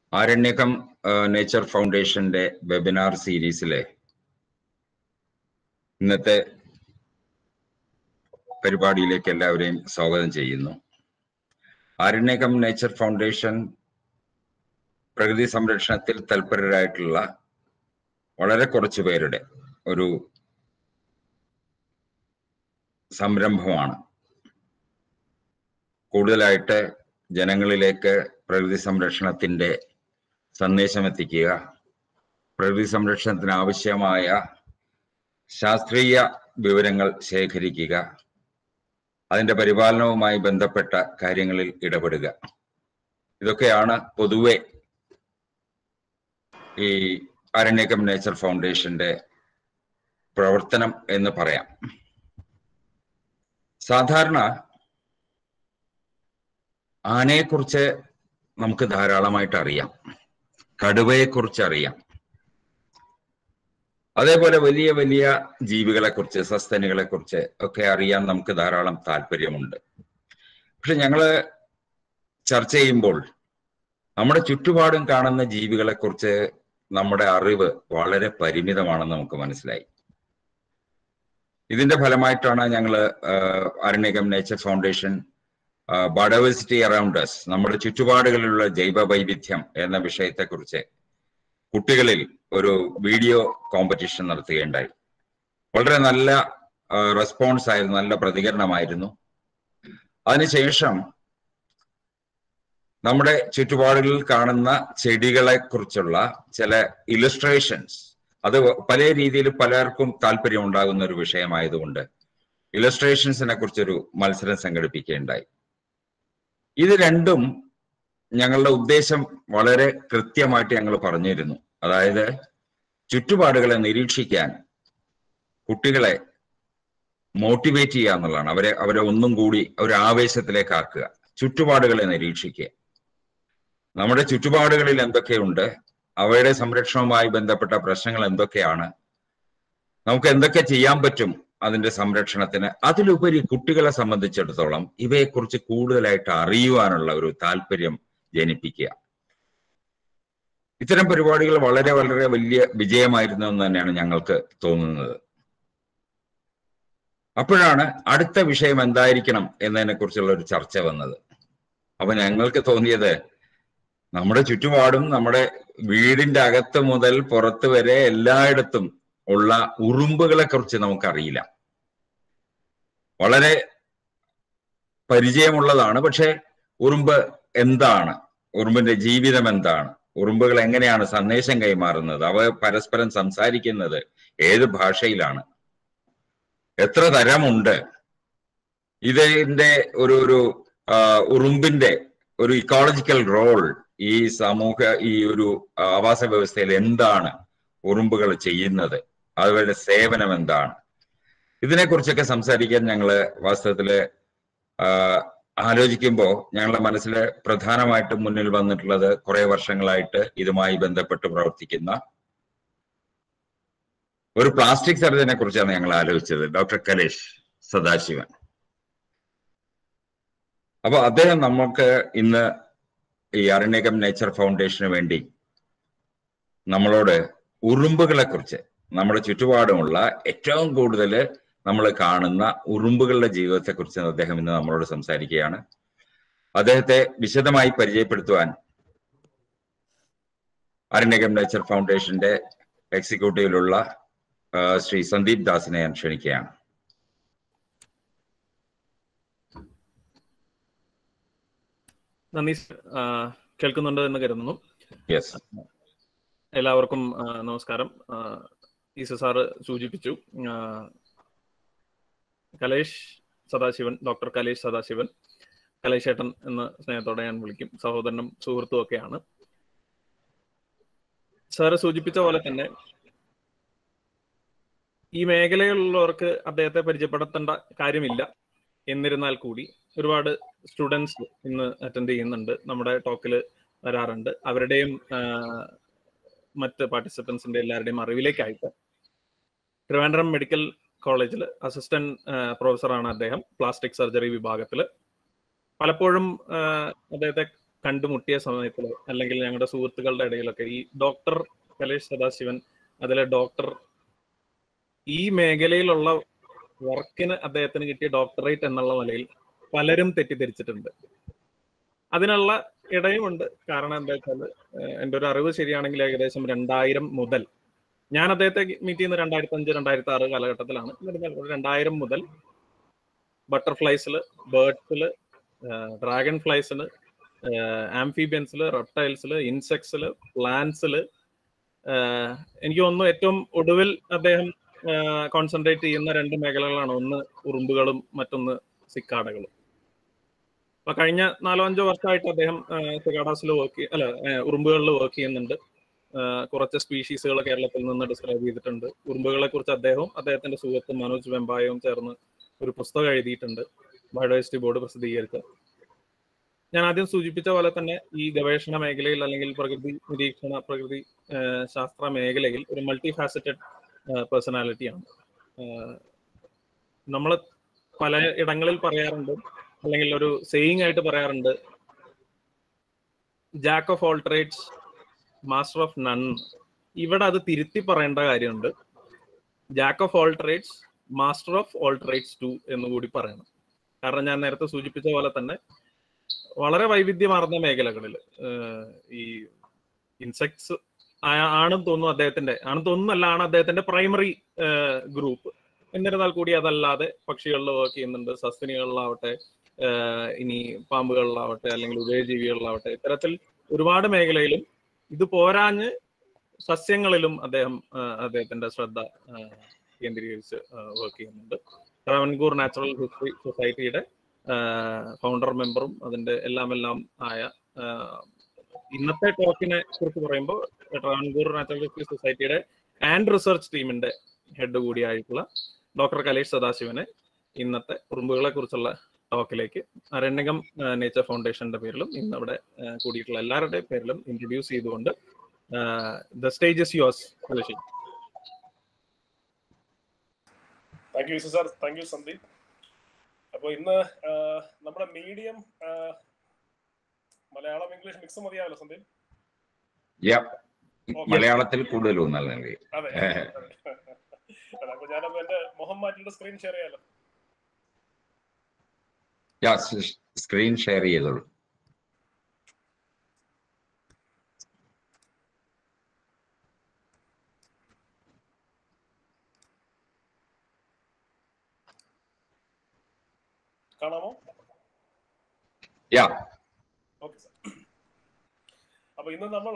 ആരണ്യകം നേച്ചർ ഫൗണ്ടേഷന്റെ വെബിനാർ സീരീസിലെ ഇന്നത്തെ പരിപാടിയിലേക്ക് എല്ലാവരെയും സ്വാഗതം ചെയ്യുന്നു ആരണ്യകം നേച്ചർ ഫൗണ്ടേഷൻ പ്രകൃതി സംരക്ഷണത്തിൽ തൽപരരായിട്ടുള്ള വളരെ കുറച്ചു പേരുടെ ഒരു സംരംഭമാണ് കൂടുതലായിട്ട് ജനങ്ങളിലേക്ക് പ്രകൃതി സംരക്ഷണത്തിന്റെ സന്ദേശം എത്തിക്കുക പ്രകൃതി സംരക്ഷണത്തിന് ആവശ്യമായ ശാസ്ത്രീയ വിവരങ്ങൾ ശേഖരിക്കുക അതിന്റെ പരിപാലനവുമായി ബന്ധപ്പെട്ട കാര്യങ്ങളിൽ ഇടപെടുക ഇതൊക്കെയാണ് പൊതുവെ ഈ അരണ്യകം നേച്ചർ ഫൗണ്ടേഷന്റെ പ്രവർത്തനം എന്ന് പറയാം സാധാരണ ആനയെക്കുറിച്ച് നമുക്ക് ധാരാളമായിട്ട് അറിയാം കടുവയെക്കുറിച്ച് അറിയാം അതേപോലെ വലിയ വലിയ ജീവികളെ കുറിച്ച് സസ്തനികളെ കുറിച്ച് ഒക്കെ അറിയാൻ നമുക്ക് ധാരാളം താല്പര്യമുണ്ട് പക്ഷെ ഞങ്ങള് ചർച്ച ചെയ്യുമ്പോൾ നമ്മുടെ ചുറ്റുപാടും കാണുന്ന ജീവികളെ കുറിച്ച് നമ്മുടെ അറിവ് വളരെ പരിമിതമാണെന്ന് നമുക്ക് മനസ്സിലായി ഇതിന്റെ ഫലമായിട്ടാണ് ഞങ്ങൾ Aranyakam nature foundation biodiversity around us നമ്മുടെ ചുറ്റുപാടുകളിലുള്ള ജൈവ വൈവിധ്യം എന്ന വിഷയത്തെക്കുറിച്ച് കുട്ടികളിൽ ഒരു വീഡിയോ കോമ്പറ്റീഷൻ നടത്തുകയുണ്ടായി വളരെ നല്ല റെസ്പോൺസ് ആയിരുന്നു നല്ല പ്രതികരണമായിരുന്നു അതിനുശേഷം നമ്മുടെ ചുറ്റുപാടുകളിൽ കാണുന്ന ചെടികളെ കുറിച്ചുള്ള ചില ഇലസ്ട്രേഷൻസ് അത് പല രീതിയിൽ പലർക്കും താല്പര്യം ഉണ്ടാകുന്ന ഒരു വിഷയമായതുകൊണ്ട് ഇലസ്ട്രേഷൻസിനെ കുറിച്ചൊരു മത്സരം സംഘടിപ്പിക്കുകയുണ്ടായി ഇത് രണ്ടും ഞങ്ങളുടെ ഉദ്ദേശം വളരെ കൃത്യമായിട്ട് ഞങ്ങൾ പറഞ്ഞിരുന്നു അതായത് ചുറ്റുപാടുകളെ നിരീക്ഷിക്കാൻ കുട്ടികളെ മോട്ടിവേറ്റ് ചെയ്യുക എന്നുള്ളതാണ് അവരെ അവരെ ഒന്നും കൂടി ഒരു ആവേശത്തിലേക്ക് ആക്കുക ചുറ്റുപാടുകളെ നിരീക്ഷിക്കുക നമ്മുടെ ചുറ്റുപാടുകളിൽ എന്തൊക്കെയുണ്ട് അവയുടെ സംരക്ഷണവുമായി ബന്ധപ്പെട്ട പ്രശ്നങ്ങൾ എന്തൊക്കെയാണ് നമുക്ക് എന്തൊക്കെ ചെയ്യാൻ പറ്റും അതിന്റെ സംരക്ഷണത്തിന് അതിലുപരി കുട്ടികളെ സംബന്ധിച്ചിടത്തോളം ഇവയെക്കുറിച്ച് കൂടുതലായിട്ട് അറിയുവാനുള്ള ഒരു താല്പര്യം ജനിപ്പിക്കുക ഇത്തരം പരിപാടികൾ വളരെ വളരെ വലിയ വിജയമായിരുന്നു എന്ന് തന്നെയാണ് ഞങ്ങൾക്ക് തോന്നുന്നത് അപ്പോഴാണ് അടുത്ത വിഷയം എന്തായിരിക്കണം എന്നതിനെ കുറിച്ചുള്ള ഒരു ചർച്ച വന്നത് അപ്പൊ ഞങ്ങൾക്ക് തോന്നിയത് നമ്മുടെ ചുറ്റുപാടും നമ്മുടെ വീടിന്റെ അകത്ത് മുതൽ പുറത്ത് വരെ എല്ലായിടത്തും ഉള്ള ഉറുമ്പുകളെ കുറിച്ച് നമുക്കറിയില്ല വളരെ പരിചയമുള്ളതാണ് പക്ഷെ ഉറുമ്പ് എന്താണ് ഉറുമ്പിന്റെ ജീവിതം എന്താണ് ഉറുമ്പുകൾ എങ്ങനെയാണ് സന്ദേശം കൈമാറുന്നത് അവ പരസ്പരം സംസാരിക്കുന്നത് ഏത് ഭാഷയിലാണ് എത്ര തരമുണ്ട് ഇതിന്റെ ഒരു ഒരു ഉറുമ്പിന്റെ ഒരു ഇക്കോളജിക്കൽ റോൾ ഈ സമൂഹ ഈ ഒരു ആവാസ വ്യവസ്ഥയിൽ എന്താണ് ഉറുമ്പുകൾ ചെയ്യുന്നത് അവരുടെ സേവനം എന്താണ് ഇതിനെക്കുറിച്ചൊക്കെ സംസാരിക്കാൻ ഞങ്ങൾ വാസ്തവത്തില് ആലോചിക്കുമ്പോൾ ഞങ്ങളുടെ മനസ്സിൽ പ്രധാനമായിട്ടും മുന്നിൽ വന്നിട്ടുള്ളത് കുറെ വർഷങ്ങളായിട്ട് ഇതുമായി ബന്ധപ്പെട്ട് പ്രവർത്തിക്കുന്ന ഒരു പ്ലാസ്റ്റിക് സർജനെ കുറിച്ചാണ് ഞങ്ങൾ ആലോചിച്ചത് ഡോക്ടർ കലേഷ് സദാശിവൻ അപ്പൊ അദ്ദേഹം നമുക്ക് ഇന്ന് ഈ അരണ്യകം നേച്ചർ ഫൗണ്ടേഷന് വേണ്ടി നമ്മളോട് ഉറുമ്പുകളെ കുറിച്ച് നമ്മുടെ ചുറ്റുപാടുമുള്ള ഏറ്റവും കൂടുതൽ നമ്മൾ കാണുന്ന ഉറുമ്പുകളുടെ ജീവിതത്തെ കുറിച്ച് അദ്ദേഹം ഇന്ന് നമ്മളോട് സംസാരിക്കുകയാണ് അദ്ദേഹത്തെ വിശദമായി പരിചയപ്പെടുത്തുവാൻ അരണ്യകം നേച്ചർ ഫൗണ്ടേഷന്റെ എക്സിക്യൂട്ടീവിലുള്ള ശ്രീ സന്ദീപ് ദാസിനെ ഞാൻ ക്ഷണിക്കുകയാണ് നന്ദി കേൾക്കുന്നുണ്ട് എന്ന് കരുതുന്നു യെസ് എല്ലാവർക്കും നമസ്കാരം ഈസ സാറ് സൂചിപ്പിച്ചു കലേഷ് സദാശിവൻ ഡോക്ടർ കലേഷ് സദാശിവൻ കലേഷ് ഏട്ടൻ എന്ന സ്നേഹത്തോടെ ഞാൻ വിളിക്കും സഹോദരനും സുഹൃത്തും ഒക്കെയാണ് സാറ് സൂചിപ്പിച്ച പോലെ തന്നെ ഈ മേഖലയിലുള്ളവർക്ക് അദ്ദേഹത്തെ പരിചയപ്പെടുത്തേണ്ട കാര്യമില്ല എന്നിരുന്നാൽ കൂടി ഒരുപാട് സ്റ്റുഡൻസ് ഇന്ന് അറ്റൻഡ് ചെയ്യുന്നുണ്ട് നമ്മുടെ ടോക്കിൽ വരാറുണ്ട് അവരുടെയും മറ്റ് പാർട്ടിസിപ്പൻസിന്റെ എല്ലാവരുടെയും അറിവിലേക്കായിട്ട് ട്രിവാൻഡ്രം മെഡിക്കൽ കോളേജിൽ അസിസ്റ്റന്റ് പ്രൊഫസറാണ് അദ്ദേഹം പ്ലാസ്റ്റിക് സർജറി വിഭാഗത്തിൽ പലപ്പോഴും അദ്ദേഹത്തെ കണ്ടുമുട്ടിയ സമയത്തിൽ അല്ലെങ്കിൽ ഞങ്ങളുടെ സുഹൃത്തുക്കളുടെ ഇടയിലൊക്കെ ഈ ഡോക്ടർ കലേഷ് സദാശിവൻ അതിലെ ഡോക്ടർ ഈ മേഖലയിലുള്ള വർക്കിന് അദ്ദേഹത്തിന് കിട്ടിയ ഡോക്ടറേറ്റ് എന്നുള്ള നിലയിൽ പലരും തെറ്റിദ്ധരിച്ചിട്ടുണ്ട് അതിനുള്ള ഇടയുമുണ്ട് കാരണം എന്താ വെച്ചാൽ എൻ്റെ ഒരു അറിവ് ശരിയാണെങ്കിൽ ഏകദേശം രണ്ടായിരം മുതൽ ഞാൻ അദ്ദേഹത്തെ മീറ്റ് ചെയ്യുന്ന രണ്ടായിരത്തി അഞ്ച് രണ്ടായിരത്തി ആറ് കാലഘട്ടത്തിലാണ് എന്നിരുന്നാൽ രണ്ടായിരം മുതൽ ബട്ടർഫ്ലൈസിൽ ബേർഡ്സിൽ ഡ്രാഗൺ ഫ്ലൈസിൽ ആംഫീബിയൻസിൽ റെപ്റ്റൈൽസിൽ ഇൻസെക്ട്സിൽ പ്ലാന്റ്സിൽ എനിക്ക് തോന്നുന്നു ഏറ്റവും ഒടുവിൽ അദ്ദേഹം കോൺസെൻട്രേറ്റ് ചെയ്യുന്ന രണ്ട് മേഖലകളാണ് ഒന്ന് ഉറുമ്പുകളും മറ്റൊന്ന് സിക്കാടകളും അപ്പൊ കഴിഞ്ഞ നാലോ അഞ്ചോ വർഷമായിട്ട് അദ്ദേഹം സിക്കാഡാസിൽ വർക്ക് അല്ല ഉറുമ്പുകളിൽ വർക്ക് ചെയ്യുന്നുണ്ട് കുറച്ച് സ്പീഷീസുകൾ കേരളത്തിൽ നിന്ന് ഡിസ്ക്രൈബ് ചെയ്തിട്ടുണ്ട് ഉറുമ്പുകളെ കുറിച്ച് അദ്ദേഹവും അദ്ദേഹത്തിന്റെ സുഹൃത്ത് മനോജ് വെമ്പായവും ചേർന്ന് ഒരു പുസ്തകം എഴുതിയിട്ടുണ്ട് ബയോഡൈവേഴ്സിറ്റി ബോർഡ് പ്രസിദ്ധീകരിച്ച ഞാൻ ആദ്യം സൂചിപ്പിച്ച പോലെ തന്നെ ഈ ഗവേഷണ മേഖലയിൽ അല്ലെങ്കിൽ പ്രകൃതി നിരീക്ഷണ പ്രകൃതി ശാസ്ത്ര മേഖലയിൽ ഒരു മൾട്ടി ഫാസറ്റഡ് പേഴ്സണാലിറ്റിയാണ് നമ്മൾ പല ഇടങ്ങളിൽ പറയാറുണ്ട് അല്ലെങ്കിൽ ഒരു സെയിങ് ആയിട്ട് പറയാറുണ്ട് jack of all trades master of none ഇവിടെ അത് തിരുത്തി പറയേണ്ട കാര്യമുണ്ട് jack of all trades master of all trades too എന്ന് കൂടി പറയണം കാരണം ഞാൻ നേരത്തെ സൂചിപ്പിച്ച പോലെ തന്നെ വളരെ വൈവിധ്യമാർന്ന മേഖലകളിൽ ഈ ഇൻസെക്ട്സ് ആണെന്ന് തോന്നുന്നു അദ്ദേഹത്തിന്റെ ആണെന്ന് തോന്നുന്നല്ല ആണ് അദ്ദേഹത്തിന്റെ പ്രൈമറി ഗ്രൂപ്പ് എന്നിരുന്നാൽ കൂടി അതല്ലാതെ പക്ഷികളിൽ വർക്ക് ചെയ്യുന്നുണ്ട് സസ്തിനികളിലാവട്ടെ ഇനി പാമ്പുകളിലാവട്ടെ അല്ലെങ്കിൽ ഉദയജീവികളിലാവട്ടെ ഇത്തരത്തിൽ ഒരുപാട് മേഖലയിലും ഇത് പോരാഞ്ഞ് സസ്യങ്ങളിലും അദ്ദേഹം അദ്ദേഹത്തിന്റെ ശ്രദ്ധ കേന്ദ്രീകരിച്ച് വർക്ക് ചെയ്യുന്നുണ്ട് ട്രാവൻകൂർ നാച്ചുറൽ ഹിസ്റ്ററി സൊസൈറ്റിയുടെ ഫൗണ്ടർ മെമ്പറും അതിന്റെ എല്ലാം എല്ലാം ആയ ഇന്നത്തെ ടോക്കിനെ കുറിച്ച് പറയുമ്പോൾ ട്രാവൻകൂർ നാച്ചുറൽ ഹിസ്റ്ററി സൊസൈറ്റിയുടെ ആൻഡ് റിസർച്ച് ടീമിന്റെ ഹെഡ് കൂടിയായിട്ടുള്ള ഡോക്ടർ കലേഷ് സദാശിവനെ ഇന്നത്തെ ഉറുമ്പുകളെ കുറിച്ചുള്ള ടോക്കിലേക്ക് അരണ്യകം നേച്ചർ ഫൗണ്ടേഷന്റെ പേരിലും ഇന്ന് അവിടെ കൂടിയിട്ടുള്ള എല്ലാവരുടെയും പേരിലും ഇൻട്രൊഡ്യൂസ് ചെയ്തുകൊണ്ട് the stage is yours Kalesh thank you sir thank you Sandeep അപ്പോൾ ഇന്ന് നമ്മുടെ മീഡിയം മലയാളം ഇംഗ്ലീഷ് മിക്സ് മതിയാവല്ലോ സന്ദീപ് മലയാളത്തിൽ കൂടുതലും നല്ല അതെ അപ്പൊ ഞാനപ്പോ എന്റെ മുഖം മാറ്റിയിട്ട് സ്ക്രീൻ ഷെയർ ചെയ്യാലോ സ്ക്രീൻ ഷെയർ ചെയ്തോളൂ കാണാമോ യാ ഓക്കെ സാർ അപ്പൊ ഇന്ന് നമ്മൾ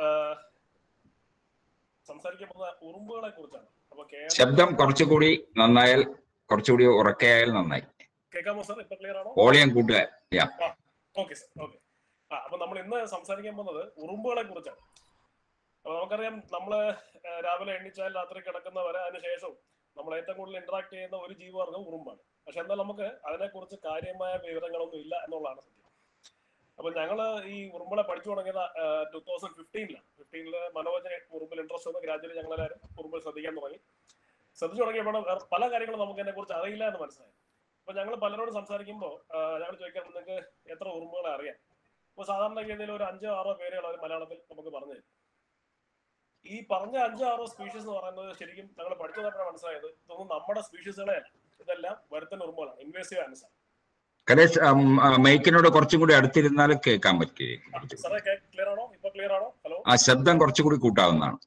സംസാരിക്കാൻ പോകുന്ന ഉറുമ്പുകളെ കുറിച്ചാണ് അപ്പൊ ശബ്ദം കുറച്ചുകൂടി നന്നായാൽ കുറച്ചുകൂടി ഉറക്കയായാൽ നന്നായി കേൾക്കാമോ സാർ ഇപ്പൊ ക്ലിയർ ആണോ വോളിയം കൂട്ടുക യാ ഓക്കെ സാർ ഓക്കെ ആ അപ്പൊ നമ്മൾ ഇന്ന് സംസാരിക്കാൻ പോകുന്നത് ഉറുമ്പുകളെ കുറിച്ചാണ് അപ്പൊ നമുക്കറിയാം നമ്മള് രാവിലെ എണ്ണിച്ചാൽ രാത്രി കിടക്കുന്നവരെ അതിനുശേഷവും നമ്മൾ ഏറ്റവും കൂടുതൽ ഇന്ററാക്ട് ചെയ്യുന്ന ഒരു ജീവവർഗം ഉറുമ്പാണ് പക്ഷെ എന്നാൽ നമുക്ക് അതിനെക്കുറിച്ച് കാര്യമായ വിവരങ്ങളൊന്നും ഇല്ല എന്നുള്ളതാണ് സത്യം അപ്പൊ ഞങ്ങള് ഈ ഉറുമ്പുകളെ പഠിച്ചു തുടങ്ങിയത് ടൂ തൗസൻഡ് ഫിഫ്റ്റീനിലാണ് ഫിഫ്റ്റീനില് മനോജന് ഉറുമ്പിൽ ഇൻട്രസ്റ്റ് വന്ന് ഗ്രാജുവലി ഞങ്ങളെല്ലാവരും ഉറുമ്പിൽ ശ്രദ്ധിക്കാൻ തുടങ്ങി ശ്രദ്ധിച്ചു തുടങ്ങിയപ്പോൾ പല കാര്യങ്ങളും നമുക്ക് അതിനെ കുറിച്ച് അറിയില്ല എന്ന് മനസ്സിലായി അപ്പൊ ഞങ്ങൾ പലരോട് സംസാരിക്കുമ്പോൾ ഞങ്ങൾ ചോദിക്കാൻ നിങ്ങൾക്ക് എത്ര ഉറുമ്പുകളെ അറിയാം അപ്പൊ സാധാരണ ഗതിയിൽ ഒരു അഞ്ചോ ആറോ പേരുകൾ അവർ മലയാളത്തിൽ നമുക്ക് പറഞ്ഞു തരും ഈ പറഞ്ഞ അഞ്ചോ ആറോ സ്പീഷീസ് എന്ന് പറയുന്നത് ശരിക്കും ഞങ്ങൾ പഠിച്ചതായിട്ടാണ് മനസ്സിലായത് ഇതൊന്നും നമ്മുടെ സ്പീഷീസുകളെ അല്ല ഇതെല്ലാം വരുത്തുന്ന ഉറുമ്പുകളാണ് ഇൻവേസീവ് ആൻസർ കലേഷ് മൈക്കിനോട് കുറച്ചും കൂടി അടുത്തിരുന്നാൽ കേൾക്കാൻ പറ്റുകയും സാറേ ക്ലിയർ ആണോ ഇപ്പൊ ക്ലിയർ ആണോ ഹലോ ആ ശബ്ദം കുറച്ചുകൂടി കൂട്ടാവുന്നതാണ്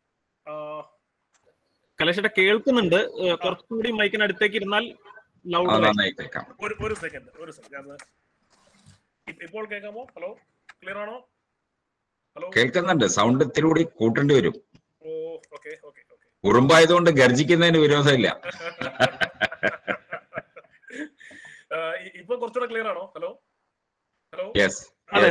കലേഷയുടെ കേൾക്കുന്നുണ്ട് കുറച്ചുകൂടി മൈക്കിനടുത്തേക്ക് ഇരുന്നാൽ നന്നായി കേൾക്കാം ഒരു ഒരു സെക്കൻഡ് ഒരു സെക്കൻഡ് ഇപ്പോൾ കേൾക്കാമോ ഹലോ ക്ലിയർ ആണോ ഹലോ കേൾക്കുന്നുണ്ട് സൗണ്ട് ഇത്തിരി കൂടി കൂട്ടേണ്ടി വരും ഓ ഓക്കെ ഓക്കെ ഓക്കെ ഉറുമ്പായതുകൊണ്ട് ഗർജിക്കുന്നതിന് വിരോധമില്ല ഇപ്പൊ കുറച്ചുകൂടെ ക്ലിയർ ആണോ ഹലോ ഹലോ യെസ്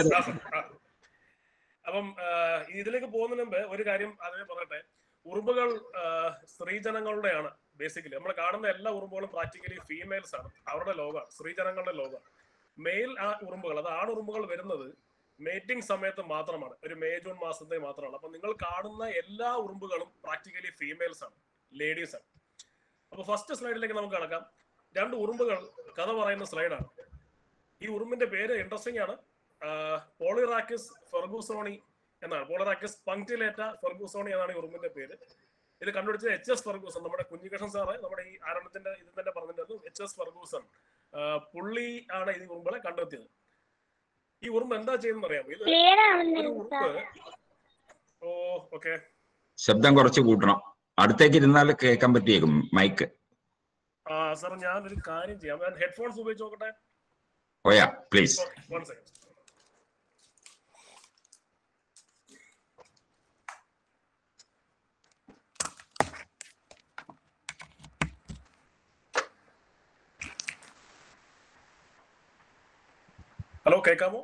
അപ്പം ഇതിലേക്ക് പോകുന്നതിന് മുമ്പ് ഒരു കാര്യം അതിനെ പറയട്ടെ ഉറുമ്പുകൾ സ്ത്രീജനങ്ങളുടെയാണ് ബേസിക്കലി നമ്മൾ കാണുന്ന എല്ലാ ഉറുമ്പുകളും പ്രാക്ടിക്കലി ഫീമെയിൽസ് ആണ് അവരുടെ ലോകമാണ് സ്ത്രീജനങ്ങളുടെ ലോകമാണ് മെയിൽ ആ ഉറുമ്പുകൾ അത് ആണുറുമ്പുകൾ വരുന്നത് മേറ്റിംഗ് സമയത്ത് മാത്രമാണ് ഒരു മെയ് ജൂൺ മാസത്തെ മാത്രമാണ് അപ്പൊ നിങ്ങൾ കാണുന്ന എല്ലാ ഉറുമ്പുകളും പ്രാക്ടിക്കലി ഫീമെയിൽസ് ആണ് ലേഡീസ് ആണ് അപ്പൊ ഫസ്റ്റ് സ്ലൈഡിലേക്ക് നമുക്ക് കടക്കാം രണ്ട് ഉറുമ്പുകൾ കഥ പറയുന്ന സ്ലൈഡാണ് ഈ ഉറുമ്പിന്റെ പേര് ഇൻട്രസ്റ്റിംഗ് ആണ് പോളിറാക്കിസ് ഫെർഗൂസോണി എന്നാണ് പോളിറാക്കിസ് പങ്ക്റ്റിലേറ്റ ഫെർഗൂസോണി എന്നാണ് ഈ ഉറുമ്പിന്റെ പേര് ഇത് കണ്ടുപിടിച്ചത് എച്ച് എസ് ഫെർഗൂസൺ നമ്മുടെ കുഞ്ഞികൃഷ്ണൻ സാറ് നമ്മുടെ ഈ ആരംഭത്തിന്റെ ഇത് തന്നെ പറഞ്ഞിട്ടുണ്ടായിരുന്നു എച്ച് എസ് ഫെർഗൂസൺ ആ, പുള്ളി ആണ് ഈ ഉറുമ്പുകളെ കണ്ടെത്തിയത് ഈ ഉറുമ്പ് എന്താ ചെയ്യുന്നത് അറിയാമോ ഇത് ക്ലിയർ ഒരു ആവുന്നില്ല ഉറുമ്പ് സാർ ഓ ഓക്കെ ശബ്ദം കുറച്ച് കൂട്ടണം അടുത്തേക്ക് ഇരുന്നാൽ കേൾക്കാൻ പറ്റിയേക്കും മൈക്ക് ആ സാർ ഞാനൊരു കാര്യം ചെയ്യാം ഞാൻ ഹെഡ്ഫോൺസ് ഉപയോഗിച്ച് നോക്കട്ടെ oh yeah please one second hello കേൾക്കാമോ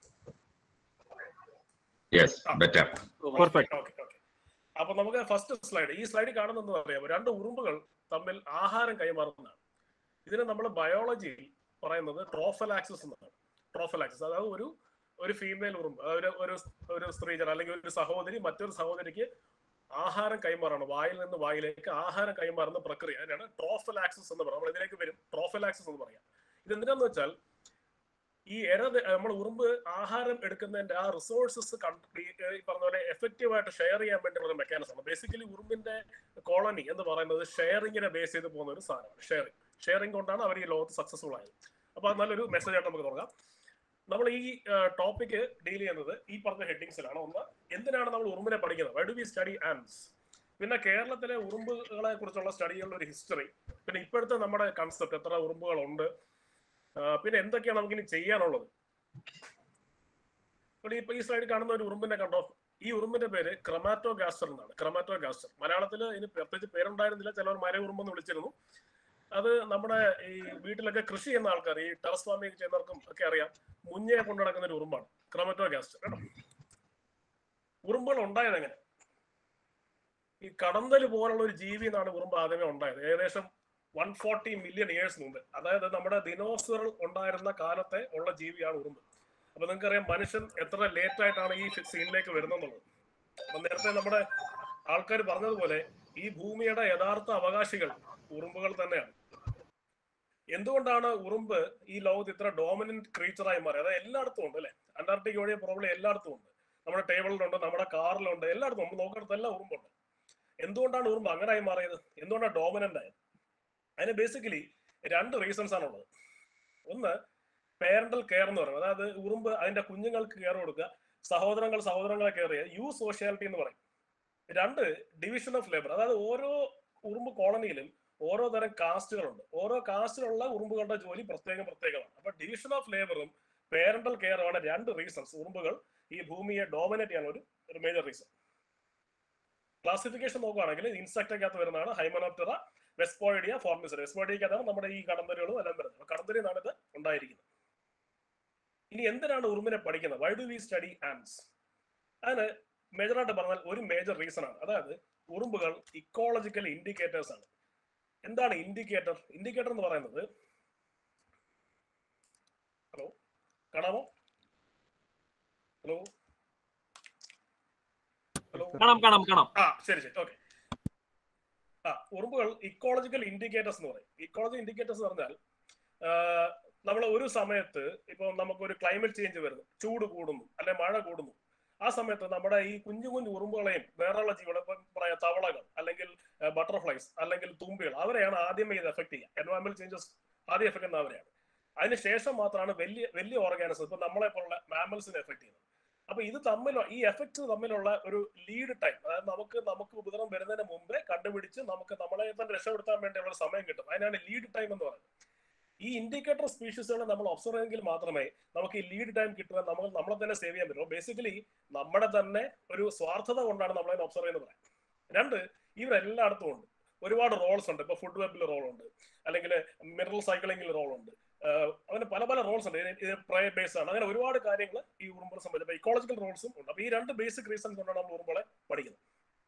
yes better perfect okay okay അപ്പൊ നമുക്ക് ഫസ്റ്റ് സ്ലൈഡ് ഈ സ്ലൈഡിൽ കാണുന്നത് അറിയാമോ രണ്ട് ഉറുമ്പുകൾ തമ്മിൽ ആഹാരം കൈമാറുന്നതാണ് ഇതിനെ നമ്മൾ ബയോളജിയിൽ പറയുന്നത് ട്രോഫലാക്സിസ് എന്നാണ് ട്രോഫലാക്സിസ് അതായത് ഒരു ഒരു ഫീമെയിൽ ഉറുമ്പ് ഒരു ഒരു ഒരു സ്ത്രീജൻ അല്ലെങ്കിൽ ഒരു സഹോദരി മറ്റൊരു സഹോദരിക്ക് ആഹാരം കൈമാറാണ് വായിൽ നിന്ന് വായിലേക്ക് ആഹാരം കൈമാറുന്ന പ്രക്രിയ അതിനാണ് ട്രോഫലാക്സിസ് എന്ന് പറയുന്നത് നമ്മൾ ഇതിലേക്ക് വരും ട്രോഫലാക്സിസ് എന്ന് പറയാം ഇത് എന്തിനാന്ന് വെച്ചാൽ ഈ എര നമ്മൾ ഉറുമ്പ് ആഹാരം എടുക്കുന്നതിന്റെ ആ റിസോഴ്സസ് ഈ പറഞ്ഞ പോലെ എഫക്റ്റീവ് ആയിട്ട് ഷെയർ ചെയ്യാൻ വേണ്ടിയുള്ള ഒരു മെക്കാനിസം ആണ് ബേസിക്കലി ഉറുമ്പിന്റെ കോളനി എന്ന് പറയുന്നത് ഷെയറിങ്ങിനെ ബേസ് ചെയ്ത് പോകുന്ന ഒരു സാധനമാണ് ഷെയറിങ് ഷെയറിങ് കൊണ്ടാണ് അവർ ഈ ലോകത്ത് സക്സസ്ഫുൾ ആയത് അപ്പൊ അത് നല്ലൊരു മെസ്സേജ് ആയിട്ട് നമുക്ക് തുടങ്ങാം നമ്മൾ ഈ ടോപ്പിക് ഡീൽ ചെയ്യുന്നത് ഈ പറഞ്ഞ ഹെഡിങ്സിലാണ് ഒന്ന് എന്തിനാണ് നമ്മൾ ഉറുമ്പിനെ പഠിക്കുന്നത് why do we study ants പിന്നെ കേരളത്തിലെ ഉറുമ്പുകളെ കുറിച്ചുള്ള സ്റ്റഡികളുടെ ഒരു ഹിസ്റ്ററി പിന്നെ ഇപ്പോഴത്തെ നമ്മുടെ കൺസെപ്റ്റ് എത്ര ഉറുമ്പുകളുണ്ട് ആ, പിന്നെ എന്തൊക്കെയാണ് നമുക്ക് ഇനി ചെയ്യാനുള്ളത് ഇവിടെ ഇപ്പൊ ഈ സൈഡിൽ കാണുന്ന ഒരു ഉറുമ്പിനെ കണ്ടോ ഈ ഉറുമ്പിന്റെ പേര് ക്രമാറ്റോ ഗാസ്റ്റർ എന്നാണ് ക്രമാറ്റോ ഗാസ്റ്റർ മലയാളത്തിൽ ഇതിന് പ്രത്യേകിച്ച് പേരുണ്ടായിരുന്നില്ല ചിലവർ മര ഉറുമ്പെന്ന് വിളിച്ചിരുന്നു അത് നമ്മുടെ ഈ വീട്ടിലൊക്കെ കൃഷി ചെയ്യുന്ന ആൾക്കാർ ഈ ടെറസ് ഫാമിംഗ് ചെയ്യുന്നവർക്കും ഒക്കെ അറിയാം മുഞ്ഞയെ കൊണ്ടു നടക്കുന്ന ഒരു ഉറുമ്പാണ് ക്രമറ്റോ ഗാസ്റ്റർ കേട്ടോ ഉറുമ്പുകൾ ഉണ്ടായത് എങ്ങനെ ഈ കടന്തല് പോലുള്ള ഒരു ജീവി എന്നാണ് ഉറുമ്പ് ആദ്യമേ ഉണ്ടായത് ഏകദേശം വൺ ഫോർട്ടി മില്യൺ ഇയേഴ്സ് മുമ്പ് അതായത് നമ്മുടെ ദിനോസറുകൾ ഉണ്ടായിരുന്ന കാലത്തെ ഉള്ള ജീവിയാണ് ഉറുമ്പ് അപ്പൊ നിങ്ങൾക്കറിയാം മനുഷ്യൻ എത്ര ലേറ്റ് ആയിട്ടാണ് ഈ സീനിലേക്ക് വരുന്നെന്നുള്ളത് അപ്പൊ നേരത്തെ നമ്മുടെ ആൾക്കാർ പറഞ്ഞതുപോലെ ഈ ഭൂമിയുടെ യഥാർത്ഥ അവകാശികൾ ഉറുമ്പുകൾ തന്നെയാണ് എന്തുകൊണ്ടാണ് ഉറുമ്പ് ഈ ലോകത്ത് ഇത്ര ഡോമിനന്റ് ക്രീച്ചറായി മാറി അതായത് എല്ലായിടത്തും ഉണ്ട് അല്ലെ അന്റാർട്ടിക്ക ഒഴികെ പ്രോബ്ലം എല്ലായിടത്തും ഉണ്ട് നമ്മുടെ ടേബിളിലുണ്ട് നമ്മുടെ കാറിലുണ്ട് എല്ലായിടത്തും നമ്മൾ നോക്കിടത്തെല്ലാം ഉറുമ്പുണ്ട് എന്തുകൊണ്ടാണ് ഉറുമ്പ് അങ്ങനെ ആയി മാറിയത് എന്തുകൊണ്ടാണ് ഡോമിനന്റ് ആയത് അതിന് ബേസിക്കലി രണ്ട് റീസൺസ് ആണുള്ളത് ഒന്ന് പേരന്റൽ കെയർ എന്ന് പറയുന്നത് അതായത് ഉറുമ്പ് അതിന്റെ കുഞ്ഞുങ്ങൾക്ക് കെയർ കൊടുക്കുക സഹോദരങ്ങൾ സഹോദരങ്ങളെ കെയർ ചെയ്യുക യു സോഷ്യാലിറ്റി എന്ന് പറയും രണ്ട് ഡിവിഷൻ ഓഫ് ലേബർ അതായത് ഓരോ ഉറുമ്പ് കോളനിയിലും ഓരോ തരം കാസ്റ്റുകളുണ്ട് ഓരോ കാസ്റ്റിലുള്ള ഉറുമ്പുകളുടെ ജോലി പ്രത്യേകം പ്രത്യേകമാണ് അപ്പൊ ഡിവിഷൻ ഓഫ് ലേബറും പേരന്റൽ കെയറുമാണ് രണ്ട് റീസൺസ് ഉറുമ്പുകൾ ഈ ഭൂമിയെ ഡോമിനേറ്റ് ചെയ്യാൻ ഒരു ഒരു മേജർ റീസൺ ക്ലാസിഫിക്കേഷൻ നോക്കുകയാണെങ്കിൽ ഇൻസെക്ടൊക്കകത്ത് വരുന്നതാണ് ഹൈമനോപ്റ്ററ വെസ്പോയിഡിയ ഫോർമിസർ വെസ്പോയിഡിയക്കകത്താണ് നമ്മുടെ ഈ കടന്തലുകളും എല്ലാം വരുന്നത് അപ്പൊ കടന്തലിൽ നിന്നാണ് ഇത് ഉണ്ടായിരിക്കുന്നത് ഇനി എന്തിനാണ് ഉറുമ്പിനെ പഠിക്കുന്നത് why do we study ants അതിന് മേജറായിട്ട് പറഞ്ഞാൽ ഒരു മേജർ റീസൺ ആണ് അതായത് ഉറുമ്പുകൾ ഇക്കോളജിക്കൽ ഇൻഡിക്കേറ്റേഴ്സ് ആണ് എന്താണ് ഇൻഡിക്കേറ്റർ ഇൻഡിക്കേറ്റർ എന്ന് പറയുന്നത് ഹലോ കാണാമോ ഹലോ ഹലോ കാണാം കാണാം കാണാം ആ ശരി ശരി ഓക്കെ ആ ഉറുമ്പുകൾ ഇക്കോളജിക്കൽ ഇൻഡിക്കേറ്റേഴ്സ് എന്ന് പറയും ഇക്കോളജി ഇൻഡിക്കേറ്റേഴ്സ് എന്ന് പറഞ്ഞാൽ നമ്മൾ ഒരു സമയത്ത് ഇപ്പൊ നമുക്കൊരു ക്ലൈമറ്റ് ചേഞ്ച് വരുന്നു ചൂട് കൂടുന്നു അല്ലെ മഴ കൂടുന്നു ആ സമയത്ത് നമ്മുടെ ഈ കുഞ്ഞു കുഞ്ഞു ഉറുമ്പുകളെയും വേറെയുള്ള ജീവികളെ ഇപ്പം പറയാം തവളകൾ അല്ലെങ്കിൽ ബട്ടർഫ്ലൈസ് അല്ലെങ്കിൽ തുമ്പികൾ അവരെയാണ് ആദ്യമേ ഇത് എഫക്ട് ചെയ്യുക എൻവയോൺമെന്റ് ചേഞ്ചസ് ആദ്യം എഫക്ട് ചെയ്യുന്ന അവരെയാണ് അതിനുശേഷം മാത്രമാണ് വലിയ വലിയ ഓർഗാനിസം ഇപ്പൊ നമ്മളെ പോലുള്ള മാമൽസിനെ എഫക്ട് ചെയ്യുന്നത് അപ്പൊ ഇത് തമ്മിൽ ഈ എഫക്ട്സ് തമ്മിലുള്ള ഒരു ലീഡ് ടൈം അതായത് നമുക്ക് നമുക്ക് ഉപദ്രവം വരുന്നതിന് മുമ്പേ കണ്ടുപിടിച്ച് നമുക്ക് നമ്മളെ തന്നെ രക്ഷപ്പെടുത്താൻ വേണ്ടിയുള്ള ഒരു സമയം കിട്ടും അതിനാണ് ലീഡ് ടൈം എന്ന് പറയുന്നത് ഈ ഇൻഡിക്കേറ്റർ സ്പീഷീസുകളെ നമ്മൾ ഒബ്സർവ് ചെയ്തെങ്കിൽ മാത്രമേ നമുക്ക് ഈ ലീഡ് ടൈം കിട്ടുക നമ്മൾ നമ്മളെ തന്നെ സേവ് ചെയ്യാൻ പറ്റുള്ളൂ ബേസിക്കലി നമ്മുടെ തന്നെ ഒരു സ്വാർത്ഥത കൊണ്ടാണ് നമ്മളതിനെ ഒബ്സർവ് ചെയ്യുന്നത് പറയാം രണ്ട് ഇവരെല്ലായിടത്തും ഉണ്ട് ഒരുപാട് റോൾസ് ഉണ്ട് ഇപ്പൊ ഫുഡ് വെബിൽ റോൾ ഉണ്ട് അല്ലെങ്കിൽ മിനറൽ സൈക്ലിംഗിൽ റോൾ ഉണ്ട് ആഹ് അങ്ങനെ പല പല റോൾസ് ഉണ്ട് ഇത് പ്രേ ബേസ് ആണ് അങ്ങനെ ഒരുപാട് കാര്യങ്ങൾ ഈ ഉറുമ്പുകളെ സംബന്ധിച്ച് ഇക്കോളജിക്കൽ റോൾസും ഉണ്ട് അപ്പൊ ഈ രണ്ട് ബേസിക് റീസൺസ് കൊണ്ടാണ് നമ്മൾ ഉറുമ്പുകളെ പഠിക്കുന്നത്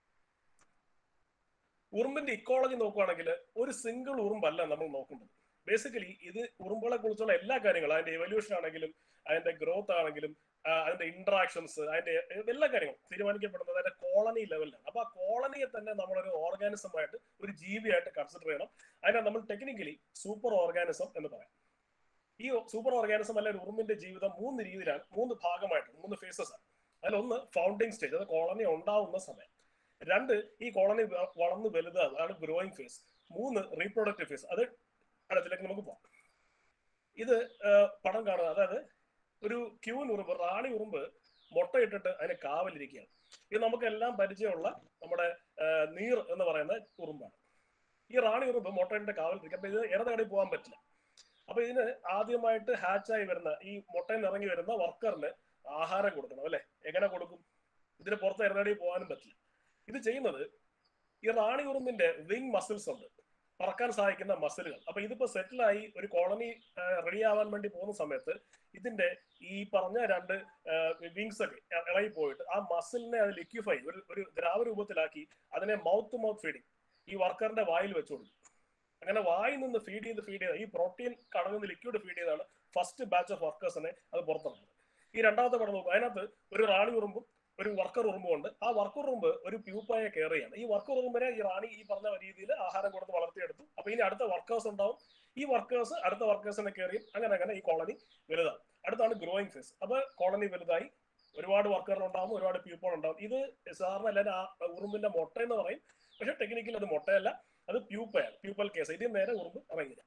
ഉറുമ്പിന്റെ ഇക്കോളജി നോക്കുവാണെങ്കിൽ ഒരു സിംഗിൾ ഉറുമ്പല്ല നമ്മൾ നോക്കുന്നത് ബേസിക്കലി ഇത് ഉറുമ്പുകളെ കുറിച്ചുള്ള എല്ലാ കാര്യങ്ങളും അതിന്റെ എവല്യൂഷൻ ആണെങ്കിലും അതിന്റെ ഗ്രോത്ത് ആണെങ്കിലും ആ, അതിന്റെ ഇന്ററാക്ഷൻസ് അതിന്റെ എല്ലാ കാര്യങ്ങളും തീരുമാനിക്കപ്പെടുന്നത് അതിന്റെ കോളനി ലെവലിലാണ് അപ്പൊ ആ കോളനിയെ തന്നെ നമ്മളൊരു ഓർഗാനിസം ആയിട്ട് ഒരു ജീവിയായിട്ട് കൺസിഡർ ചെയ്യണം അതിനെ നമ്മൾ ടെക്നിക്കലി സൂപ്പർ ഓർഗാനിസം എന്ന് പറയാം ഈ സൂപ്പർ ഓർഗാനിസം അല്ലെ ഒരു ഉറുമ്പിന്റെ ജീവിതം മൂന്ന് രീതിയിലാണ് മൂന്ന് ഭാഗമായിട്ട് മൂന്ന് ഫേസസ് ആണ് അതിലൊന്ന് ഫൗണ്ടിങ് സ്റ്റേജ് അത് കോളനി ഉണ്ടാവുന്ന സമയം രണ്ട് ഈ കോളനി വളർന്ന് വലുതാകും അതാണ് ഗ്രോയിങ് ഫേസ് മൂന്ന് റീപ്രൊഡക്റ്റീവ് ഫേസ് അത് അടുത്തിലേക്ക് നമുക്ക് പോകാം ഇത് ആ, പടം കാണുക അതായത് ഒരു ക്യൂൻ ഉറുമ്പ് റാണി ഉറുമ്പ് മുട്ടയിട്ടിട്ട് അതിന് കാവലിരിക്കുകയാണ് ഇത് നമുക്കെല്ലാം പരിചയമുള്ള നമ്മുടെ ആ, നീർ എന്ന് പറയുന്ന ഉറുമ്പാണ് ഈ റാണി ഉറുമ്പ് മുട്ടയിട്ടിട്ട് കാവലിരിക്കും അപ്പൊ ഇത് ഇടതകടി പോകാൻ പറ്റില്ല അപ്പൊ ഇതിന് ആദ്യമായിട്ട് ഹാച്ചായി വരുന്ന ഈ മുട്ടയിൽ നിന്ന് ഇറങ്ങി വരുന്ന വർക്കറിന് ആഹാരം കൊടുക്കണം അല്ലെ എങ്ങനെ കൊടുക്കും ഇതിന് പുറത്ത് ഇറങ്ങടി പോകാനും പറ്റില്ല ഇത് ചെയ്യുന്നത് ഈ റാണി ഉറുമ്പിന്റെ വിങ് മസിൽസ് ഉണ്ട് പറക്കാൻ സഹായിക്കുന്ന മസിലുകൾ അപ്പൊ ഇതിപ്പോ സെറ്റിലായി ഒരു കോളനി റെഡി ആവാൻ വേണ്ടി പോകുന്ന സമയത്ത് ഇതിന്റെ ഈ പറഞ്ഞ രണ്ട് വിങ്സ് ഒക്കെ ഇളകി പോയിട്ട് ആ മസിലിനെ അത് ലിക്വിഫൈ ഒരു ഒരു ദ്രാവ രൂപത്തിലാക്കി അതിനെ മൗത്ത് ടു മൗത്ത് ഫീഡിങ് ഈ വർക്കറിന്റെ വായിൽ വെച്ചു കൊടുക്കും അങ്ങനെ വായിൽ നിന്ന് ഫീഡ് ചെയ്ത് ഫീഡ് ചെയ്ത് ഈ പ്രോട്ടീൻ കടങ്ങുന്ന ലിക്വിഡ് ഫീഡ് ചെയ്താണ് ഫസ്റ്റ് ബാച്ച് ഓഫ് വർക്കേഴ്സിനെ അത് പുറത്തിറങ്ങുന്നത് ഈ രണ്ടാമത്തെ പടം നോക്കും അതിനകത്ത് ഒരു റാണി ഉറുമ്പും ഒരു വർക്കർ ഉറുമ്പും ഉണ്ട് ആ വർക്കർ ഉറുമ്പ് ഒരു പ്യൂപ്പായ കയറിയാണ് ഈ വർക്കർ ഉറുമ്പിനെ ഈ റാണി ഈ പറഞ്ഞ രീതിയിൽ ആഹാരം കൊടുത്ത് വളർത്തിയെടുത്തു അപ്പൊ ഇനി അടുത്ത വർക്കേഴ്സ് ഉണ്ടാവും ഈ വർക്കേഴ്സ് അടുത്ത വർക്കേഴ്സിനെ കയറിയും അങ്ങനെ അങ്ങനെ ഈ കോളനി വലുതാവും അടുത്താണ് ഗ്രോയിങ് ഫേസ് അപ്പൊ കോളനി വലുതായി ഒരുപാട് വർക്കർ ഉണ്ടാവും ഒരുപാട് പ്യൂപ്പോൾ ഉണ്ടാവും ഇത് സാറിന് എല്ലാവരും ആ ഉറുമ്പിന്റെ മുട്ട എന്ന് പറയും പക്ഷെ ടെക്നിക്കലി അത് മുട്ടയല്ല അത് പ്യൂപ്പയാണ് പ്യൂപ്പൽ കേസ് ഇതിന് നേരെ ഉറുമ്പ് ഇറങ്ങില്ല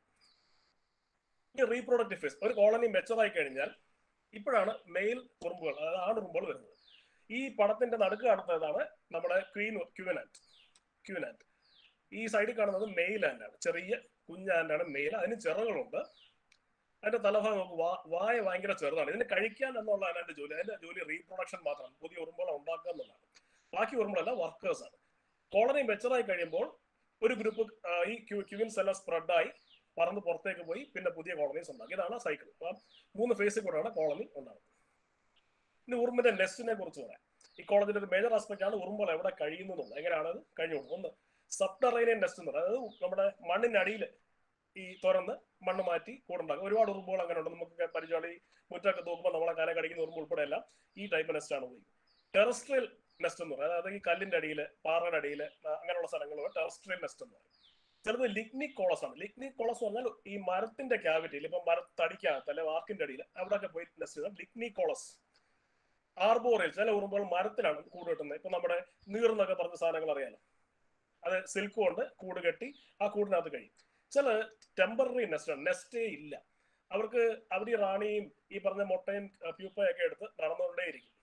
ഈ റീപ്രൊഡക്റ്റീവ് ഫേസ് ഒരു കോളനി മെച്ചറായി കഴിഞ്ഞാൽ ഇപ്പോഴാണ് മെയിൽ ഉറുമ്പുകൾ അതായത് ആണുറുമ്പുകൾ വരുന്നത് ഈ പടത്തിന്റെ നടുക്ക് കാണുന്നതാണ് നമ്മുടെ ക്വീൻ ക്യൂനാൻറ്റ് ക്യൂനാൻറ്റ് ഈ സൈഡിൽ കാണുന്നത് മെയിൽ ആൻഡാണ് ചെറിയ കുഞ്ഞ് ആൻഡാണ് മെയിൽ അതിന് ചിറകളുണ്ട് അതിന്റെ തലഭാഗം നമുക്ക് വാ- വായ ഭയങ്കര ചെറുതാണ് ഇതിന് കഴിക്കാൻ എന്നുള്ളതാണ് അതിന്റെ ജോലി അതിന്റെ ജോലി റീപ്രൊഡക്ഷൻ മാത്രമാണ് പുതിയ ഉറുമ്പുകളെ ഉണ്ടാക്കുക എന്നുള്ളതാണ് ബാക്കി ഉറുമ്പുകളല്ല വർക്കേഴ്സ് ആണ് കോളനി മെച്ചറായി കഴിയുമ്പോൾ ഒരു ഗ്രൂപ്പ് ഈ ക്യൂവിൻസ് എല്ലാം സ്പ്രെഡായി പറന്ന് പുറത്തേക്ക് പോയി പിന്നെ പുതിയ കോളനീസ് ഉണ്ടാക്കി ഇതാണ് സൈക്കിൾ അപ്പം മൂന്ന് ഫേസിൽ കൂടെയാണ് കോളനി ഉണ്ടാകുന്നത് ഇനി ഉറുമ്പിന്റെ നെസ്റ്റിനെ കുറിച്ച് പറയാം ഈ കോളേജിന്റെ ഒരു മേജർ ആസ്പെക്ട് ആണ് ഉറുമ്പുകൾ എവിടെ കഴിയുന്നു എന്നുള്ളത് എങ്ങനെയാണ് അത് കഴിഞ്ഞു ഒന്ന് സബ്റ്ററേനിയൻ നെസ്റ്റ് എന്ന് പറയുന്നത് അതായത് നമ്മുടെ മണ്ണിനടിയിൽ ഈ തുറന്ന് മണ്ണ് മാറ്റി കൂടുണ്ടാക്കും ഒരുപാട് ഉറുമ്പുകൾ അങ്ങനെ ഉണ്ട് നമുക്ക് പരിചയമുള്ള ഈ മുറ്റൊക്കെ തൂക്കുമ്പോൾ നമ്മളെ കാല കടിക്കുന്ന ഉറുമ്പ് ഉൾപ്പെടെ എല്ലാം ഈ ടൈപ്പ് നെസ്റ്റ് ആണ് ഉപയോഗിക്കുന്നത് ടെറസ്ട്രിയൽ നെസ്റ്റ് എന്ന് പറയുന്നത് അതായത് ഈ കല്ലിന്റെ അടിയിൽ പാറയുടെ അടിയിൽ അങ്ങനെയുള്ള സ്ഥലങ്ങൾ ടെറസ്ട്രിയൽ നെസ്റ്റ് എന്ന് പറയും ചിലത് ലിഗ്നിക് കോളസ് ആണ് ലിഗ്നിക് കോളസ് എന്ന് പറഞ്ഞാൽ ഈ മരത്തിന്റെ ക്യാവിറ്റിയിൽ ഇപ്പൊ മരത്തടിക്കകത്ത് അല്ലെ വാർക്കിന്റെ അടിയിൽ അവിടെയൊക്കെ പോയി നെസ്റ്റ് ചെയ്താൽ ലിഗ്നിക് കോളസ് ആർബോറിൽ ചില ഉറുമ്പുകൾ മരത്തിലാണ് കൂട് കെട്ടുന്നത് ഇപ്പൊ നമ്മുടെ നീർന്നൊക്കെ പറഞ്ഞ സാധനങ്ങൾ അറിയാലോ അത് സിൽക്ക് കൊണ്ട് കൂട് കെട്ടി ആ കൂടിനകത്ത് കഴിയും ചില ടെമ്പററി നെസ്റ്റ് ആണ് നെസ്റ്റേ ഇല്ല അവർക്ക് അവർ ഈ റാണിയും ഈ പറഞ്ഞ മുട്ടയും പ്യൂപ്പയൊക്കെ എടുത്ത് നടന്നുകൊണ്ടേയിരിക്കും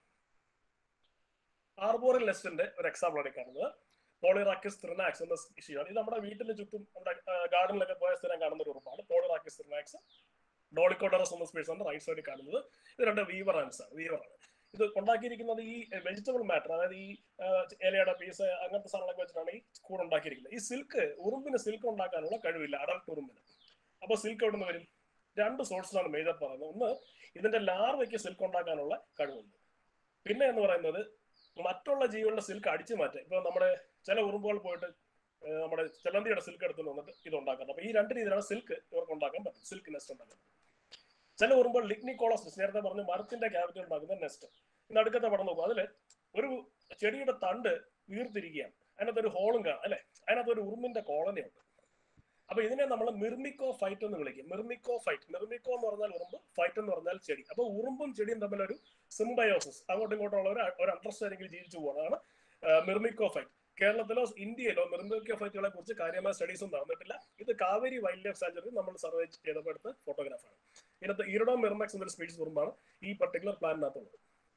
ആർബോറിൽ നെസ്റ്റിന്റെ ഒരു എക്സാമ്പിൾ ആണ് ഈ കാണുന്നത് പോളിറാക്കിസ് ത്രിനാക്സ് എന്ന സ്പീഷിയാണ് ഇത് നമ്മുടെ വീട്ടിന് ചുറ്റും നമ്മുടെ ഗാർഡനിലൊക്കെ പോയ സ്ഥിരം കാണുന്ന ഒരു ഉറപ്പാണ് പോളിറാക്കിസ് ത്രിനാക്സ് ഡോളിക്കോഡറസ് എന്ന സ്പീഷീസ് ആണ് റൈറ്റ് സൈഡിൽ കാണുന്നത് ഇത് രണ്ട് വീവർ ആൻസ് ആണ് വീവർ ആണ് ഇത് ഉണ്ടാക്കിയിരിക്കുന്നത് ഈ വെജിറ്റബിൾ മാറ്റർ അതായത് ഈ ആ, ഇലയുടെ പീസ് അങ്ങനത്തെ സാധനങ്ങളൊക്കെ വെച്ചിട്ടാണ് ഈ കൂട് ഉണ്ടാക്കിയിരിക്കുന്നത് ഈ സിൽക്ക് ഉറുമ്പിന് സിൽക്ക് ഉണ്ടാക്കാനുള്ള കഴിവില്ല അഡൽട്ട് ഉറുമ്പിന് അപ്പൊ സിൽക്ക് എവിടെ നിന്ന് വരും രണ്ട് സോഴ്സിലാണ് മേജർ പറയുന്നത് ഒന്ന് ഇതിന്റെ ലാർവയ്ക്ക് സിൽക്ക് ഉണ്ടാക്കാനുള്ള കഴിവുണ്ട് പിന്നെ എന്ന് പറയുന്നത് മറ്റുള്ള ജീവികളുടെ സിൽക്ക് അടിച്ചു മാറ്റുക ഇപ്പൊ നമ്മുടെ ചില ഉറുമ്പുകൾ പോയിട്ട് ഏർ നമ്മുടെ ചെലന്തിയുടെ സിൽക്ക് എടുത്തുകൊണ്ട് വന്നിട്ട് ഇത് ഉണ്ടാക്കുന്നത് അപ്പൊ ഈ രണ്ട് രീതിയിലാണ് സിൽക്ക് ഇവർക്ക് ഉണ്ടാക്കാൻ പറ്റും സിൽക്ക് നെസ്റ്റ് ഉണ്ടാക്കാൻ ചില ഉറുമ്പുകൾ ലിഗ്നിക്കോളസ് നേരത്തെ പറഞ്ഞു മരത്തിന്റെ ക്യാപിറ്റൽ ഉണ്ടാക്കുന്ന നെസ്റ്റ് ഇന്ന് അടുക്കത്തെ പടം നോക്കും അതില് ഒരു ചെടിയുടെ തണ്ട് വീർത്തിരിക്കുകയാണ് അതിനകത്ത് ഒരു ഹോളും കാണാം അല്ലെ അതിനകത്ത് ഒരു ഉറുമ്പിന്റെ കോളനി ഉണ്ട് അപ്പൊ ഇതിനെ നമ്മൾ മിർമിക്കോ ഫൈറ്റ് എന്ന് വിളിക്കും മിർമിക്കോ ഫൈറ്റ് മിർമിക്കോ എന്ന് പറഞ്ഞാൽ ഉറുമ്പ് ഫൈറ്റ് എന്ന് പറഞ്ഞാൽ ചെടി അപ്പൊ ഉറുമ്പും ചെടിയും തമ്മിലൊരു സിംബയോസിസ് അങ്ങോട്ടും ഇങ്ങോട്ടും ഉള്ള ഒരു ഒരു അണ്ടർസ്റ്റാൻഡിംഗിൽ ജീവിച്ചു പോകുന്നതാണ് മിർമിക്കോ ഫൈറ്റ് കേരളത്തിലോ ഇന്ത്യയിലോ മിർമിക്കോ ഫൈറ്റുകളെ കുറിച്ച് കാര്യമായ സ്റ്റഡീസും നടന്നിട്ടില്ല ഇത് കാവേരി വൈൽഡ് ലൈഫ് സാഞ്ചുറി നമ്മൾ സർവേ ചെയ്തപ്പോൾ എടുത്ത ഫോട്ടോഗ്രാഫാണ് ഇതിനകത്ത് ഇറഡോ മിർമക്സ് എന്നൊരു സ്പീഷീസ് ഉറുമ്പാണ് ഈ പർട്ടിക്കുലർ പ്ലാനിനകത്തുള്ളത്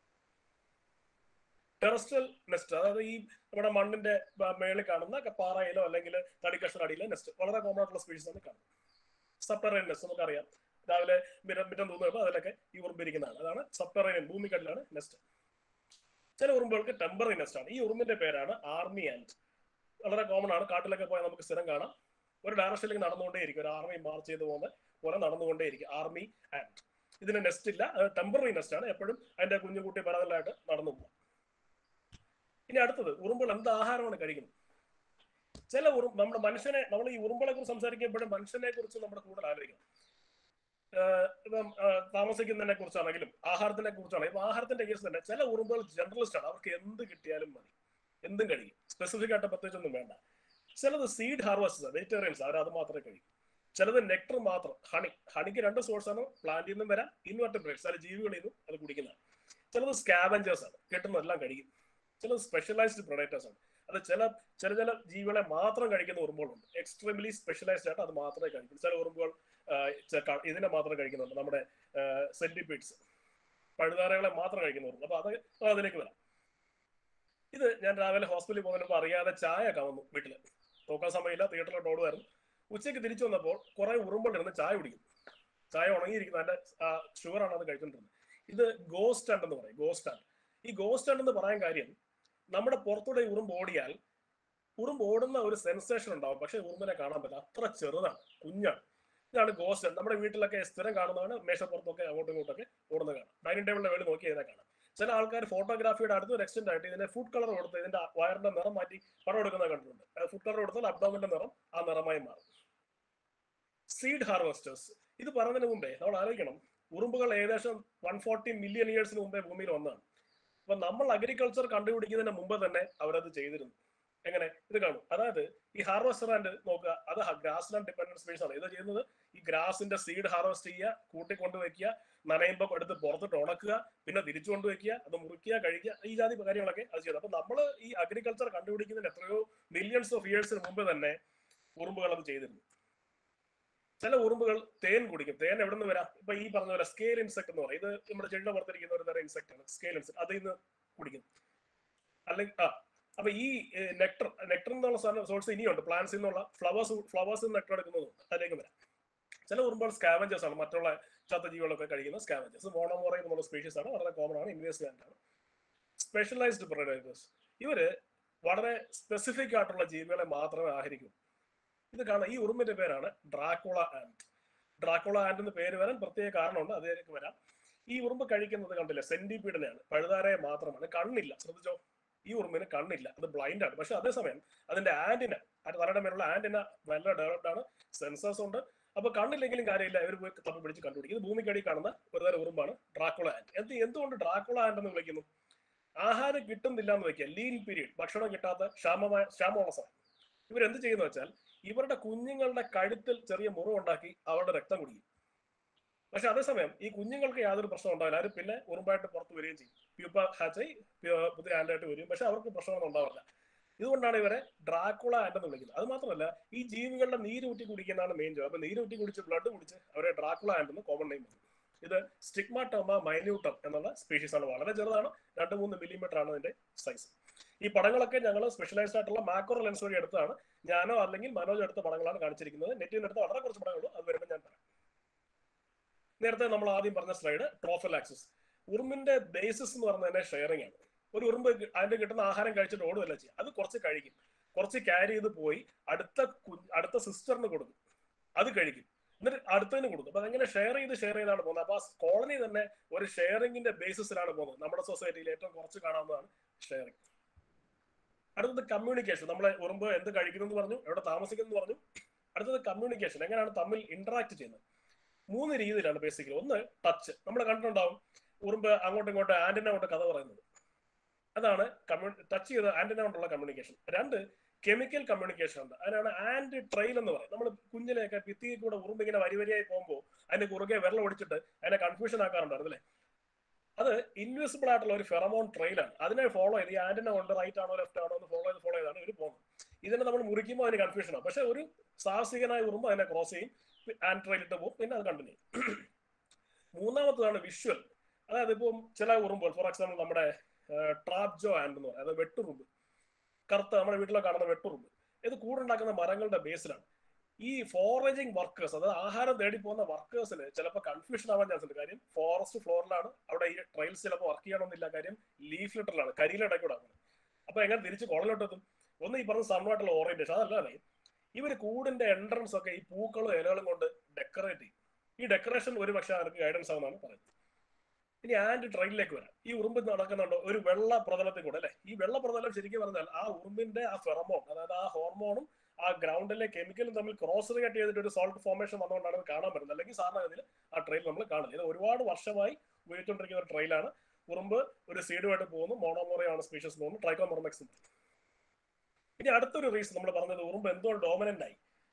ടെറസ്ട്രൽ നെസ്റ്റ് അതായത് ഈ നമ്മുടെ മണ്ണിന്റെ ബ- മേളിൽ കാണുന്ന ക- പാറയിലോ അല്ലെങ്കിൽ തടിക്കഷ്ണ അടിയിലെ നെസ്റ്റ് വളരെ കോമൺ ആയിട്ടുള്ള സ്പീഷീസ് ആണ് കാണുന്നത് സബ്റ്ററേൻ നെസ്റ്റ് നമുക്കറിയാം രാവിലെ മിറ്റം മിറ്റം തൂന്നുമ്പോൾ അതിലൊക്കെ ഈ ഉറുമ്പിരിക്കുന്നതാണ് അതാണ് സബ്റ്ററേനിയൻ ഭൂമിക്കടിലാണ് നെസ്റ്റ് ചില ഉറുമ്പുകൾക്ക് ടെമ്പററി നെസ്റ്റ് ആണ് ഈ ഉറുമ്പിന്റെ പേരാണ് ആർമി ആൻഡ് വളരെ കോമൺ ആണ് കാട്ടിലൊക്കെ പോയാൽ നമുക്ക് സ്ഥിരം കാണാം ഒരു ഡയറക്ഷനിലേക്ക് നടന്നുകൊണ്ടേയിരിക്കും ഒരു ആർമി മാർച്ച് ചെയ്ത് പോകുന്ന പോലെ നടന്നുകൊണ്ടേയിരിക്കും ആർമി ആൻഡ് ഇതിന് നെസ്റ്റ് ഇല്ല അത് ടെമ്പററി നെസ്റ്റ് ആണ് എപ്പോഴും അതിന്റെ കുഞ്ഞുകുട്ടി പരതലായിട്ട് നടന്നു പോകും ഇനി അടുത്തത് ഉറുമ്പുകൾ എന്ത് ആഹാരമാണ് കഴിക്കുന്നത് ചില ഉറുമ്പ് നമ്മുടെ മനുഷ്യനെ നമ്മൾ ഈ ഉറുമ്പുകളെ കുറിച്ച് സംസാരിക്കുമ്പോഴും മനുഷ്യനെ കുറിച്ച് നമ്മുടെ കൂടുതൽ ആലോചിക്കണം ആഹ് ഇപ്പം ആഹ് താമസിക്കുന്നതിനെ കുറിച്ചാണെങ്കിലും ആഹാരത്തിനെ കുറിച്ചാണെങ്കിലും ഇപ്പൊ ആഹാരത്തിന്റെ കേസ് തന്നെ ചില ഉറുമ്പുകൾ ജനറലിസ്റ്റ് ആണ് അവർക്ക് എന്ത് കിട്ടിയാലും മതി എന്തും കഴിക്കും സ്പെസിഫിക് ആയിട്ട് പ്രത്യേകിച്ചൊന്നും വേണ്ട ചിലത് സീഡ് ഹാർവസ്റ്റ് വെജിറ്റേറിയൻസ് അവർ അത് മാത്രമേ കഴിക്കൂ ചിലത് നെക്ടർ മാത്രം ഹണി ഹണിക്ക് രണ്ട് സോഴ്സ് ആണ് പ്ലാന്റിൽ നിന്നും വരാം ഇൻവെർട്ടിബ്രേറ്റ്സ് അല്ല ജീവികളിൽ നിന്നും അത് കുടിക്കുന്നതാണ് ചിലത് സ്കാവഞ്ചേഴ്സ് ആണ് കിട്ടുന്നതെല്ലാം കഴിക്കും ചിലത് സ്പെഷ്യലൈസ്ഡ് പ്രൊഡക്റ്റേഴ്സ് ആണ് അത് ചില ചില ചില ജീവികളെ മാത്രം കഴിക്കുന്ന ഉറുമ്പുകളുണ്ട് എക്സ്ട്രീംലി സ്പെഷ്യലൈസ്ഡ് ആയിട്ട് അത് മാത്രമേ കഴിക്കൂ ചില ഉറുമ്പുകൾ ആ, ചെ- ക- ഇതിനെ മാത്രം കഴിക്കുന്നുണ്ട് നമ്മുടെ സെന്റിപീഡ്സ് പഴുതാരകളെ മാത്രം കഴിക്കുന്ന ഉറുമ്പ് അപ്പൊ അത് അതിലേക്ക് വരാം ഇത് ഞാൻ രാവിലെ ഹോസ്പിറ്റലിൽ പോകുന്നപ്പോൾ അറിയാതെ ചായ കവന്നു വീട്ടില് നോക്കാൻ സമയമില്ല തിയേറ്ററിലോട്ട് ഓടുമായിരുന്നു ഉച്ചയ്ക്ക് തിരിച്ചു വന്നപ്പോൾ കുറെ ഉറുമ്പുണ്ടിരുന്ന് ചായ കുടിക്കും ചായ ഉണങ്ങിയിരിക്കുന്ന അതിന്റെ ഷുഗർ ആണ് അത് കഴിച്ചോണ്ടിരുന്നത് ഇത് ഗോസ്റ്റ് എന്ന് പറയും ഗോസ്റ്റ് ഈ ഗോസ്റ്റ് എന്ന് പറയാൻ കാര്യം നമ്മുടെ പുറത്തൂടെ ഈ ഉറുമ്പ് ഓടിയാൽ ഉറുമ്പ് ഓടുന്ന ഒരു സെൻസേഷൻ ഉണ്ടാവും പക്ഷെ ഉറുമ്പിനെ കാണാൻ പറ്റില്ല അത്ര ചെറുതാണ് കുഞ്ഞാണ് ഇതാണ് ഗോസ്റ്റ് നമ്മുടെ വീട്ടിലൊക്കെ സ്ഥിരം കാണുന്നതാണ് മേശപ്പുറത്തൊക്കെ അങ്ങോട്ടും ഇങ്ങോട്ടൊക്കെ ഓടുന്ന കാണാം ഡൈനിങ് ടേബിളിന്റെ വേളി നോക്കി ഇതിനെ കാണാം ചില ആൾക്കാർ ഫോട്ടോഗ്രാഫിയുടെ അടുത്ത് ഒരു എക്സ്റ്റെന്റ് ആയിട്ട് ഇതിനെ ഫുഡ് കളർ കൊടുത്ത് ഇതിന്റെ വയറിന്റെ നിറം മാറ്റി പടം എടുക്കുന്ന കണ്ടിട്ടുണ്ട് ഫുഡ് കളർ കൊടുത്താൽ അബ്ഡോമിന്റെ നിറം ആ നിറമായി മാറും സീഡ് ഹാർവെസ്റ്റേഴ്സ് ഇത് പറയുന്നതിന് മുമ്പേ നമ്മൾ ആലോചിക്കണം ഉറുമ്പുകൾ ഏകദേശം വൺ ഫോർട്ടി മില്യൺ ഇയേഴ്സിന് മുമ്പേ ഭൂമിയിൽ വന്നതാണ് അപ്പൊ നമ്മൾ അഗ്രികൾച്ചർ കണ്ടുപിടിക്കുന്നതിന് മുമ്പ് തന്നെ അവരത് ചെയ്തിരുന്നു എങ്ങനെ ഇത് കാണും അതായത് ഈ ഹാർവെസ്റ്റർ ആൻഡ് നോക്കുക അത് ഗ്രാസ് ലാൻഡ് ഡിപെൻഡന്റ് സ്പേസ് ആണ് ഇത് ചെയ്യുന്നത് ഈ ഗ്രാസിന്റെ സീഡ് ഹാർവെസ്റ്റ് ചെയ്യുക കൂട്ടിക്കൊണ്ട് വെക്കുക നനയുമ്പോൾ എടുത്ത് പുറത്തിട്ട് ഉണക്കുക പിന്നെ തിരിച്ചു കൊണ്ടുവയ്ക്കുക അത് മുറിക്കുക കഴിക്കുക ഈ ജാതി കാര്യങ്ങളൊക്കെ അത് ചെയ്യുന്നത് അപ്പൊ നമ്മൾ ഈ അഗ്രികൾച്ചർ കണ്ടുപിടിക്കുന്നതിന് എത്രയോ മില്യൺസ് ഓഫ് ഇയേഴ്സിന് മുമ്പ് തന്നെ ഉറുമ്പുകൾ അത് ചെയ്തിരുന്നു ചില ഉറുമ്പുകൾ തേൻ കുടിക്കും തേൻ എവിടെ നിന്ന് വരാം ഇപ്പൊ ഈ പറഞ്ഞ പോലെ സ്കെയിൽ ഇൻസെക്ട് എന്ന് പറയും ഇത് നമ്മുടെ ചെടിയുടെ പുറത്തിരിക്കുന്ന ഒരു തരം ഇൻസെക്ട് ആണ് സ്കെയിൽ ഇൻസെക്ട് അതിൽ നിന്ന് കുടിക്കും അല്ലെങ്കിൽ ആ അപ്പൊ ഈ നെക്ടർ നെക്ടർ എന്നുള്ള സാധനം സോഴ്സ് ഇനിയുണ്ട് പ്ലാന്റ്സിൽ നിന്നുള്ള ഫ്ലവേഴ്സ് ഫ്ലവേഴ്സിൽ നിന്ന് നെക്ടർ എടുക്കുന്നതുണ്ട് അതിലേക്ക് വരാം ചില ഉറുമ്പുകൾ സ്കാവഞ്ചേഴ്സ് ആണ് മറ്റുള്ള ചത്ത ജീവികളൊക്കെ കഴിക്കുന്ന സ്കാവഞ്ചേഴ്സ് മോണോമോറ എന്നുള്ള സ്പീഷീസ് ആണ് വളരെ കോമൺ ആണ് ഇൻവേസ്റ്റ് ആണ് സ്പെഷ്യലൈസ്ഡ് പ്രൊഡക്റ്റേഴ്സ് ഇവര് വളരെ സ്പെസിഫിക് ആയിട്ടുള്ള ജീവികളെ മാത്രമേ ആഹരിക്കൂ ഇത് കാണാം ഈ ഉറുമ്പിന്റെ പേരാണ് ഡ്രാക്കുള ആൻഡ് ഡ്രാക്കുള ആൻഡ് എന്ന് പേര് വരാൻ പ്രത്യേക കാരണമുണ്ട് അതിലേക്ക് വരാം ഈ ഉറുമ്പ് കഴിക്കുന്നത് കണ്ടില്ല സെന്റിപീഡിനെയാണ് പഴുതാരയെ മാത്രമാണ് കണ്ണില്ല ശ്രദ്ധിച്ചോ ഈ ഉറുമ്പിന് കണ്ണില്ല അത് ബ്ലൈൻഡ് ആണ് പക്ഷെ അതേസമയം അതിന്റെ ആന്റിന അത് തലയുടെ മേലുള്ള ആന്റിന നല്ല ഡെവലപ്ഡ് ആണ് സെൻസേഴ്സ് ഉണ്ട് അപ്പൊ കണ്ണില്ലെങ്കിലും കാര്യമില്ല ഇവർ പോയി തപ്പി പിടിച്ച് കണ്ടുപിടിക്കും ഇത് ഭൂമിക്കടി കാണുന്ന ഒരു തരം ഉറുമ്പാണ് ഡ്രാക്കുള ആൻഡ് എന്ത് എന്തുകൊണ്ട് ഡ്രാക്കുള ആൻഡ് എന്ന് വിളിക്കുന്നു ആഹാരം കിട്ടുന്നില്ല എന്ന് വെക്കുക ലീൻ പീരീഡ് ഭക്ഷണം കിട്ടാത്ത ക്ഷാമമായ ക്ഷാമമുള്ള സമയം ഇവരെന്ത് ചെയ്യുന്ന വെച്ചാൽ ഇവരുടെ കുഞ്ഞുങ്ങളുടെ കഴുത്തിൽ ചെറിയ മുറിവുണ്ടാക്കി അവരുടെ രക്തം കുടിക്കും പക്ഷെ അതേസമയം ഈ കുഞ്ഞുങ്ങൾക്ക് യാതൊരു പ്രശ്നം ഉണ്ടാവില്ല അവർ പിന്നെ ഉറുമ്പായിട്ട് പുറത്ത് വരികയും ചെയ്യും പ്യൂപ്പ ഹാച്ചായി പുതിയ ആൻഡായിട്ട് വരും പക്ഷെ അവർക്ക് പ്രശ്നമൊന്നും ഉണ്ടാവില്ല ഇതുകൊണ്ടാണ് ഇവരെ ഡ്രാക്കുള ആൻഡ് എന്ന് വിളിക്കുന്നത് അത് മാത്രമല്ല ഈ ജീവികളുടെ നീരൂറ്റി കുടിക്കുന്നതാണ് മെയിൻ ജോബ് അപ്പൊ നീരൂറ്റി കുടിച്ച് ബ്ലഡ് കുടിച്ച് അവരെ ഡ്രാക്കുള ആൻഡ് എന്ന് കോമൺ നെയിം വന്നു ഇത് സ്റ്റിഗ്മാട്ടോമ മൈന്യൂട്ടം എന്നുള്ള സ്പീഷീസ് ആണ് വളരെ ചെറുതാണ് രണ്ട് മൂന്ന് മില്ലിമീറ്റർ ആണ് ഇതിന്റെ സൈസ് ഈ പടങ്ങളൊക്കെ ഞങ്ങൾ സ്പെഷ്യലൈസ്ഡ് ആയിട്ടുള്ള മാക്രോ ലെൻസ് വഴി എടുത്താണ് ഞാനോ അല്ലെങ്കിൽ മനോജ് എടുത്ത പടങ്ങളാണ് കാണിച്ചിരിക്കുന്നത് നെറ്റിൽ നിന്ന് എടുത്ത വളരെ കുറച്ച് പടങ്ങളുള്ളൂ അത് വരുമ്പോൾ ഞാൻ പറയാം നേരത്തെ നമ്മൾ ആദ്യം പറഞ്ഞ സ്ലൈഡ് ട്രോഫൽ ആക്സസ് ഉറുമ്പിന്റെ ബേസിസ് എന്ന് പറഞ്ഞാൽ തന്നെ ഷെയറിംഗ് ആണ് ഒരു ഉറുമ്പ് അതിന്റെ കിട്ടുന്ന ആഹാരം കഴിച്ചിട്ട് ഓടുകയല്ല ചെയ്യുക അത് കുറച്ച് കഴിക്കും കുറച്ച് ക്യാരി ചെയ്ത് പോയി അടുത്ത അടുത്ത സിസ്റ്ററിന് കൊടുക്കും അത് കഴിക്കും എന്നിട്ട് അടുത്തതിന് കൊടുക്കും അപ്പൊ അങ്ങനെ ഷെയർ ചെയ്ത് ഷെയർ ചെയ്താണ് പോകുന്നത് അപ്പൊ ആ കോളനി തന്നെ ഒരു ഷെയറിംഗിന്റെ ബേസിസിലാണ് പോകുന്നത് നമ്മുടെ സൊസൈറ്റിയിൽ ഏറ്റവും കുറച്ച് കാണാവുന്നതാണ് ഷെയറിംഗ് അടുത്തത് കമ്മ്യൂണിക്കേഷൻ നമ്മളെ ഉറുമ്പ് എന്ത് കഴിക്കുന്നു എന്ന് പറഞ്ഞു എവിടെ താമസിക്കുന്നു പറഞ്ഞു അടുത്തത് കമ്മ്യൂണിക്കേഷൻ എങ്ങനെയാണ് തമ്മിൽ ഇന്ററാക്ട് ചെയ്യുന്നത് മൂന്ന് രീതിയിലാണ് ബേസിക്കലി ഒന്ന് ടച്ച് നമ്മൾ കണ്ടിട്ടുണ്ടാവും ഉറുമ്പ് അങ്ങോട്ടും ഇങ്ങോട്ടും ആന്റിന കൊണ്ട് കഥ പറയുന്നത് അതാണ് കമ്മ്യൂ ടച്ച് ചെയ്ത ആന്റിന കൊണ്ടുള്ള കമ്മ്യൂണിക്കേഷൻ രണ്ട് കെമിക്കൽ കമ്മ്യൂണിക്കേഷൻ ഉണ്ട് അതിനാണ് ആന്റി ട്രെയിൽ എന്ന് പറയും നമ്മൾ കുഞ്ഞിലെയൊക്കെ ഭിത്തിയിൽ കൂടെ ഉറുമ്പ് ഇങ്ങനെ വരി വരിയായി പോകുമ്പോൾ അതിന്റെ കുറുകെ വെള്ളം ഒടിച്ചിട്ട് അതിനെ കൺഫ്യൂഷൻ ആക്കാറുണ്ടായിരുന്നു അല്ലേ അത് ഇൻവിസിബിൾ ആയിട്ടുള്ള ഒരു ഫെറമോൺ ട്രെയിലാണ് അതിനെ ഫോളോ ചെയ്ത് ഈ ആന്റിന കൊണ്ട് റൈറ്റ് ആണോ ലെഫ്റ്റ് ആണോ എന്ന് ഫോളോ ചെയ്ത് ഫോളോ ചെയ്താണ് ഇവർ പോകുന്നത് ഇതിനെ നമ്മൾ മുറിക്കുമ്പോൾ അതിന് കൺഫ്യൂഷൻ ആവും പക്ഷെ ഒരു സാഹസികനായ ഉറുമ്പ് അതിനെ ക്രോസ് ചെയ്യും ആൻഡ് ട്രെയിൽ ഇട്ട് പോകും പിന്നെ അത് കണ്ടിന്യൂ മൂന്നാമത്തതാണ് വിഷ്വൽ അതായത് ഇപ്പം ചില ഉറുമ്പുകൾ ഫോർ എക്സാമ്പിൾ നമ്മുടെ ട്രാപ്ജോ ആൻഡ് എന്ന് പറയും അതായത് വെട്ടുറുമ്പ് കറുത്ത നമ്മുടെ വീട്ടിലൊക്കെ കാണുന്ന വെട്ടുറുമ്പ് ഇത് കൂടുണ്ടാക്കുന്ന മരങ്ങളുടെ ബേസിലാണ് ഈ ഫോറേജിങ് വർക്കേഴ്സ് അതായത് ആഹാരം തേടി പോകുന്ന വർക്കേഴ്സിന് ചിലപ്പോൾ കൺഫ്യൂഷൻ ആവാൻ ചാൻസ് ഉണ്ട് കാര്യം ഫോറസ്റ്റ് ഫ്ലോറിലാണ് അവിടെ ഈ ട്രയൽസ് ചിലപ്പോൾ വർക്ക് ചെയ്യണമെന്നില്ല കാര്യം ലീഫ് ലിറ്ററിലാണ് കരിയിലിടയ്ക്കൂടെ അപ്പൊ എങ്ങനെ തിരിച്ച് കുളലോട്ടെത്തും ഒന്ന് ഈ പറഞ്ഞ സണ്ണായിട്ടുള്ള ഓറിയന്റേഷൻ അതല്ലാതെ ഇവർ കൂടിന്റെ എൻട്രൻസ് ഒക്കെ ഈ പൂക്കളും ഇലകളും കൊണ്ട് ഡെക്കറേറ്റ് ചെയ്യും ഈ ഡെക്കറേഷൻ ഒരു പക്ഷേ അവർക്ക് ഗൈഡൻസ് ആവുന്നതാണ് പറയുന്നത് ഇനി ആൻഡ് ട്രെയിനിലേക്ക് വരാം ഈ ഉറുമ്പ് നടക്കുന്നുണ്ടോ ഒരു വെള്ള പ്രതലത്തിൽ കൂടെ അല്ലെ ഈ വെള്ള പ്രതലം ശരിക്കും പറഞ്ഞാൽ ആ ഉറുമ്പിന്റെ ആ ഫെറമോൺ അതായത് ആ ഹോർമോണും ആ ഗ്രൗണ്ടിലെ കെമിക്കലും തമ്മിൽ ക്രോസ് റിയാക്ട് ചെയ്തിട്ട് ഒരു സോൾട്ട് ഫോർമേഷൻ വന്നുകൊണ്ടാണ് ഇത് കാണാൻ പറ്റുന്നത് അല്ലെങ്കിൽ സാധാരണഗതിയിൽ ആ ട്രെയിൽ നമ്മൾ കാണുന്നത് ഇത് ഒരുപാട് വർഷമായി ഉപയോഗിച്ചുകൊണ്ടിരിക്കുന്ന ഒരു ട്രെയിലാണ് ഉറുമ്പ് ഒരു സീഡുമായിട്ട് പോകുന്നു മോണോമോറയാണ് സ്പീഷ്യസ് പോകുന്നു ട്രൈക്കോമോർമെക്സ് ഇനി അടുത്തൊരു റീസൺ നമ്മൾ പറഞ്ഞത് ഉറുമ്പ് എന്തുകൊണ്ട് ഡോമിനന്റ് ആയി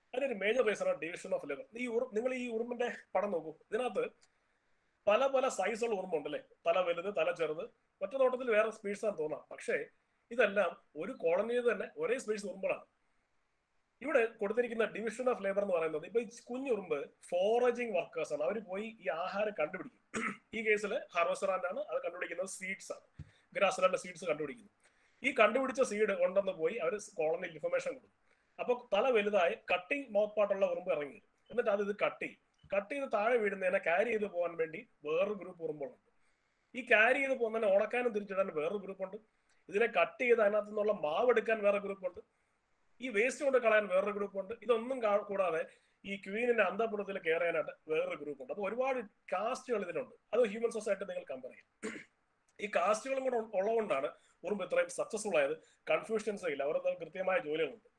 അതിനൊരു മേജർ റീസൺ ആണ് ഡിവിഷൻ ഓഫ് ലെവൽ ഈ ഉറു നിങ്ങൾ ഈ ഉറുമ്പിന്റെ പടം നോക്കൂ ഇതിനകത്ത് പല പല സൈസുള്ള ഉറുമ്പുണ്ട് അല്ലെ തല വലുത് തല ചെറുത് ഒറ്റ നോട്ടത്തിൽ വേറെ സ്പീഡ്സ് ആണ് തോന്നാം പക്ഷേ ഇതെല്ലാം ഒരു കോളനിയിൽ തന്നെ ഒരേ സ്പീഡ്സ് ഉറുമ്പുകളാണ് ഇവിടെ കൊടുത്തിരിക്കുന്ന ഡിവിഷൻ ഓഫ് ലേബർ എന്ന് പറയുന്നത് ഇപ്പൊ ഈ കുഞ്ഞുറുമ്പ് ഫോറേജിങ് വർക്കേഴ്സ് ആണ് അവർ പോയി ഈ ആഹാരം കണ്ടുപിടിക്കും ഈ കേസിൽ ഹാർവസ്റ്ററാൻഡ് ആണ് അത് കണ്ടുപിടിക്കുന്നത് സീഡ്സ് ആണ് ഗ്രാസ്ലാൻഡ് സീഡ്സ് കണ്ടുപിടിക്കുന്നു ഈ കണ്ടുപിടിച്ച സീഡ് ഉണ്ടെന്ന് പോയി അവർ കോളനിയിൽ ഇൻഫർമേഷൻ കൊടുക്കും അപ്പൊ തല വലുതായി കട്ടിങ് മൗത്ത് പാട്ടുള്ള ഉറുമ്പ് ഇറങ്ങി വരും എന്നിട്ട് അത് ഇത് കട്ട് ചെയ്യും കട്ട് ചെയ്ത് താഴെ വീഴുന്നതിനെ ക്യാരി ചെയ്ത് പോകാൻ വേണ്ടി വേറൊരു ഗ്രൂപ്പ് ഉറുമ്പുകളുണ്ട് ഈ ക്യാരി ചെയ്ത് പോകുന്നതിനെ ഉണക്കാനും തിരിച്ചിടാൻ വേറൊരു ഗ്രൂപ്പ് ഉണ്ട് ഇതിനെ കട്ട് ചെയ്ത് അതിനകത്ത് നിന്നുള്ള മാവ് എടുക്കാൻ വേറെ ഗ്രൂപ്പ് ഉണ്ട് ഈ വേസ്റ്റ് കൊണ്ട് കളയാൻ വേറൊരു ഗ്രൂപ്പ് ഉണ്ട് ഇതൊന്നും കാ- കൂടാതെ ഈ ക്വീനിന്റെ അന്തപുരത്തിൽ കയറാനായിട്ട് വേറൊരു ഗ്രൂപ്പ് ഉണ്ട് അപ്പൊ ഒരുപാട് കാസ്റ്റുകൾ ഇതിനുണ്ട് അത് ഹ്യൂമൻ സൊസൈറ്റി നിങ്ങൾ കമ്പയർ ചെയ്യും ഈ കാസ്റ്റുകളും കൂടെ ഉ- ഉള്ളതുകൊണ്ടാണ് ഉറുമ്പ് ഇത്രയും സക്സസ്ഫുൾ ആയത് കൺഫ്യൂഷൻസ് ഇല്ല അവരുടെ കൃത്യമായ ജോലികളുണ്ട്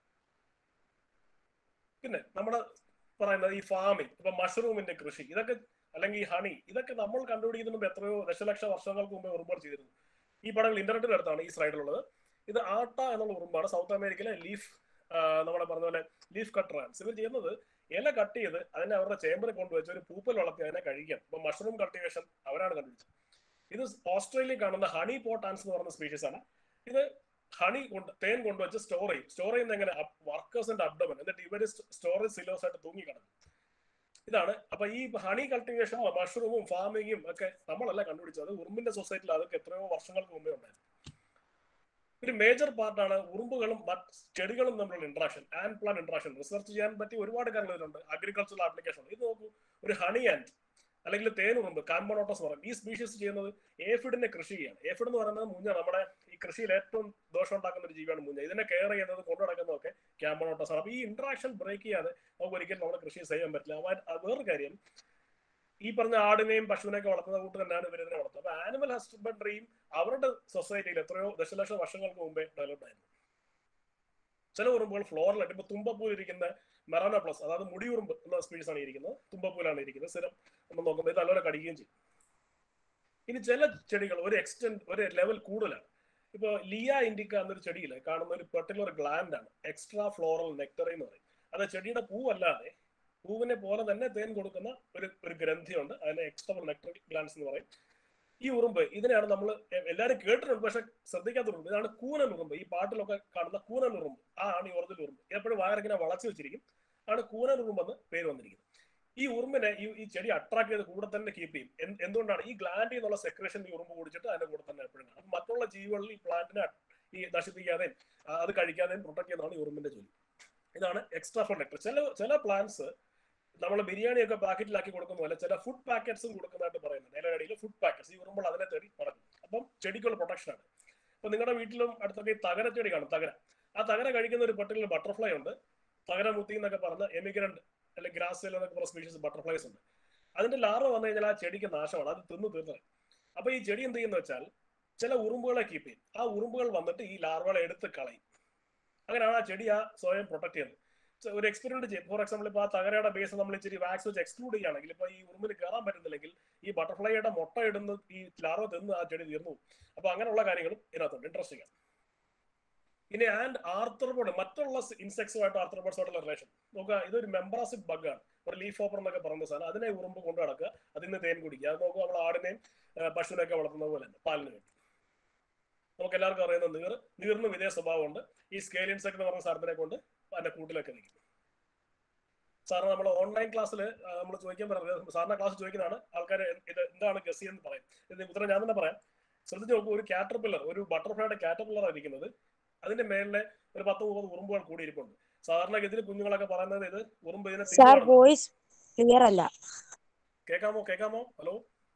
പിന്നെ നമ്മുടെ പറയുന്നത് ഈ ഫാമിംഗ് ഇപ്പൊ മഷ്റൂമിന്റെ കൃഷി ഇതൊക്കെ അല്ലെങ്കിൽ ഈ ഹണി ഇതൊക്കെ നമ്മൾ കണ്ടുപിടിക്കുന്നതിന് മുമ്പ് എത്രയോ ദശലക്ഷ വർഷങ്ങൾക്ക് മുമ്പേ ഉറുമ്പുകൾ ചെയ്തിരുന്നു ഈ പടങ്ങൾ ഇന്റർനെറ്റിൽ അടുത്താണ് ഈ സ്ലൈഡിലുള്ളത് ഇത് ആട്ട എന്നുള്ള ഉറുമ്പാണ് സൗത്ത് അമേരിക്കയിലെ ലീഫ് നമ്മളെ പറഞ്ഞ പോലെ ലീഫ് കട്ടറാൻസ് ഇവർ ചെയ്യുന്നത് ഇല കട്ട് ചെയ്ത് അതിനെ അവരുടെ ചേമ്പറിൽ കൊണ്ടുവച്ച് ഒരു പൂപ്പൽ വളർത്തി അതിനെ കഴിക്കാം ഇപ്പൊ മഷ്റൂം കൾട്ടിവേഷൻ അവരാണ് കണ്ടുപിടിച്ചത് ഇത് ഓസ്ട്രേലിയയിൽ കാണുന്ന ഹണി പോട്ടാൻസ് എന്ന് പറയുന്ന സ്പീഷീസ് ആണ് ഇത് ഹണി കൊണ്ട് തേൻ കൊണ്ടുവച്ച് സ്റ്റോർ ചെയ്യും സ്റ്റോർ ചെയ്യുന്ന എങ്ങനെ വർക്കേഴ്സിന്റെ അബ്ഡമൻ എന്നിട്ട് ഇവര് സ്റ്റോറേജ് സിലോസ് ആയിട്ട് തൂങ്ങി കിടക്കും ഇതാണ് അപ്പൊ ഈ ഹണി കൾട്ടിവേഷനും മഷ്റൂമും ഫാമിങ്ങും ഒക്കെ നമ്മളല്ല കണ്ടുപിടിച്ചത് ഉറുമ്പിന്റെ സൊസൈറ്റിയിൽ അതൊക്കെ എത്രയോ വർഷങ്ങൾക്ക് മുമ്പേ ഉണ്ടായിരുന്നു ഒരു മേജർ പാർട്ടാണ് ഉറുമ്പുകളും മറ്റ് ചെടികളും തമ്മിലുള്ള interaction and plant interaction research ചെയ്യാൻ പറ്റിയ ഒരുപാട് കാര്യങ്ങൾ ഇതിലുണ്ട് അഗ്രികൾച്ചറൽ ആപ്ലിക്കേഷൻ ഇത് നോക്കൂ ഒരു ഹണി ആൻഡ് അല്ലെങ്കിൽ തേനുറുമ്പ് കാമ്പോണോട്ടസ് പറയും ഈ സ്പീഷീസ് ചെയ്യുന്നത് ഏഫിഡിനെ കൃഷി ചെയ്യാണ് ഏഫിഡ് എന്ന് പറയുന്നത് മുഞ്ഞ നമ്മുടെ ഈ കൃഷിയിൽ ഏറ്റവും ദോഷം ഉണ്ടാക്കുന്ന ഒരു ജീവിയാണ് മുഞ്ഞ ഇതിനെ കെയർ ചെയ്യുന്നത് കൊണ്ടു നടക്കുന്നതൊക്കെ ക്യാമ്പോണോട്ടസ് ആണ് അപ്പൊ ഈ ഇന്ററാക്ഷൻ ബ്രേക്ക് ചെയ്യാതെ നമുക്ക് ഒരിക്കലും നമ്മുടെ കൃഷി ചെയ്യാൻ പറ്റില്ല അവ- അത് വേറൊരു കാര്യം ഈ പറഞ്ഞ ആടിനെയും പശുവിനെയൊക്കെ വളർത്തുന്ന കൂട്ട് തന്നെയാണ് ഇവർ ഇതിനെ വളർത്തുന്നത് അപ്പൊ ആനിമൽ ഹസ്ബൻഡറിയും അവരുടെ സൊസൈറ്റിയിൽ എത്രയോ ദശലക്ഷം വർഷങ്ങൾക്ക് മുമ്പേ ഡെവലപ്പ് ആയിരുന്നു ചില ഉറുമ്പുകൾ ഫ്ലോറിലായിട്ട് ഇപ്പൊ തുമ്പപ്പൂൽ ഇരിക്കുന്ന മെറാന പ്ലസ് അതായത് മുടിയുറുമ്പ് എന്ന സ്പീഷീസ് ആണ് ഇരിക്കുന്നത് തുമ്പപ്പൂലാണ് ഇരിക്കുന്നത് സ്ഥിരം നമ്മൾ നോക്കുമ്പോൾ ഇത് നല്ലപോലെ കടിക്കുകയും ചെയ്യും ഇനി ചില ചെടികൾ ഒരു എക്സ്റ്റെൻഡ് ഒരു ലെവൽ കൂടുതലാണ് ഇപ്പൊ ലിയ ഇൻഡിക്ക എന്നൊരു ചെടിയില് കാണുന്ന ഒരു പെർട്ടിക്കുലർ ഗ്ലാൻഡ് ആണ് എക്സ്ട്രാ ഫ്ലോറൽ നെക്ടറി എന്ന് പറയും അത് ചെടിയുടെ പൂവല്ലാതെ പൂവിനെ പോലെ തന്നെ തേൻ കൊടുക്കുന്ന ഒരു ഒരു ഗ്രന്ഥിയുണ്ട് അതിനെ എക്സ്ട്രാ നെക്ടർ ഗ്ലാൻസ് എന്ന് പറയും ഈ ഉറുമ്പ് ഇതിനെയാണ് നമ്മൾ എല്ലാവരും കേട്ടിട്ടുണ്ട് പക്ഷെ ശ്രദ്ധിക്കാത്ത ഉറുമ്പ് ഇതാണ് കൂനൻ ഉറുമ്പ് ഈ പാട്ടിലൊക്കെ കാണുന്ന കൂനൻ ഉറുമ്പ് ആ ആണ് ഈ ഒറിജിനൽ ഉറുമ്പ് എപ്പോഴും വയറിങ്ങനെ വളച്ചു വെച്ചിരിക്കും ആണ് കൂനൻ ഉറുമ്പ് എന്ന് പേര് വന്നിരിക്കുന്നത് ഈ ഉറുമ്പിനെ ഈ ഈ ചെടി അട്രാക്ട് ചെയ്ത് കൂടെ തന്നെ കീപ്പ് ചെയ്യും എന്ത് എന്തുകൊണ്ടാണ് ഈ ഗ്ലാൻഡിൽ നിന്നുള്ള സെക്രേഷൻ ഈ ഉറുമ്പ് കുടിച്ചിട്ട് അതിന്റെ കൂടെ തന്നെ എപ്പോഴും കാണും അപ്പൊ മറ്റുള്ള ജീവികളിൽ ഈ പ്ലാന്റിനെ ഈ നശിപ്പിക്കാതെയും ആ, അത് കഴിക്കാതെയും പ്രൊട്ടക്ട് ചെയ്യുന്നതാണ് ഈ ഉറുമ്പിന്റെ ജോലി ഇതാണ് എക്സ്ട്രാ ഫോർ നെക്ടർ ചില ചില പ്ലാന്റ്സ് നമ്മൾ ബിരിയാണി ഒക്കെ പാക്കറ്റിലാക്കി കൊടുക്കുന്ന പോലെ ചില ഫുഡ് പാക്കറ്റ്സും കൊടുക്കുന്നതായിട്ട് പറയുന്നുണ്ട് ഇലകടിയിൽ ഫുഡ് പാക്കറ്റ്സ് ഈ ഉറുമ്പോൾ അതിനെ തേടി നടക്കും അപ്പം ചെടിക്കുള്ള പ്രൊട്ടക്ഷൻ ആണ് അപ്പൊ നിങ്ങളുടെ വീട്ടിലും അടുത്തൊക്കെ ഈ തകര ചെടി കാണും തകര ആ തകര കഴിക്കുന്ന ഒരു പർട്ടിക്കുലർ ബട്ടർഫ്ലൈ ഉണ്ട് തകര മുത്തി എന്നൊക്കെ പറഞ്ഞ എമിഗ്രന്റ് അല്ലെങ്കിൽ ഗ്രാസ് എന്നൊക്കെ പറഞ്ഞ സ്പീഷീസ് ബട്ടർഫ്ലൈസ് ഉണ്ട് അതിന്റെ ലാർവ വന്നു കഴിഞ്ഞാൽ ആ ചെടിക്ക് നാശമാണ് അത് തിന്ന് തീർന്നത് അപ്പൊ ഈ ചെടി എന്ത് ചെയ്യുന്ന വെച്ചാൽ ചില ഉറുമ്പുകളെ കീപ്പ് ചെയ്യും ആ ഉറുമ്പുകൾ വന്നിട്ട് ഈ ലാർവകളെ എടുത്ത് കളയും അങ്ങനെയാണ് ആ ചെടി ആ സ്വയം പ്രൊട്ടക്ട് ചെയ്യുന്നത് So, ഒരു എക്സ്പെരിമെന്റ് ചെയ്യും ഫോർ എക്സാമ്പിൾ ഇപ്പൊ ആ തകരയുടെ ബേസ് നമ്മൾ ഇച്ചിരി വാക്സ് വെച്ച് എക്സ്ക്ലൂഡ് ചെയ്യുകയാണെങ്കിൽ ഇപ്പൊ ഈ ഉറുമ്പിന് കയറാൻ പറ്റുന്നില്ലെങ്കിൽ ഈ ബട്ടർഫ്ലൈയുടെ മുട്ട ഇടുന്ന ഈ ലാർവ തിന്ന് ആ ചെടി തീർന്നു പോകും. അപ്പൊ അങ്ങനെയുള്ള കാര്യങ്ങളും ഇതിനകത്തുണ്ട് ഇൻട്രസ്റ്റിംഗ് ആണ് ഇനി ആൻഡ് ആർത്തർബോർഡ് മറ്റുള്ള ഇൻസെക്ട്സുമായിട്ട് ആർത്തർബോർഡ്സുമായിട്ടുള്ള റിലേഷൻ നോക്കുക ഇതൊരു മെമ്പറാസിക് ബഗ്ഗാണ് ഒരു ലീഫ് ഓപ്പർ എന്നൊക്കെ പറയുന്ന സാധനം അതിനെ ഉറുമ്പ് കൊണ്ടു നടക്കുക അതിന് തേൻ കുടിക്കുക അത് നോക്കുക നമ്മൾ ആടിനെയും ആ, പശുവിനെയൊക്കെ വളർത്തുന്ന പോലെ തന്നെ പാലിന് വേണ്ടി നമുക്ക് എല്ലാവർക്കും അറിയുന്ന നീർ നീറിന് വിധേയ സ്വഭാവമുണ്ട് ഈ സ്കെയിൽ ഇൻസെക്ട് എന്ന് പറയുന്ന സാധനത്തിനെ കൊണ്ട് അതിന്റെ കൂട്ടിലൊക്കെ നിൽക്കും സാറിന് നമ്മൾ ഓൺലൈൻ ക്ലാസ്സിൽ നമ്മൾ ചോദിക്കാൻ പറയുന്നത് സാറിന്റെ ക്ലാസ് ചോദിക്കുന്നതാണ് ആൾക്കാർ ഇത് എന്താണ് ഗസ് എന്ന് പറയും ഇതിന് ഉത്തരം ഞാൻ തന്നെ പറയാം ശ്രദ്ധിച്ച് നോക്കൂ ഒരു കാറ്റർപില്ലർ ഒരു ബട്ടർഫ്ലൈയുടെ കാറ്റർപില്ലർ ആയിരിക്കുന്നത് അതിന്റെ മേളിലെ ഒരു പത്ത് മുപ്പത് ഉറുമ്പുകൾ കൂടി ഇരിപ്പുണ്ട് സാധാരണഗതിയിൽ കുഞ്ഞുങ്ങളൊക്കെ പറയുന്നത് ഇത് ഉറുമ്പ് ഇതിനെ സാർ തിന്നുവാണ്. വോയിസ് ക്ലിയർ അല്ല കേൾക്കാമോ കേൾക്കാമോ ഹലോ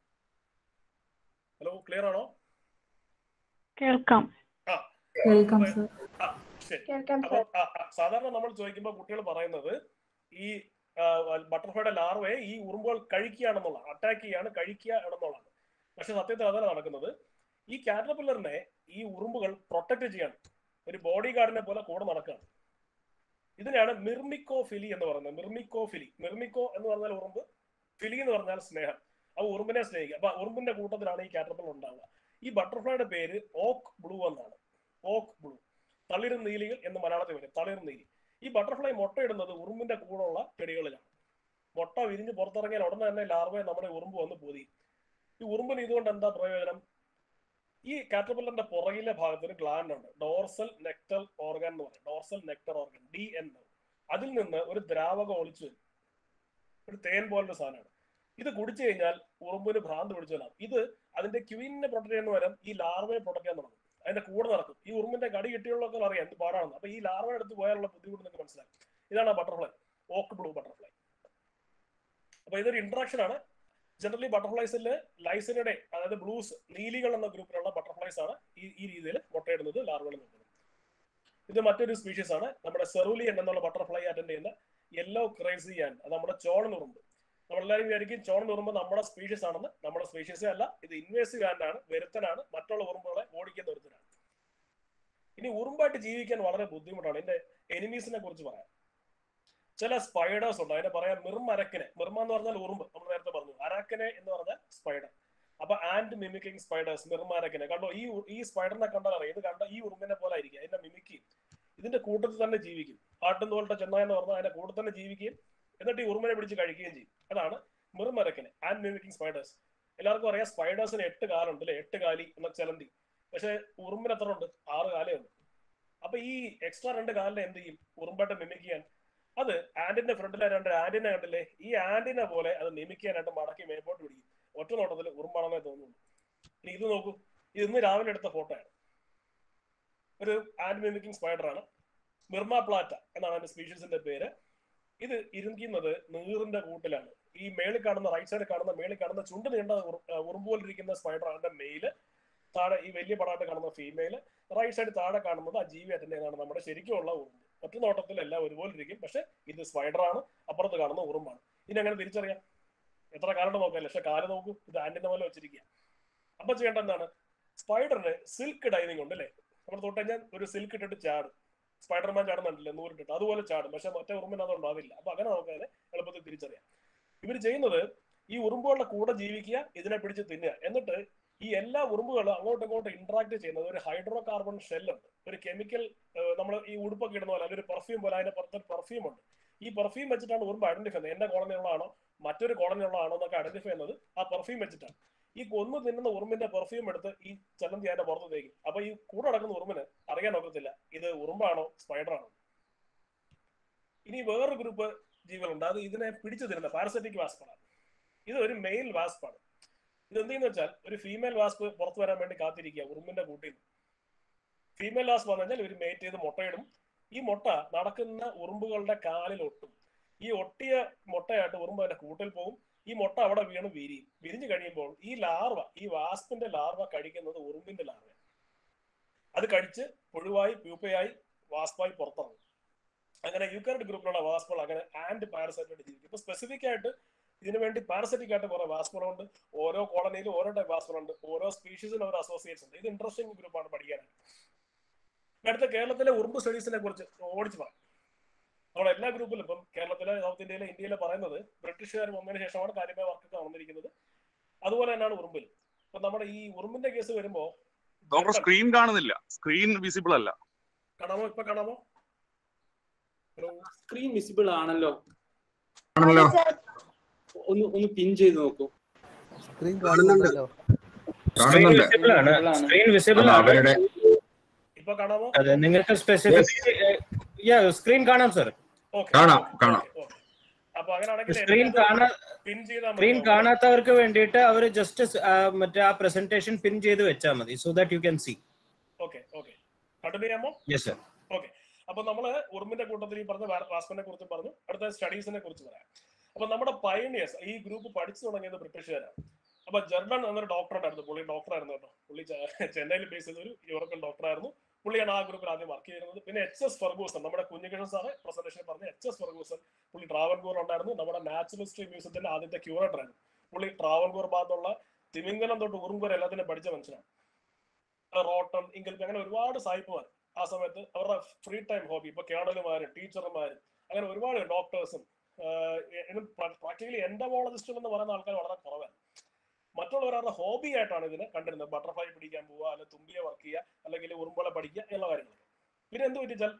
ഹലോ ക്ലിയർ ആണോ കേൾക്കാം ആ കേൾക്കാം സർ ആ ശരി കേൾക്കാം അപ്പൊ ആ, ആ, സാധാരണ നമ്മൾ ചോദിക്കുമ്പോൾ കുട്ടികൾ പറയുന്നത് ഈ ബട്ടർഫ്ലൈയുടെ ലാർവയെ ഈ ഉറുമ്പുകൾ കഴിക്കുകയാണെന്നുള്ള അറ്റാക്ക് ചെയ്യാണ് കഴിക്കുക എന്നുള്ളതാണ് പക്ഷെ സത്യത്തിൽ അതല്ല നടക്കുന്നത് ഈ കാറ്റർപില്ലറിനെ ഈ ഉറുമ്പുകൾ പ്രൊട്ടക്ട് ചെയ്യാണ് ഒരു ബോഡി ഗാർഡിനെ പോലെ കൂടെ നടക്കുകയാണ് ഇതിനാണ് മിർമിക്കോഫിലി എന്ന് പറയുന്നത് മിർമിക്കോഫിലി മിർമിക്കോ എന്ന് പറഞ്ഞാൽ ഉറുമ്പ് ഫിലി എന്ന് പറഞ്ഞാൽ സ്നേഹം അപ്പൊ ഉറുമ്പിനെ സ്നേഹിക്കുക അപ്പൊ ഉറുമ്പിന്റെ കൂട്ടത്തിലാണ് ഈ കാറ്റർപില്ലർ ഉണ്ടാവുക ഈ ബട്ടർഫ്ലൈയുടെ പേര് ഓക്ക് ബ്ലൂ എന്നാണ് ഓക്ക് ബ്ലൂ തളിർ നീലികൾ എന്ന് മലയാളത്തിൽ വരും തളിർ നീലി ഈ ബട്ടർഫ്ലൈ മുട്ടയിടുന്നത് ഉറുമ്പിന്റെ കൂടെയുള്ള ചെടികളിലാണ് മുട്ട വിരിഞ്ഞ് പുറത്തിറങ്ങിയാൽ ഉടനെ തന്നെ ലാർവയെ നമ്മുടെ ഉറുമ്പ് വന്ന് പൊതി ഈ ഉറുമ്പിന് ഇതുകൊണ്ട് എന്താ പ്രയോജനം ഈ കാറ്റർപില്ലറിന്റെ പുറകിലെ ഭാഗത്ത് ഒരു ഗ്ലാൻഡ് ഉണ്ട് ഡോർസൽ നെക്ടർ ഓർഗൻ എന്ന് പറയും dorsal nectar organ D N അതിൽ നിന്ന് ഒരു ദ്രാവകം ഒളിച്ചു വരും ഒരു തേൻ പോലൊരു സാധനമാണ് ഇത് കുടിച്ചു കഴിഞ്ഞാൽ ഉറുമ്പിന് ഭ്രാന്ത് പിടിച്ചാൽ ഇത് അതിന്റെ ക്യൂവിനെ പ്രൊട്ടക്ട് ചെയ്യുന്ന പകരം ഈ ലാർവയെ പ്രൊട്ടക്ട് ചെയ്യാൻ തുടങ്ങും അതിന്റെ കൂടെ നടക്കും ഈ ഉറുമ്പിന്റെ കടി കിട്ടിയുള്ളവർക്ക് അറിയാം എന്ത് പാടാണെന്ന് അപ്പൊ ഈ ലാർവ എടുത്ത് പോയാലുള്ള ബുദ്ധിമുട്ട് നിങ്ങൾക്ക് മനസ്സിലാക്കും ഇതാണ് ആ ബട്ടർഫ്ലൈ ഓക്ക് ബ്ലൂ ബട്ടർഫ്ലൈ അപ്പൊ ഇതൊരു ഇന്ററാക്ഷൻ ആണ് ജനറലി ബട്ടർഫ്ലൈസിൽ ലൈസിനയുടെ അതായത് ബ്ലൂസ് നീലികൾ എന്ന ഗ്രൂപ്പിലുള്ള ബട്ടർഫ്ലൈസ് ആണ് ഈ ഈ രീതിയിൽ മുട്ടയിടുന്നത് ലാർവകൾ നോക്കുന്നത് ഇത് മറ്റൊരു സ്പീഷീസ് ആണ് നമ്മുടെ സെറൂലിയൻ എന്നുള്ള ബട്ടർഫ്ലൈ അറ്റൻഡ് ചെയ്യുന്ന യെല്ലോ ക്രൈസി ആൻഡ് അത് നമ്മുടെ ചോൺ ഉറുമ്പ് നമ്മളെല്ലാവരും വിചാരിക്കും ചോൺ ഉറുമ്പ് നമ്മുടെ സ്പീഷീസ് ആണെന്ന് നമ്മുടെ സ്പീഷീസേ അല്ല ഇത് ഇൻവേസീവ് ആൻഡ് ആണ് വരുത്തനാണ് മറ്റുള്ള ഉറുമ്പുകളെ ഓടിക്കുന്ന ഒരുത്തനാണ് ഇനി ഉറുമ്പായിട്ട് ജീവിക്കാൻ വളരെ ബുദ്ധിമുട്ടാണ് ഇതിന്റെ എനിമീസിനെ കുറിച്ച് പറയാം ചില സ്പൈഡേഴ്സ് ഉണ്ട് അതിനെ പറയാം മിർമരക്കിനെ മിർമ എന്ന് പറഞ്ഞാൽ ഉറുമ്പ് നമ്മൾ നേരത്തെ പറഞ്ഞു അരാക്കനെ എന്ന് പറഞ്ഞാൽ സ്പൈഡർ അപ്പൊ ആൻഡ് മിമിക്കിംഗ് സ്പൈഡേഴ്സ് മിർമാരക്കിനെ കണ്ടോ ഈ ഉ- ഈ സ്പൈഡറിനെ കണ്ടാൽ അറിയാം ഇത് കണ്ട ഈ ഉറുമ്പിനെ പോലെ ആയിരിക്കും അതിന്റെ മിമിക്കി ഇതിന്റെ കൂട്ടത്തിൽ തന്നെ ജീവിക്കും ആട്ടും തോലത്തെ ചെന്നായ എന്ന് പറഞ്ഞാൽ അതിന്റെ കൂട്ടത്തിൽ തന്നെ ജീവിക്കുകയും എന്നിട്ട് ഈ ഉറുമ്പിനെ പിടിച്ച് കഴിക്കുകയും ചെയ്യും അതാണ് മിർമരക്കിനെ ആൻഡ് മിമിക്കിംഗ് സ്പൈഡേഴ്സ് എല്ലാവർക്കും അറിയാം സ്പൈഡേഴ്സിന് എട്ട് കാലുണ്ട് അല്ലെ എട്ട് കാലി എന്ന ചലന്തി പക്ഷെ ഉറുമ്പിന് എത്ര ഉണ്ട് ആറ് കാലേ ഉണ്ട് അപ്പൊ ഈ എക്സ്ട്രാ രണ്ട് കാലിനെ എന്ത് ചെയ്യും ഉറുമ്പായിട്ട് മിമിക് ചെയ്യാൻ അത് ആന്റിന്റെ ഫ്രണ്ടിലെ രണ്ട് ആന്റിനെ കണ്ടില്ലേ ഈ ആന്റിനെ പോലെ അത് മിമിക്കാനായിട്ട് മടക്കി മേപ്പോട്ട് പിടിക്കും ഒറ്റ നോട്ടത്തിൽ ഉറുമ്പാണെന്നേ തോന്നുന്നു ഇനി ഇത് നോക്കൂ ഇത് ഇന്ന് രാവിലെ എടുത്ത ഫോട്ടോയാണ് ഒരു ആന്റ് മിമിക്കിംഗ് സ്പൈഡർ ആണ് മിർമ പ്ലാറ്റ എന്നാണ് അതിന്റെ സ്പീഷീസിന്റെ പേര് ഇത് ഇരിക്കുന്നത് നീറിന്റെ കൂട്ടിലാണ് ഈ മേളിൽ കാണുന്ന റൈറ്റ് സൈഡിൽ കാണുന്ന മേളിൽ കാണുന്ന ചുണ്ട് നീണ്ട ഉറു- ആ, ഉറുമ്പ് പോലിരിക്കുന്ന സ്പൈഡർ അതിന്റെ മെയില് താഴെ ഈ വലിയ പടായിട്ട് കാണുന്ന ഫീമെയില് റൈറ്റ് സൈഡ് താഴെ കാണുന്നത് ആ ജീവി അറ്റൻഡ് ചെയ്യുന്നതാണ് നമ്മുടെ ശരിക്കുമുള്ള ഉറുമ്പ് ഒറ്റ നോട്ടത്തിൽ എല്ലാം ഒരുപോലെ ഇരിക്കും പക്ഷെ ഇത് സ്പൈഡർ ആണ് അപ്പുറത്ത് കാണുന്ന ഉറുമ്പാണ് ഇനി അങ്ങനെ തിരിച്ചറിയാം എത്ര കാലം നോക്കാം പക്ഷെ കാല് നോക്കൂ ഇത് ആന്റിന്റെ പോലെ വെച്ചിരിക്കുക അപ്പൊ ചെയ്യേണ്ട എന്താണ് സ്പൈഡറിന് സിൽക്ക് ഡൈനിങ് ഉണ്ട് അല്ലേ നമ്മൾ തൊട്ട് കഴിഞ്ഞാൽ ഒരു സിൽക്ക് ഇട്ടിട്ട് ചാടും സ്പൈഡർമാൻ ചാടുന്നുണ്ടല്ലേ നൂറിട്ടിട്ട് അതുപോലെ ചാടും പക്ഷെ മറ്റേ ഉറുമ്പിന് അത് ഉണ്ടാവില്ല അപ്പൊ അങ്ങനെ നമുക്ക് അതിനെ എളുപ്പത്തിൽ തിരിച്ചറിയാം ഇവർ ചെയ്യുന്നത് ഈ ഉറുമ്പുകളുടെ കൂടെ ജീവിക്കുക ഇതിനെ പിടിച്ച് തിന്നുക എന്നിട്ട് ഈ എല്ലാ ഉറുമ്പുകളും അങ്ങോട്ടും ഇങ്ങോട്ടും ഇന്ററാക്ട് ചെയ്യുന്നത് ഒരു ഹൈഡ്രോ കാർബൺ ഷെല്ലുണ്ട് ഒരു കെമിക്കൽ നമ്മൾ ഈ ഉടുപ്പൊക്കെ ഇടുന്ന പോലെ ഒരു പെർഫ്യൂം പോലെ അതിന്റെ പുറത്തൊരു പെർഫ്യൂം ഉണ്ട് ഈ പെർഫ്യൂം വെച്ചിട്ടാണ് ഉറുമ്പ് ഐഡന്റിഫൈ ചെയ്യുന്നത് എന്റെ കോളനിയുള്ളതാണോ മറ്റൊരു കോളനിയുള്ളതാണോ എന്നൊക്കെ ഐഡന്റിഫൈ ചെയ്യുന്നത് ആ പെർഫ്യൂം വെച്ചിട്ടാണ് ഈ കൊന്നു തിന്നുന്ന ഉറുമ്പിന്റെ പെർഫ്യൂം എടുത്ത് ഈ ചലന്തി അതിന്റെ പുറത്ത് തേക്കും അപ്പൊ ഈ കൂടെ നടക്കുന്ന ഉറുമ്പിന് അറിയാൻ ഒക്കത്തില്ല ഇത് ഉറുമ്പാണോ സ്പൈഡറാണോ ഇനി വേറൊരു ഗ്രൂപ്പ് ജീവികളുണ്ട് അത് ഇതിനെ പിടിച്ചു തരുന്ന പാരസറ്റിക് വാസ്പാണ് ഇത് ഒരു മെയിൽ വാസ്പാണ് ഇത് എന്തെന്ന് വെച്ചാൽ ഒരു ഫീമെയിൽ വാസ്പ് പുറത്തു വരാൻ വേണ്ടി കാത്തിരിക്കുക ഉറുമ്പിന്റെ കൂട്ടിൽ ഫീമെയിൽ വാസ്പ് വന്നു കഴിഞ്ഞാൽ ഇവർ മേറ്റ് ചെയ്ത് മുട്ടയിടും ഈ മുട്ട നടക്കുന്ന ഉറുമ്പുകളുടെ കാലിൽ ഒട്ടും ഈ ഒട്ടിയ മുട്ടയായിട്ട് ഉറുമ്പ് അതിന്റെ കൂട്ടിൽ പോകും ഈ മുട്ട അവിടെ വീണ് വിരിയും വിരിഞ്ഞു കഴിയുമ്പോൾ ഈ ലാർവ ഈ വാസ്പിന്റെ ലാർവ കഴിക്കുന്നത് ഉറുമ്പിന്റെ ലാർവ അത് കഴിച്ച് പുഴുവായി പ്യൂപ്പയായി വാസ്പായി പുറത്തിറങ്ങും അങ്ങനെ യൂക്കാരറ്റ് ഗ്രൂപ്പിലുള്ള വാസ്പുകൾ അങ്ങനെ ആൻഡ് പാരസൈറ്റായിട്ട് ജീവിക്കും ഇപ്പൊ സ്പെസിഫിക് ആയിട്ട് ഇതിനു വേണ്ടി പാരസൈറ്റിക് ആയിട്ട് കുറെ വാസ്പുകളുണ്ട് ഓരോ കോളനിയിലും ഓരോ ടൈപ്പ് വാസ്പുകളുണ്ട് ഓരോ സ്പീഷീസിന് ഓരോ അസോസിയേറ്റ്സ് ഉണ്ട് ഇത് ഇൻട്രസ്റ്റിംഗ് ഗ്രൂപ്പാണ് പഠിക്കാനായിട്ട് അടുത്ത കേരളത്തിലെ ഉറുമ്പ് സ്റ്റഡീസിനെ കുറിച്ച് ഓടിച്ച് പറയാം നമ്മുടെ എല്ലാ ഗ്രൂപ്പിലും ഇപ്പം കേരളത്തിലെ സൗത്ത് ഇന്ത്യയിലെ ഇന്ത്യയിലെ പറയുന്നത് ബ്രിട്ടീഷുകാർ വന്നതിന് ശേഷമാണ് കാര്യമായ വർക്കൊക്കെ നടന്നിരിക്കുന്നത് അതുപോലെ തന്നെയാണ് ഉറുമ്പിൽ ഇപ്പൊ നമ്മുടെ ഈ ഉറുമ്പിന്റെ കേസ് വരുമ്പോ ഡോക്ടർ സ്ക്രീൻ കാണുന്നില്ല സ്ക്രീൻ വിസിബിൾ അല്ല കാണാമോ ഇപ്പൊ കാണാമോ ഹലോ സ്ക്രീൻ വിസിബിൾ ആണല്ലോ ആണല്ലോ ഒന്ന് ഒന്ന് പിൻ ചെയ്ത് നോക്കൂ സ്ക്രീൻ കാണുന്നുണ്ടല്ലോ സ്ക്രീൻ കാണുന്നുണ്ട് വിസിബിൾ ആണ് Visible ആണ്. സ്ക്രീൻ വിസിബിൾ അത് ആണ് അവരുടെ ഇപ്പൊ കാണാമോ അതെ നിങ്ങൾക്ക് സ്പെസിഫിക് സ്ക്രീൻ കാണാം സർ ഓക്കെ കാണാം, കാണാം. അപ്പൊ അങ്ങനെയാണെങ്കിൽ സ്ക്രീൻ കാണാ പിൻ ചെയ്താൽ സ്ക്രീൻ കാണാത്തവർക്ക് വേണ്ടിയിട്ട് അവർ ജസ്റ്റ് മറ്റേ ആ പ്രസന്റേഷൻ പിൻ ചെയ്ത് വെച്ചാൽ മതി so that you can see okay okay continue ചെയ്യാമോ യെസ് സർ ഓക്കെ അപ്പൊ നമ്മള് ഉറുമ്പിന്റെ കൂട്ടത്തിൽ ഈ പറഞ്ഞ വാ- വാസ്പനെ കുറിച്ച് പറഞ്ഞു അടുത്ത സ്റ്റഡീസിനെ കുറിച്ച് പറയാം അപ്പൊ നമ്മുടെ പയനിയേഴ്സ് ഈ ഗ്രൂപ്പ് പഠിച്ചു തുടങ്ങിയത് ബ്രിട്ടീഷുകാരാണ് അപ്പൊ ജർഡൻ എന്നൊരു ഡോക്ടർ ഉണ്ടായിരുന്നു പുള്ളി ഡോക്ടർ ആയിരുന്നു കേട്ടോ പുള്ളി ചെ- ചെന്നൈയിൽ ബേസ് ചെയ്ത ഒരു യൂറോപ്യൻ ഡോക്ടർ ആയിരുന്നു പുള്ളിയാണ് ആ ഗ്രൂപ്പിൽ ആദ്യം വർക്ക് ചെയ്തിരുന്നത് പിന്നെ എച്ച് എസ് ഫെർഗൂസൺ നമ്മുടെ കുഞ്ഞികൃഷ്ണൻ സാറ് പ്രസന്റേഷൻ പറഞ്ഞ എച്ച് എസ് ഫെർഗൂസൺ പുള്ളി ട്രാവൻകൂർ ഉണ്ടായിരുന്നു നമ്മുടെ നാച്ചുറൽ ഹിസ്റ്ററി മ്യൂസിയത്തിന്റെ ആദ്യത്തെ ക്യൂറേറ്റർ ആയിരുന്നു പുള്ളി ട്രാവൻകൂർ ഭാഗത്തുള്ള തിമിംഗലം തൊട്ട് ഉറുമ്പ് വരെ എല്ലാത്തിനും പഠിച്ച മനുഷ്യനാണ് റോട്ടൺ ഇംഗൽപി അങ്ങനെ ഒരുപാട് സായിപ്പുമാർ ആ സമയത്ത് അവരുടെ ഫ്രീ ടൈം ഹോബി ഇപ്പൊ കേണലുമാരും ടീച്ചർമാരും അങ്ങനെ ഒരുപാട് ഡോക്ടേഴ്സും പ്രാക്ടിക്കലി എൻഡമോളജിസ്റ്റും എന്ന് പറയുന്ന ആൾക്കാർ വളരെ കുറവാണ് മറ്റുള്ളവരുടെ ഹോബി ആയിട്ടാണ് ഇതിനെ കണ്ടിരുന്നത് ബട്ടർഫ്ലൈ പിടിക്കാൻ പോവുക അല്ലെങ്കിൽ തുമ്പിയെ വർക്ക് ചെയ്യുക അല്ലെങ്കിൽ ഉറുമ്പളെ പഠിക്കുക എന്നുള്ള കാര്യങ്ങളൊക്കെ പിന്നെ എന്ത് പറ്റിച്ചാൽ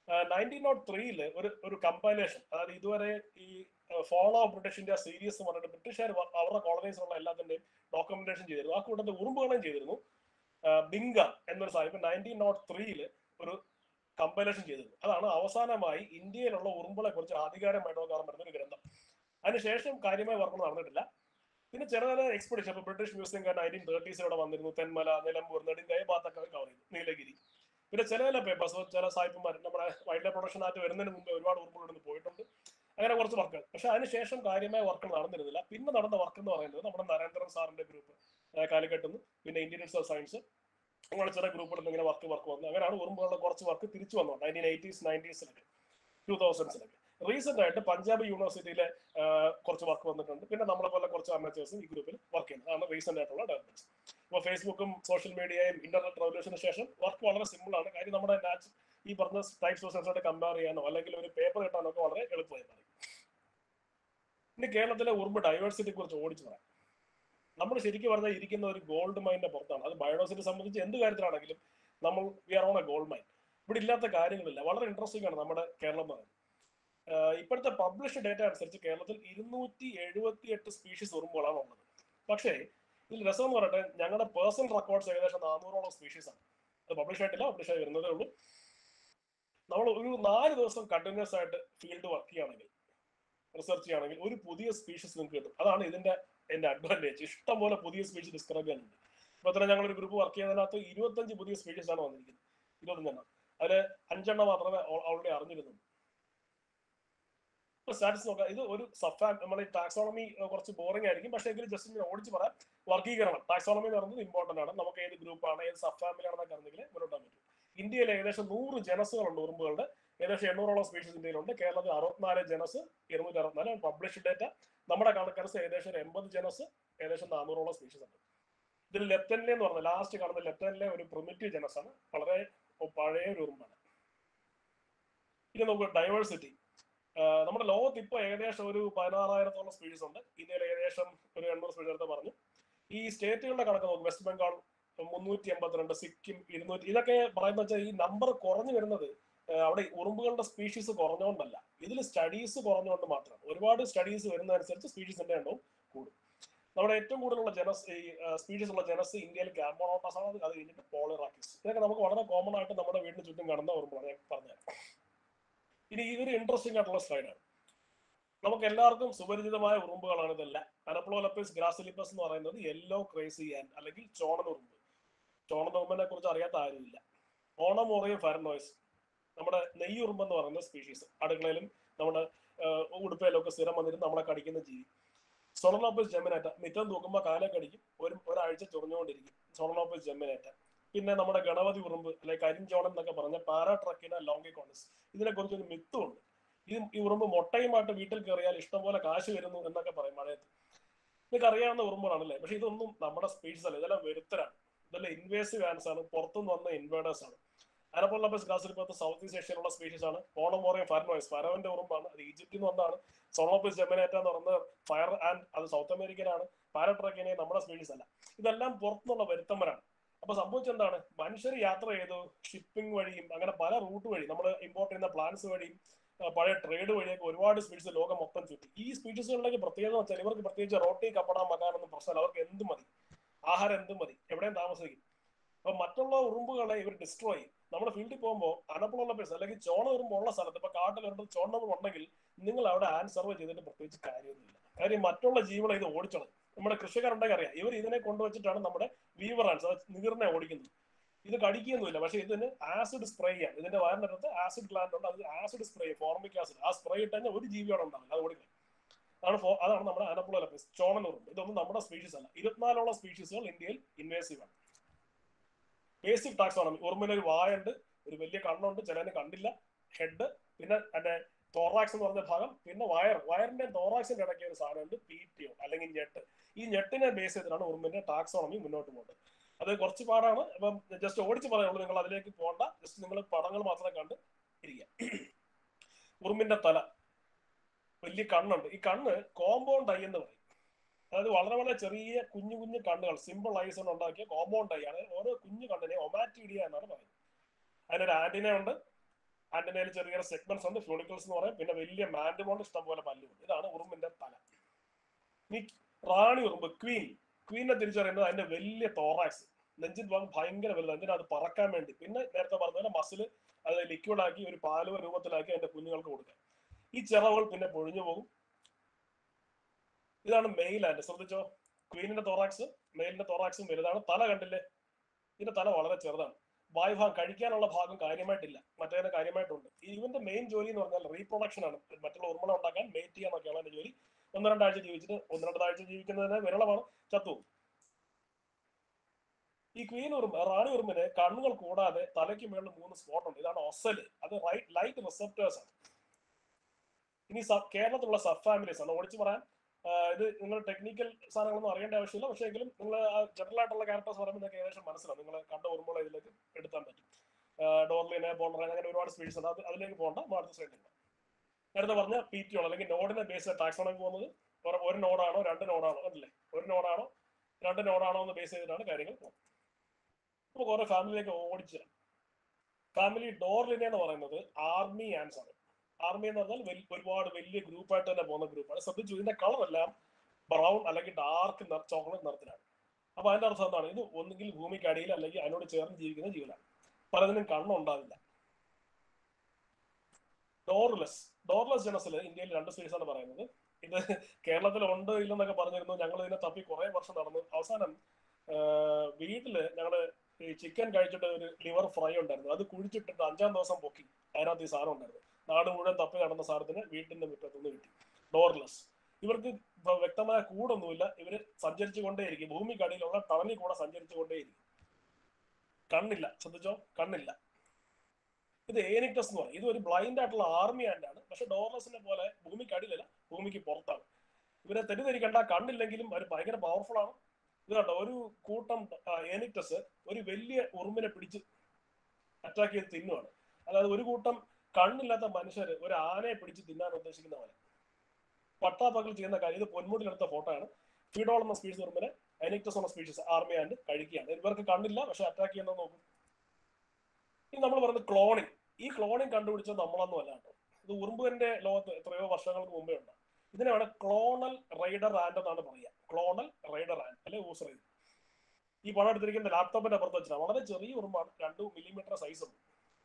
നയൻറ്റീൻ നോട്ട് ത്രീയില് ഒരു ഒരു കമ്പൈലേഷൻ അതായത് ഇതുവരെ ഈ ഫോളോ ബ്രിട്ടീഷ് ഇന്ത്യ സീരീസ് എന്ന് പറഞ്ഞിട്ട് ബ്രിട്ടീഷുകാർ അവരുടെ കോളനീസിലുള്ള എല്ലാത്തിന്റെയും ഡോക്യുമെന്റേഷൻ ചെയ്തിരുന്നു ആ കൂട്ടത്തിൽ ഉറുമ്പുകളും ചെയ്തിരുന്നു ബിങ്ക എന്നൊരു സാഹിബ് നയൻറ്റീൻ നോട്ട് ത്രീയില് ഒരു കമ്പൈലേഷൻ ചെയ്തിരുന്നു അതാണ് അവസാനമായി ഇന്ത്യയിലുള്ള ഉറുമ്പുകളെ കുറിച്ച് ആധികാരികമായിട്ട് നോക്കാൻ പറ്റുന്ന ഒരു ഗ്രന്ഥം അതിനുശേഷം കാര്യമായ വർക്ക് നടന്നിട്ടില്ല പിന്നെ ചെറിയ ചെറിയ എക്സ്പെഡിഷൻ ഇപ്പൊ ബ്രിട്ടീഷ് മ്യൂസിയം നയൻറ്റീൻ തേർട്ടീസ് ഇവിടെ വന്നിരുന്നു തെന്മല നിലമ്പൂർ നെടുങ്കയ ഭാഗത്തൊക്കെ കവർ ചെയ്തു നീലഗിരി പിന്നെ ചില ചില പേപ്പേഴ്സ് ചില സാഹിബന്മാർ നമ്മുടെ വൈൽഡ് ലൈഫ് പ്രൊഡക്ഷൻ ആയിട്ട് വരുന്നതിന് മുമ്പ് ഒരുപാട് ഉറുമ്പുകൾ ഇവിടുന്ന് പോയിട്ടുണ്ട് അങ്ങനെ കുറച്ച് വർക്ക് പക്ഷെ അതിനുശേഷം കാര്യമായ വർക്ക് നടന്നിരുന്നില്ല പിന്നെ നടന്ന വർക്ക് എന്ന് പറയുന്നത് നമ്മുടെ നരേന്ദ്രൻ സാറിന്റെ ഗ്രൂപ്പ് കാലിക്കട്ട് നിന്ന് പിന്നെ ഇന്ത്യൻ ഇൻസ്റ്റിറ്റ്യൂട്ട് ഓഫ് സയൻസ് അങ്ങനെ ചില ഗ്രൂപ്പുകളിൽ ഇങ്ങനെ വർക്ക് വർക്ക് വന്നു അങ്ങനെയാണ് ഉറുമ്പുകളുടെ കുറച്ച് വർക്ക് തിരിച്ചു വന്നത് നയൻറ്റീൻ എയ്റ്റീസ് നയൻറ്റീസിലൊക്കെ ടൂ തൗസൻഡ്സിലൊക്കെ റീസെന്റ് ആയിട്ട് പഞ്ചാബ് യൂണിവേഴ്സിറ്റിയിലെ കുറച്ച് വർക്ക് വന്നിട്ടുണ്ട് പിന്നെ നമ്മളെ പോലെ കുറച്ച് അമേച്ചേഴ്സും ഈ ഗ്രൂപ്പിൽ വർക്ക് ചെയ്യുന്നത് അതാണ് റീസെന്റ് ആയിട്ടുള്ള ഡെവലപ്മെന്റ്സ് ഇപ്പോൾ ഫേസ്ബുക്കും സോഷ്യൽ മീഡിയയും ഇന്റർനെറ്റ് റവല്യൂഷന് ശേഷം വർക്ക് വളരെ സിമ്പിൾ ആണ് കാര്യം നമ്മുടെ നാച്ച് ഈ പറഞ്ഞ ടൈപ്പ് സോഴ്സസായിട്ട് കമ്പയർ ചെയ്യാനോ അല്ലെങ്കിൽ ഒരു പേപ്പർ കിട്ടാനോ ഒക്കെ വളരെ എളുപ്പമായി പറയും ഇനി കേരളത്തിലെ ഉറുമ്പ് ഡൈവേഴ്സിറ്റിയെ കുറിച്ച് ഓടിച്ചു പറയാം നമ്മൾ ശരിക്കും പറഞ്ഞാൽ ഇരിക്കുന്ന ഒരു ഗോൾഡ് മൈനിന്റെ പുറത്താണ് അത് ബയോഡൈവേഴ്സിറ്റി സംബന്ധിച്ച് എന്ത് കാര്യത്തിലാണെങ്കിലും നമ്മൾ we are on a gold mine ഇവിടെ ഇല്ലാത്ത കാര്യങ്ങളില്ല വളരെ ഇൻട്രസ്റ്റിംഗ് ആണ് നമ്മുടെ കേരളം എന്ന് പറയുന്നത് ഇപ്പോഴത്തെ പബ്ലിഷ് ഡേറ്റ അനുസരിച്ച് കേരളത്തിൽ ഇരുന്നൂറ്റി എഴുപത്തി എട്ട് സ്പീഷീസ് ഉറുമ്പുകളാണ് ഉള്ളത് പക്ഷേ ഇതിൽ രസം എന്ന് പറയട്ടെ ഞങ്ങളുടെ പേഴ്സണൽ റെക്കോർഡ്സ് ഏകദേശം നാനൂറോളം സ്പീഷീസ് ആണ് അത് പബ്ലിഷ് ആയിട്ടില്ല പബ്ലിഷ് ആയി വരുന്നതേ ഉള്ളൂ നമ്മൾ ഒരു നാല് ദിവസം കണ്ടിന്യൂസ് ആയിട്ട് ഫീൽഡ് വർക്ക് ചെയ്യുകയാണെങ്കിൽ റിസർച്ച് ചെയ്യുകയാണെങ്കിൽ ഒരു പുതിയ സ്പീഷീസ് നിങ്ങൾക്ക് കിട്ടും അതാണ് ഇതിന്റെ എന്റെ അഡ്വാൻറ്റേജ് ഇഷ്ടം പോലെ പുതിയ സ്പീഷീസ് ഡിസ്ക്രൈബ് ചെയ്യാനുണ്ട് ഇപ്പൊ തന്നെ ഞങ്ങൾ ഒരു ഗ്രൂപ്പ് വർക്ക് ചെയ്യുന്നതിനകത്ത് ഇരുപത്തഞ്ച് പുതിയ സ്പീഷീസ് ആണ് വന്നിരിക്കുന്നത് ഇരുപത്തഞ്ചെണ്ണം അതിൽ അഞ്ചെണ്ണം മാത്രമേ ഓൾറെഡി അറിഞ്ഞിരുന്നുള്ളൂ ഇപ്പൊ സ്റ്റാറ്റസ് നോക്കാം ഇത് ഒരു സബ്ഫാ നമ്മുടെ ടാക്സോണമി കുറച്ച് ബോറിംഗ് ആയിരിക്കും പക്ഷേ എങ്കിലും ജസ്റ്റ് ഇങ്ങനെ ഓടിച്ച് പറയാം വർഗീകരണം ടാക്സോണമി എന്ന് പറയുന്നത് ഇമ്പോർട്ടന്റ് ആണ് നമുക്ക് ഏത് ഗ്രൂപ്പാണ് ഏത് സബ് ഫാമിലി ആണെന്നൊക്കെ അറിഞ്ഞെങ്കിൽ മുന്നോട്ടാൻ പറ്റും ഇന്ത്യയിൽ ഏകദേശം നൂറ് ജനസുകളുണ്ട് ഉറുമ്പുകളുടെ ഏകദേശം എണ്ണൂറോളം സ്പീഷീസ് ഇന്ത്യയിലുണ്ട് കേരളത്തിൽ അറുപത്തിനാല് ജനസ് ഇരുന്നൂറ്റി അറുപത്തിനാല് പബ്ലിഷ് ഡേറ്റ നമ്മുടെ കണക്കനുസരിച്ച് ഏകദേശം ഒരു എൺപത് ജനസ് ഏകദേശം നാനൂറോളം സ്പീഷീസ് ഉണ്ട് ഇതിൽ ലെപ്റ്റനിലെ എന്ന് പറഞ്ഞാൽ ലാസ്റ്റ് കാണുന്ന ലെപ്റ്റനിലെ ഒരു പ്രിമിറ്റീവ് ജനസ് ആണ് വളരെ പഴയ ഒരു ഉറുമ്പാണ് ഇനി നമുക്ക് ഡൈവേഴ്സിറ്റി നമ്മുടെ ലോകത്ത് ഇപ്പോൾ ഏകദേശം ഒരു പതിനാറായിരത്തോളം സ്പീഷീസ് ഉണ്ട് ഇന്ത്യയിൽ ഏകദേശം ഒരു എണ്ണൂറ് സ്പീഷീസ് എടുത്ത് പറഞ്ഞു ഈ സ്റ്റേറ്റുകളുടെ കണക്ക് നോക്കും വെസ്റ്റ് ബംഗാൾ മുന്നൂറ്റി എൺപത്തിരണ്ട് സിക്കിം ഇരുന്നൂറ്റി ഇതൊക്കെ പറയുന്ന വെച്ചാൽ ഈ നമ്പർ കുറഞ്ഞു വരുന്നത് അവിടെ ഉറുമ്പുകളുടെ സ്പീഷീസ് കുറഞ്ഞുകൊണ്ടല്ല ഇതിൽ സ്റ്റഡീസ് കുറഞ്ഞുകൊണ്ട് മാത്രമാണ് ഒരുപാട് സ്റ്റഡീസ് വരുന്നതനുസരിച്ച് സ്പീഷീസിന്റെ എണ്ണവും കൂടും നമ്മുടെ ഏറ്റവും കൂടുതലുള്ള ജനസ് ഈ സ്പീഷീസ് ഉള്ള ജനസ് ഇന്ത്യയിൽ ഗാമോണോട്ടസ് ആണ് അത് കഴിഞ്ഞിട്ട് പോളിറാക്കിസ് ഇതൊക്കെ നമുക്ക് വളരെ കോമൺ ആയിട്ട് നമ്മുടെ വീടിന് ചുറ്റും കാണുന്ന ഉറുമ്പുകളാണ് ഞാൻ പറഞ്ഞത് ഇനി ഇതൊരു ഇൻട്രസ്റ്റിംഗ് ആയിട്ടുള്ള സ്ലൈഡാണ് നമുക്ക് എല്ലാവർക്കും സുപരിചിതമായ ഉറുമ്പുകളാണ് ഇതെല്ലാം അനപ്ലോലപ്പിസ് ഗ്രാസിലിപ്പസ് എന്ന് പറയുന്നത് യെല്ലോ ക്രേസി ആൻഡ് അല്ലെങ്കിൽ ചോണൻ ഉറുമ്പ് ചോണൻ ഉറുമ്പിനെ കുറിച്ച് അറിയാത്ത ആരുമില്ല ഓണമോറിയം ഫാരനോയ്സ് നമ്മുടെ നെയ്യുറുമ്പ് എന്ന് പറയുന്ന സ്പീഷീസ് അടുക്കളയിലും നമ്മുടെ ഉടുപ്പയിലും ഒക്കെ സ്ഥിരം വന്നിട്ട് നമ്മളെ കടിക്കുന്ന ജീവി സോളനോപ്പസ് ജെമിനേറ്റ മിറ്റം തൂക്കുമ്പോൾ കാലെ കടിക്കും ഒരു ഒരാഴ്ച ചൊറിഞ്ഞുകൊണ്ടിരിക്കും സോളനോപ്പസ് ജെമിനേറ്റ പിന്നെ നമ്മുടെ ഗണപതി ഉറുമ്പ് അല്ലെങ്കിൽ കരിഞ്ചോണൻ എന്നൊക്കെ പറഞ്ഞ പാരാട്രക്കിന ലോങ്കിക്കോണസ് ഇതിനെ കുറിച്ച് ഒരു മിത്തുണ്ട് ഈ ഈ ഉറുമ്പ് മുട്ടയുമായിട്ട് വീട്ടിൽ കയറിയാൽ ഇഷ്ടംപോലെ കാശ് വരുന്നു എന്നൊക്കെ പറയും മഴയത്ത് നിങ്ങൾക്ക് അറിയാവുന്ന ഉറുമ്പുകളാണല്ലേ പക്ഷെ ഇതൊന്നും നമ്മുടെ സ്പീഷീസ് അല്ല ഇതെല്ലാം വരുത്തരാണ് ഇതെല്ലാം ഇൻവേസീവ് ആൻസ് ആണ് പുറത്തുനിന്ന് വന്ന ഇൻവേഡേഴ്സ് ആണ് അനപ്പോളബസ് ഗ്രാസിലിപ്പത്ത് സൗത്ത് ഈസ്റ്റ് ഏഷ്യയിലുള്ള സ്പീഷീസ് ആണ് ഓണമോറിയം ഫാരനോയിസ് ഫാരോന്റെ ഉറുമ്പാണ് അത് ഈജിപ്തിൽ നിന്ന് വന്നതാണ് സോണോപ്പിസ് ജെമിനേറ്റ എന്ന് പറയുന്നത് ഫയർ ആൻഡ് അത് സൗത്ത് അമേരിക്കനാണ് പാരട്രക്കിനെ നമ്മുടെ സ്പീഷീസ് അല്ല ഇതെല്ലാം പുറത്തുനിന്നുള്ള വരുത്തന്മാരാണ് അപ്പൊ സംഭവിച്ചെന്താണ് മനുഷ്യർ യാത്ര ചെയ്തു ഷിപ്പിംഗ് വഴിയും അങ്ങനെ പല റൂട്ട് വഴി നമ്മൾ ഇമ്പോർട്ട് ചെയ്യുന്ന പ്ലാൻസ് വഴിയും പഴയ ട്രേഡ് വഴിയൊക്കെ ഒരുപാട് സ്പീഷീസ് ലോകം മൊത്തം ചുറ്റി ഈ സ്പീഷീസുകളിലേക്ക് പ്രത്യേകത വെച്ചാൽ ഇവർക്ക് പ്രത്യേകിച്ച് റോട്ടി കപ്പട മകാനൊന്നും പ്രശ്നമല്ല അവർക്ക് എന്ത് മതി ആഹാരം എന്ത് മതി എവിടെയും താമസിക്കും അപ്പൊ മറ്റുള്ള ഉറുമ്പുകളെ ഇവർ ഡിസ്ട്രോയ് ചെയ്യും നമ്മുടെ ഫീൽഡിൽ പോകുമ്പോൾ അനപ്പുള്ള പ്ലേസ് അല്ലെങ്കിൽ ചോണ ഉറുമ്പ് ഉള്ള സ്ഥലത്ത് ഇപ്പൊ കാട്ടിൽ ഒരു ചോണ ഉറുമ്പ് ഉണ്ടെങ്കിൽ നിങ്ങൾ അവിടെ ആൻസർവ് ചെയ്തിട്ട് പ്രത്യേകിച്ച് കാര്യമൊന്നുമില്ല കാര്യം മറ്റുള്ള ജീവികളെ ഇത് ഓടിച്ചോളും നമ്മുടെ കൃഷിക്കാരുണ്ടെങ്കിൽ അറിയാം ഇവർ ഇതിനെ കൊണ്ടുവച്ചിട്ടാണ് നമ്മുടെ വീവർ ആൻസ് നീറിനെ ഓടിക്കുന്നത് ഇത് കടിക്കുകയൊന്നുമില്ല പക്ഷെ ഇതിന് ആസിഡ് സ്പ്രേ ചെയ്യാം ഇതിന്റെ വയറിനകത്ത് ആസിഡ് ഗ്ലാൻഡ് ഉണ്ട് അത് ആസിഡ് സ്പ്രേ ഫോർമിക് ആസിഡ് ആ സ്പ്രേ ഇട്ട് കഴിഞ്ഞാൽ ഒരു ജീവിയോടെ ഉണ്ടാവില്ല അത് ഓടിക്കും അതാണ് അതാണ് നമ്മുടെ അനപ്പുളപ്പിസ് ചോണനുറുമ്പ് ഇതൊന്നും നമ്മുടെ സ്പീഷീസ് അല്ല ഇരുപത്തിനാലോളം സ്പീഷീസുകൾ ഇന്ത്യയിൽ ഇൻവേസീവ് ആണ് ബേസിക് ടാക്സോണമി ഉറുമ്പിന് ഒരു വായുണ്ട് ഒരു വലിയ കണ്ണുണ്ട് ചിലതിന് കണ്ടില്ല ഹെഡ് പിന്നെ അതിന്റെ തോറാക്സ് എന്ന് പറഞ്ഞ ഭാഗം പിന്നെ വയർ വയറിന്റെ തോറാക്സിന്റെ ഇടയ്ക്ക് ഒരു സാധനമുണ്ട് പി ടി ഒ അല്ലെങ്കിൽ ഞെട്ട് ഈ ഞെട്ടിനെ ബേസ് ചെയ്തിട്ടാണ് ഉറുമ്പിന്റെ ടാക്സോണമി മുന്നോട്ട് പോകുന്നത് അത് കുറച്ച് പാടാണ് അപ്പം ജസ്റ്റ് ഓടിച്ച് പറയുള്ളൂ നിങ്ങൾ അതിലേക്ക് പോകണ്ട ജസ്റ്റ് നിങ്ങൾ പടങ്ങൾ മാത്രം കണ്ട് ഇരിക്കുക ഉറുമ്പിന്റെ തല വലിയ കണ്ണുണ്ട് ഈ കണ്ണ് കോമ്പൗണ്ട് ഐ എന്ന് പറയും അതായത് വളരെ വളരെ ചെറിയ കുഞ്ഞു കുഞ്ഞു കണ്ണുകൾ സിമ്പിൾ ഐസ് കൊണ്ട് ഉണ്ടാക്കിയ കോമ്പൗണ്ട് ഐ ആണ് ഓരോ കുഞ്ഞു കണ്ണിനെ ഒമാറ്റിഡിയ എന്നാണ് പറയുന്നത് അതിനൊരു ആന്റിന ഉണ്ട് ആന്റനയിൽ ചെറിയ ചെറിയ സെഗ്മെന്റ്സ് ഉണ്ട് ഫ്യൂണിക്കിൾസ് എന്ന് പറയും പിന്നെ വലിയ മാൻഡുമുണ്ട് ഇഷ്ടം പോലെ പല്ലുണ്ട് ഇതാണ് ഉറുമ്പിന്റെ തല ഇനി റാണി ഉറുമ്പ് ക്വീൻ ക്വീനെ തിരിച്ചറിയുന്നത് അതിന്റെ വലിയ തോറാക്സ് നെഞ്ചിൻ ഭാഗം ഭയങ്കര വലുത് എന്തിനാ അത് പറക്കാൻ വേണ്ടി പിന്നെ നേരത്തെ പറഞ്ഞ പോലെ മസിൽ അത് ലിക്വിഡ് ആക്കി ഒരു പാലുവ രൂപത്തിലാക്കി അതിന്റെ കുഞ്ഞുങ്ങൾക്ക് കൊടുക്കാം ഈ ചിറവുകൾ പിന്നെ പൊഴിഞ്ഞു പോകും ഇതാണ് മെയിൽ ആൻഡ് ശ്രദ്ധിച്ചോ ക്വീനിന്റെ തോറാക്സ് മെയിലിന്റെ തോറാക്സും വലുതാണ് തല കണ്ടില്ലേ ഇതിന്റെ തല വളരെ ചെറുതാണ് വായുഭാഗം കഴിക്കാനുള്ള ഭാഗം കാര്യമായിട്ടില്ല മറ്റേതിന് കാര്യമായിട്ടുണ്ട് ഈ ഇവന്റെ മെയിൻ ജോലി എന്ന് പറഞ്ഞാൽ റീപ്രൊഡക്ഷൻ ആണ് മറ്റുള്ള ഉർമ്മള ഉണ്ടാക്കാൻ മേറ്റ് ചെയ്യാന്നൊക്കെയാണ് എന്റെ ജോലി ഒന്ന് രണ്ടാഴ്ച ജീവിച്ചിട്ട് ഒന്ന് രണ്ടാഴ്ച ജീവിക്കുന്നതിന് വിരളമാണ് ചത്തു ഈ ക്വീൻ ഉറുമ്പ് റാണി ഉറുമ്പിന് കണ്ണുകൾ കൂടാതെ തലയ്ക്ക് മേളിൽ മൂന്ന് സ്പോട്ട് ഉണ്ട് ഇതാണ് ഒസല് അത് റൈറ്റ് ലൈറ്റ് റിസപ്റ്റേഴ്സ് ആണ് ഇനി സബ് കേരളത്തിലുള്ള സബ് ഫാമിലീസ് ആണ് ഓടിച്ചു പറയാൻ ആ, ഇത് നിങ്ങൾ ടെക്നിക്കൽ സാധനങ്ങളൊന്നും അറിയേണ്ട ആവശ്യമില്ല പക്ഷേ എങ്കിലും നിങ്ങൾ ജനറൽ ആയിട്ടുള്ള ക്യാരക്ടേഴ്സ് പറയുമ്പോൾ നിങ്ങൾക്ക് ഏകദേശം മനസ്സിലാവും നിങ്ങൾ കണ്ട ഓർമ്മകൾ ഇതിലേക്ക് എടുത്താൻ പറ്റും ഡോർലിനെ ബോണ്ടർ അങ്ങനെ ഒരുപാട് സ്പീഡ്സ് ഉണ്ട് അത് അതിലേക്ക് പോകണ്ട നമ്മൾ അടുത്ത സൈഡിൽ നേരത്തെ പറഞ്ഞ പി ടി അല്ലെങ്കിൽ നോഡിനെ ബേസ് ടാക്സോണമി പോകുന്നത് ഒരു- ഒരു നോഡാണോ രണ്ട് നോഡാണോ അല്ലേ ഒരു നോഡാണോ രണ്ട് നോഡാണോ എന്ന് ബേസ് ചെയ്തിട്ടാണ് കാര്യങ്ങൾ പോകുന്നത് നമുക്ക് ഓരോ ഫാമിലിയിലേക്ക് ഓടിച്ചു ഫാമിലി ഡോർലിനെ എന്ന് പറയുന്നത് ആർമി ആൻസ് ആണ് ആർമി എന്ന് പറഞ്ഞാൽ വലി- ഒരുപാട് വലിയ ഗ്രൂപ്പായിട്ട് തന്നെ പോകുന്ന ഗ്രൂപ്പാണ് ശ്രദ്ധിച്ചു ഇതിന്റെ കളർ എല്ലാം ബ്രൗൺ അല്ലെങ്കിൽ ഡാർക്ക് ചോക്ലേറ്റ് നിറത്തിലാണ് അപ്പൊ അതിന്റെ അർത്ഥം എന്താണ് ഇത് ഒന്നുകിൽ ഭൂമിക്ക് അടിയിൽ അല്ലെങ്കിൽ അതിനോട് ചേർന്ന് ജീവിക്കുന്ന ജീവനാണ് പലതിനും കണ്ണുണ്ടാവില്ല ഡോർലെസ് ഡോർലെസ് ജനസിൽ ഇന്ത്യയിൽ രണ്ട് സ്പീസ് ആണ് പറയുന്നത് ഇത് കേരളത്തിൽ ഉണ്ട് ഇല്ലെന്നൊക്കെ പറഞ്ഞിരുന്നു ഞങ്ങൾ ഇതിനെ തപ്പി കുറെ വർഷം നടന്നു അവസാനം ആ, വീട്ടില് ഞങ്ങള് ഈ ചിക്കൻ കഴിച്ചിട്ട് ഒരു ലിവർ ഫ്രൈ ഉണ്ടായിരുന്നു അത് കുഴിച്ചിട്ടിട്ട് അഞ്ചാം ദിവസം പൊക്കി അതിനകത്ത് ഈ സാധനം ഉണ്ടായിരുന്നു നാട് മുഴുവൻ തപ്പി നടന്ന സാധനത്തിന് വീട്ടിന്റെ മുറ്റത്തുനിന്ന് കിട്ടി ഡോർലെസ് ഇവർക്ക് വ- വ്യക്തമായ കൂടൊന്നുമില്ല ഇവര് സഞ്ചരിച്ചു കൊണ്ടേയിരിക്കും ഭൂമിക്കടിയിലുള്ള ടണലിൽ കൂടെ സഞ്ചരിച്ചു കൊണ്ടേയിരിക്കും കണ്ണില്ല ശ്രദ്ധിച്ചോ കണ്ണില്ല ഇത് ഏനിക്ടസ് എന്ന് പറയും ഇത് ഒരു ബ്ലൈൻഡ് ആയിട്ടുള്ള ആർമി ആൻഡാണ് പക്ഷെ ഡോർലെസിനെ പോലെ ഭൂമിക്കടിയിലല്ല ഭൂമിക്ക് പുറത്താണ് ഇവരെ തെറ്റിദ്ധരിക്കേണ്ട കണ്ണില്ലെങ്കിലും അവർ ഭയങ്കര പവർഫുൾ ആണ് ഇത് കണ്ടോ ഒരു കൂട്ടം ഏനിക്ടസ് ഒരു വലിയ ഉറുമ്പിനെ പിടിച്ച് അറ്റാക്ക് ചെയ്ത് തിന്നുവാണ് അതായത് ഒരു കൂട്ടം കണ്ണില്ലാത്ത മനുഷ്യര് ഒരു ആനയെ പിടിച്ച് തിന്നാൻ ഉദ്ദേശിക്കുന്ന പോലെ പട്ടാപ്പകൽ ചെയ്യുന്ന കാര്യം ഇത് പൊന്മുടിയിലെടുത്ത ഫോട്ടോ ആണ് ഫീഡോൾ എന്ന സ്പീഷീസ് ഉറുമ്പിനെ എനിക്ടസ് എന്ന സ്പീഷീസ് ആർമി ആൻഡ് കഴിക്കുകയാണ് ഇവർക്ക് കണ്ണില്ല പക്ഷെ അറ്റാക്ക് ചെയ്യുന്നത് നോക്കും ഇനി നമ്മൾ പറയുന്നത് ക്ലോണിങ് ഈ ക്ലോണിങ് കണ്ടുപിടിച്ചത് നമ്മളൊന്നും അല്ല കേട്ടോ ഇത് ഉറുമ്പുവിന്റെ ലോകത്ത് എത്രയോ വർഷങ്ങൾക്ക് മുമ്പേ ഉണ്ട് ഇതിനാണ് ക്ലോണൽ റൈഡർ ആൻഡ് എന്നാണ് പറയുക ക്ലോണൽ റൈഡർ ആൻഡ് അല്ലെ ഊസ് റൈഡ് ഈ പടം എടുത്തിരിക്കുന്ന ലാപ്ടോപ്പിന്റെ അപ്പുറത്ത് വെച്ചാൽ വളരെ ചെറിയ ഉറുമ്പാണ് രണ്ട് മില്ലിമീറ്റർ സൈസ് ഉണ്ട്